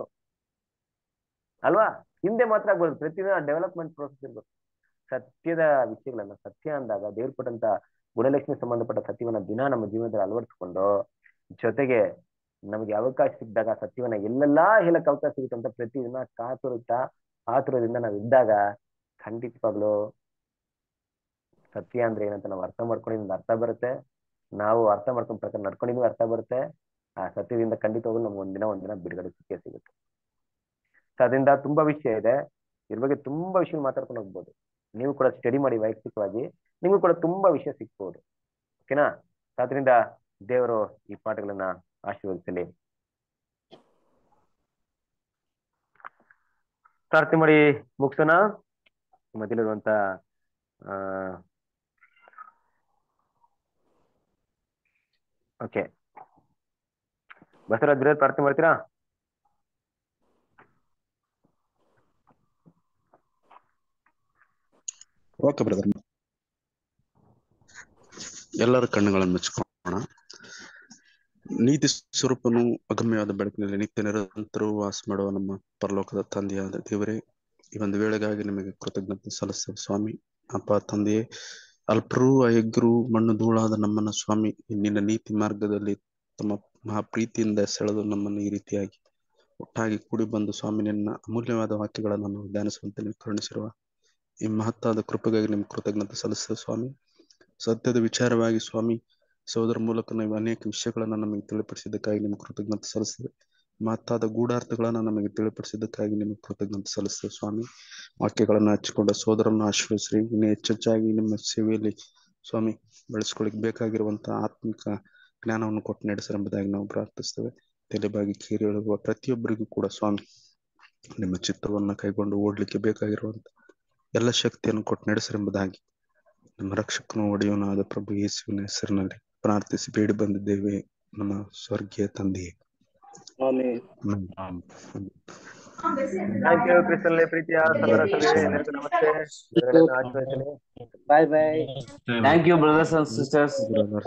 ಅಲ್ವಾ ಹಿಂದೆ ಮಾತ್ರ ಆಗ್ಬೋದು ಪ್ರತಿದಿನ ಡೆವಲಪ್ಮೆಂಟ್ ಪ್ರೋಸೆಸ್ ಇರ್ಬೇಕು ಸತ್ಯದ ವಿಷಯಗಳನ್ನ ಸತ್ಯ ಅಂದಾಗ ದೇವ್ರು ಕೊಟ್ಟಂತ ಗುಣಲಕ್ಷ್ಮಿ ಸಂಬಂಧಪಟ್ಟ ಸತ್ಯವನ್ನ ದಿನ ನಮ್ಮ ಜೀವನದಲ್ಲಿ ಅಳವಡಿಸ್ಕೊಂಡು ಜೊತೆಗೆ ನಮಗೆ ಅವಕಾಶ ಸಿಕ್ಕಿದಾಗ ಸತ್ಯವನ್ನ ಎಲ್ಲೆಲ್ಲಾ ಹೇಳಕ್ ಅವಕಾಶ ಸಿಗುತ್ತೆ ಅಂತ ಪ್ರತಿದಿನ ಕಾತುರುತ್ತಾ ಆತುರದಿಂದ ನಾವು ಇದ್ದಾಗ ಖಂಡಿತವಾಗ್ಲು ಸತ್ಯ ಅಂದ್ರೆ ಏನಂತ ನಾವು ಅರ್ಥ ಮಾಡ್ಕೊಂಡಿದ್ದು ಅರ್ಥ ಬರುತ್ತೆ ನಾವು ಅರ್ಥ ಮಾಡ್ಕೊಂಡ್ ಪ್ರಕಾರ ನಡ್ಕೊಂಡಿದ್ವಿ ಅರ್ಥ ಬರುತ್ತೆ ಆ ಸತ್ಯದಿಂದ ಖಂಡಿತವಾಗ್ಲು ನಮ್ಗೆ ಒಂದಿನ ಒಂದಿನ ಬಿಡುಗಡೆ ಸಿಕ್ಕೇ ಸಿಗುತ್ತೆ ಸೊ ಅದರಿಂದ ತುಂಬಾ ವಿಷಯ ಇದೆ ಇದ್ರ ಬಗ್ಗೆ ತುಂಬಾ ವಿಷಯ ಮಾತಾಡ್ಕೊಂಡು ಹೋಗ್ಬೋದು ನೀವು ಕೂಡ ಸ್ಟಡಿ ಮಾಡಿ ವೈಯಕ್ತಿಕವಾಗಿ ನಿಮ್ಗೂ ಕೂಡ ತುಂಬಾ ವಿಷಯ ಸಿಗ್ಬೋದು ಓಕೆನಾ ಅದರಿಂದ ದೇವರು ಈ ಪಾಠಗಳನ್ನ ಆಶೀರ್ವದಿಸಲಿ ಪ್ರಾರ್ಥನೆ ಮಾಡಿ ಮುಗಿಸೋಣ ಮಧ್ಯಲಿರುವಂತ ಆ ಓಕೆ ಬಸವರಾಜ್ ಬಿರೋದ್ ಪ್ರಾರ್ಥನೆ ಮಾಡ್ತೀರಾ ಓಕೆ ಬ್ರದರ್ ಎಲ್ಲರ ಕಣ್ಣುಗಳನ್ನು ಮುಚ್ಕೋಣ ನೀತಿ ಸ್ವರೂಪನು ಅಗಮ್ಯವಾದ ಬೆಳಕಿನಲ್ಲಿ ನಿತ್ಯ ನಿರಂತರವೂ ವಾಸ ಮಾಡುವ ನಮ್ಮ ಪರಲೋಕದ ತಂದೆಯಾದ ದೇವರೇ ಈ ಒಂದು ವೇಳೆಗಾಗಿ ನಿಮಗೆ ಕೃತಜ್ಞತೆ ಸಲ್ಲಿಸ್ತೇವೆ ಸ್ವಾಮಿ ಅಪ್ಪ ತಂದೆಯೇ ಅಲ್ಪರೂ ಅಯಗ್ರು ಮಣ್ಣು ಧೂಳಾದ ನಮ್ಮನ್ನ ಸ್ವಾಮಿ ನಿನ್ನ ನೀತಿ ಮಾರ್ಗದಲ್ಲಿ ತಮ್ಮ ಮಹಾ ಪ್ರೀತಿಯಿಂದ ಸೆಳೆದು ನಮ್ಮನ್ನು ಈ ರೀತಿಯಾಗಿ ಒಟ್ಟಾಗಿ ಕೂಡಿ ಬಂದು ಸ್ವಾಮಿ ನಿನ್ನ ಅಮೂಲ್ಯವಾದ ವಾಕ್ಯಗಳನ್ನು ನಾವು ಧ್ಯಾನಿಸುವಂತೆ ನೀವು ಕರುಣಿಸಿರುವ ಈ ಮಹತ್ತಾದ ಕೃಪೆಗಾಗಿ ನಿಮ್ಗೆ ಕೃತಜ್ಞತೆ ಸಲ್ಲಿಸ್ತೇವೆ ಸ್ವಾಮಿ ಸತ್ಯದ ವಿಚಾರವಾಗಿ ಸ್ವಾಮಿ ಸೋದರ ಮೂಲಕ ನೀವು ಅನೇಕ ವಿಷಯಗಳನ್ನ ನಮಗೆ ತಿಳಿಪಡಿಸಿದ್ದಕ್ಕಾಗಿ ನಿಮ್ಗೆ ಕೃತಜ್ಞತೆ ಸಲ್ಲಿಸ್ತೇವೆ ಮಹತ್ತಾದ ಗೂಢಾರ್ಥಗಳನ್ನ ನಮಗೆ ತಿಳಿಪಡಿಸಿದ್ದಕ್ಕಾಗಿ ನಿಮಗೆ ಕೃತಜ್ಞತೆ ಸಲ್ಲಿಸ್ತೇವೆ ಸ್ವಾಮಿ ವಾಕ್ಯಗಳನ್ನ ಹಚ್ಚಿಕೊಂಡ ಸೋದರನ್ನ ಆಶೀರ್ವದಿಸ್ರಿ ಇನ್ನು ಹೆಚ್ಚೆಚ್ಚಾಗಿ ನಿಮ್ಮ ಸೇವೆಯಲ್ಲಿ ಸ್ವಾಮಿ ಬೆಳೆಸ್ಕೊಳ್ಳಿಕ್ ಬೇಕಾಗಿರುವಂತಹ ಆತ್ಮಿಕ ಜ್ಞಾನವನ್ನು ಕೊಟ್ಟು ನಡೆಸರೆಂಬುದಾಗಿ ನಾವು ಪ್ರಾರ್ಥಿಸ್ತೇವೆ ತಲೆಬಾಗಿ ಕೇರಿ ಹೇಳುವ ಪ್ರತಿಯೊಬ್ಬರಿಗೂ ಕೂಡ ಸ್ವಾಮಿ ನಿಮ್ಮ ಚಿತ್ತವನ್ನ ಕೈಗೊಂಡು ಓಡ್ಲಿಕ್ಕೆ ಬೇಕಾಗಿರುವಂತ ಎಲ್ಲ ಶಕ್ತಿಯನ್ನು ಕೊಟ್ಟು ನಡೆಸರೆಂಬುದಾಗಿ ನಮ್ಮ ರಕ್ಷಕನು ಒಡೆಯವನಾದ ಪ್ರಭು ಯೇಸುವಿನ ಹೆಸರಿನಲ್ಲಿ ಪ್ರಾರ್ಥಿಸಿ ಬೇಡಿ ಬಂದಿದ್ದೇವೆ ನಮ್ಮ ಸ್ವರ್ಗೀಯ ತಂದೆಯೇ ಆಮೆನ್. ಥ್ಯಾಂಕ್ ಯು ಕ್ರಿಸ್ತನಲ್ಲಿ ಪ್ರೀತಿಯ ಸಹೋದರ ಸಭೆ ಎಲ್ಲರಿಗೂ ನಮಸ್ತೆ ದೇವರನ್ನ ಆಶೀರ್ವದಿಸಲಿ bye bye thank you brothers and sisters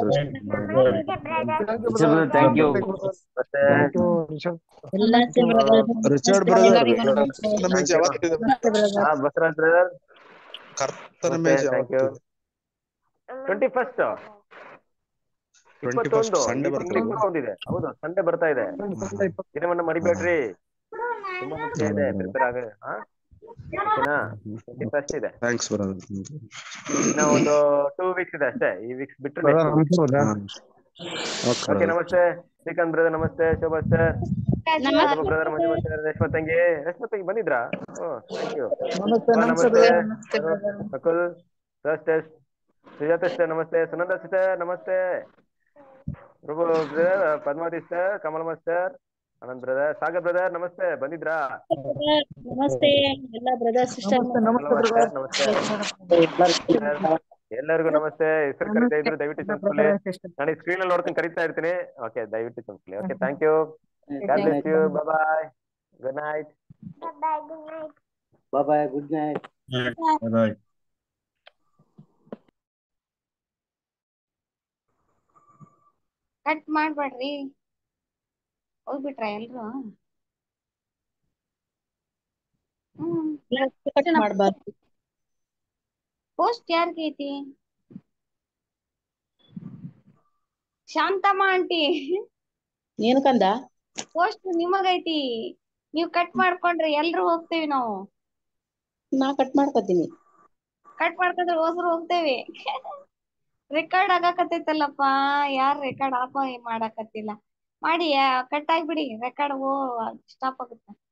thank you ಮತ್ತೆ ಎಲ್ಲ ರಿಚರ್ಡ್ ಬ್ರದರ್ ಕರ್ತನ ಮೇಜ್ ಯಾವತ್ತಿದೆ ಹಾ ಬಸವರಾಜ್ ಬ್ರದರ್ ಕರ್ತನ ಮತ್ತೆ ಮೇಜ್ thank you twenty first twenty first ಇಪ್ಪತ್ತೊಂದು ಸಂಡೇ ಬರ್ತದೆ ಒಂದಿದೆ ಹೌದು ಸಂಡೆ ಬರ್ತಾ ಇದೆ ದಿನವನ್ನ ಮರಿಬೇಡ್ರಿ ತುಂಬಾ ಮುಖ್ಯ ಇದೆ ಪ್ರಿಪೇರ್ ಆಗ ಹಾ ಓಕೆನಾ ಟ್ವೆಂಟಿ ಫಸ್ಟ್ ಇದೆ ಥ್ಯಾಂಕ್ಸ್ ಬ್ರದರ್ ಇನ್ನ ಒಂದು ಟೂ ವೀಕ್ಸ್ ಇದೆ ಅಷ್ಟೇ ಈ ವೀಕ್ಸ್ ಬಿಟ್ಟು Brother, ನೆಕ್ಸ್ಟ್ ನಮಸ್ಕಾರ ಓಕೆ ಓಕೆ ನಮಸ್ತೆ ಶ್ರೀಕಾಂತ್ ಬ್ರದರ್ ನಮಸ್ತೆ ಶೋಭಾ ಸರ್ ನಮಸ್ತೆ ಶೋಭಾ ಬ್ರದರ್ ಮಂಜು ಸರ್ ರೇಷ್ಮಾ ತಂಗಿ ರೇಷ್ಮಾ ತಂಗಿ ಬಂದಿದ್ರಾ ಓ ಥ್ಯಾಂಕ್ ಯು ನಮಸ್ತೆ ನಮಸ್ತೆ ನಮಸ್ತೆ brother. Nakul sir test Sujata sir ನಮಸ್ತೆ ಸುನಂದ ಸರ್ ನಮಸ್ತೆ Prabhu brother Padmavati sir Kamal sir Anand brother Sagar brother ನಮಸ್ತೆ ಬಂದಿದ್ರಾ ನಮಸ್ತೆ ಎಲ್ಲ ಬ್ರದರ್ ಸಿಸ್ಟರ್ ನಮಸ್ತೆ ನಮಸ್ತೆ ನಮಸ್ತೆ ನಮಸ್ತೆ ಎಲ್ಲರಿಗೂ ನಮಸ್ತೆ ಹೆಸರು ಕರಿತಾ ಇದ್ರು ದಯವಿಟ್ಟು ಚಂದ್ಕೊಳ್ಳಿ ನಾನು ಸ್ಕ್ರೀನ್ ಅಲ್ಲಿ ನೋಡ್ಕೊಂಡು ಕರಿತಾ ಇರ್ತೀನಿ ಓಕೆ ದಯವಿಟ್ಟು ಚಂದ್ಕೊಳ್ಳಿ okay thank you God bless you bye good night bye bye good night bye cut ಮಾಡ್ಬೇಡ್ರಿ ಹೋಗ್ಬಿಟ್ರ ಎಲ್ರು ಹ್ಮ್ ಕಟ್ ಮಾಡ್ಬಾರ್ದು ಪೋಸ್ಟ್ ಯಾರ್ಗೆ ಐತಿ ಶಾಂತಮ್ಮ ಆಂಟಿ ಏನ್ ಕಂದ ಪೋಸ್ಟ್ ನಿಮಗೈತಿ ನೀವ್ ಕಟ್ ಮಾಡ್ಕೊಂಡ್ರೆ ಎಲ್ರು ಹೋಗ್ತೇವಿ ನಾವು ನಾ ಕಟ್ ಮಾಡ್ಕೊತೀನಿ ಕಟ್ ಮಾಡ್ಕೊಂಡ್ರೆ ಹೋದ್ರು ಹೋಗ್ತೇವಿ ರೆಕಾರ್ಡ್ ಆಗಾಕತ್ತೈತಲ್ಲಪ್ಪ ಯಾರ್ ರೆಕಾರ್ಡ್ ಆಫ್ ಮಾಡಾಕತ್ತಿಲ್ಲ ಮಾಡಿ ಕಟ್ ಆಗ್ಬಿಡಿ ರೆಕಾರ್ಡ್ ಓ ಸ್ಟಾಪ್ ಆಗುತ್ತೆ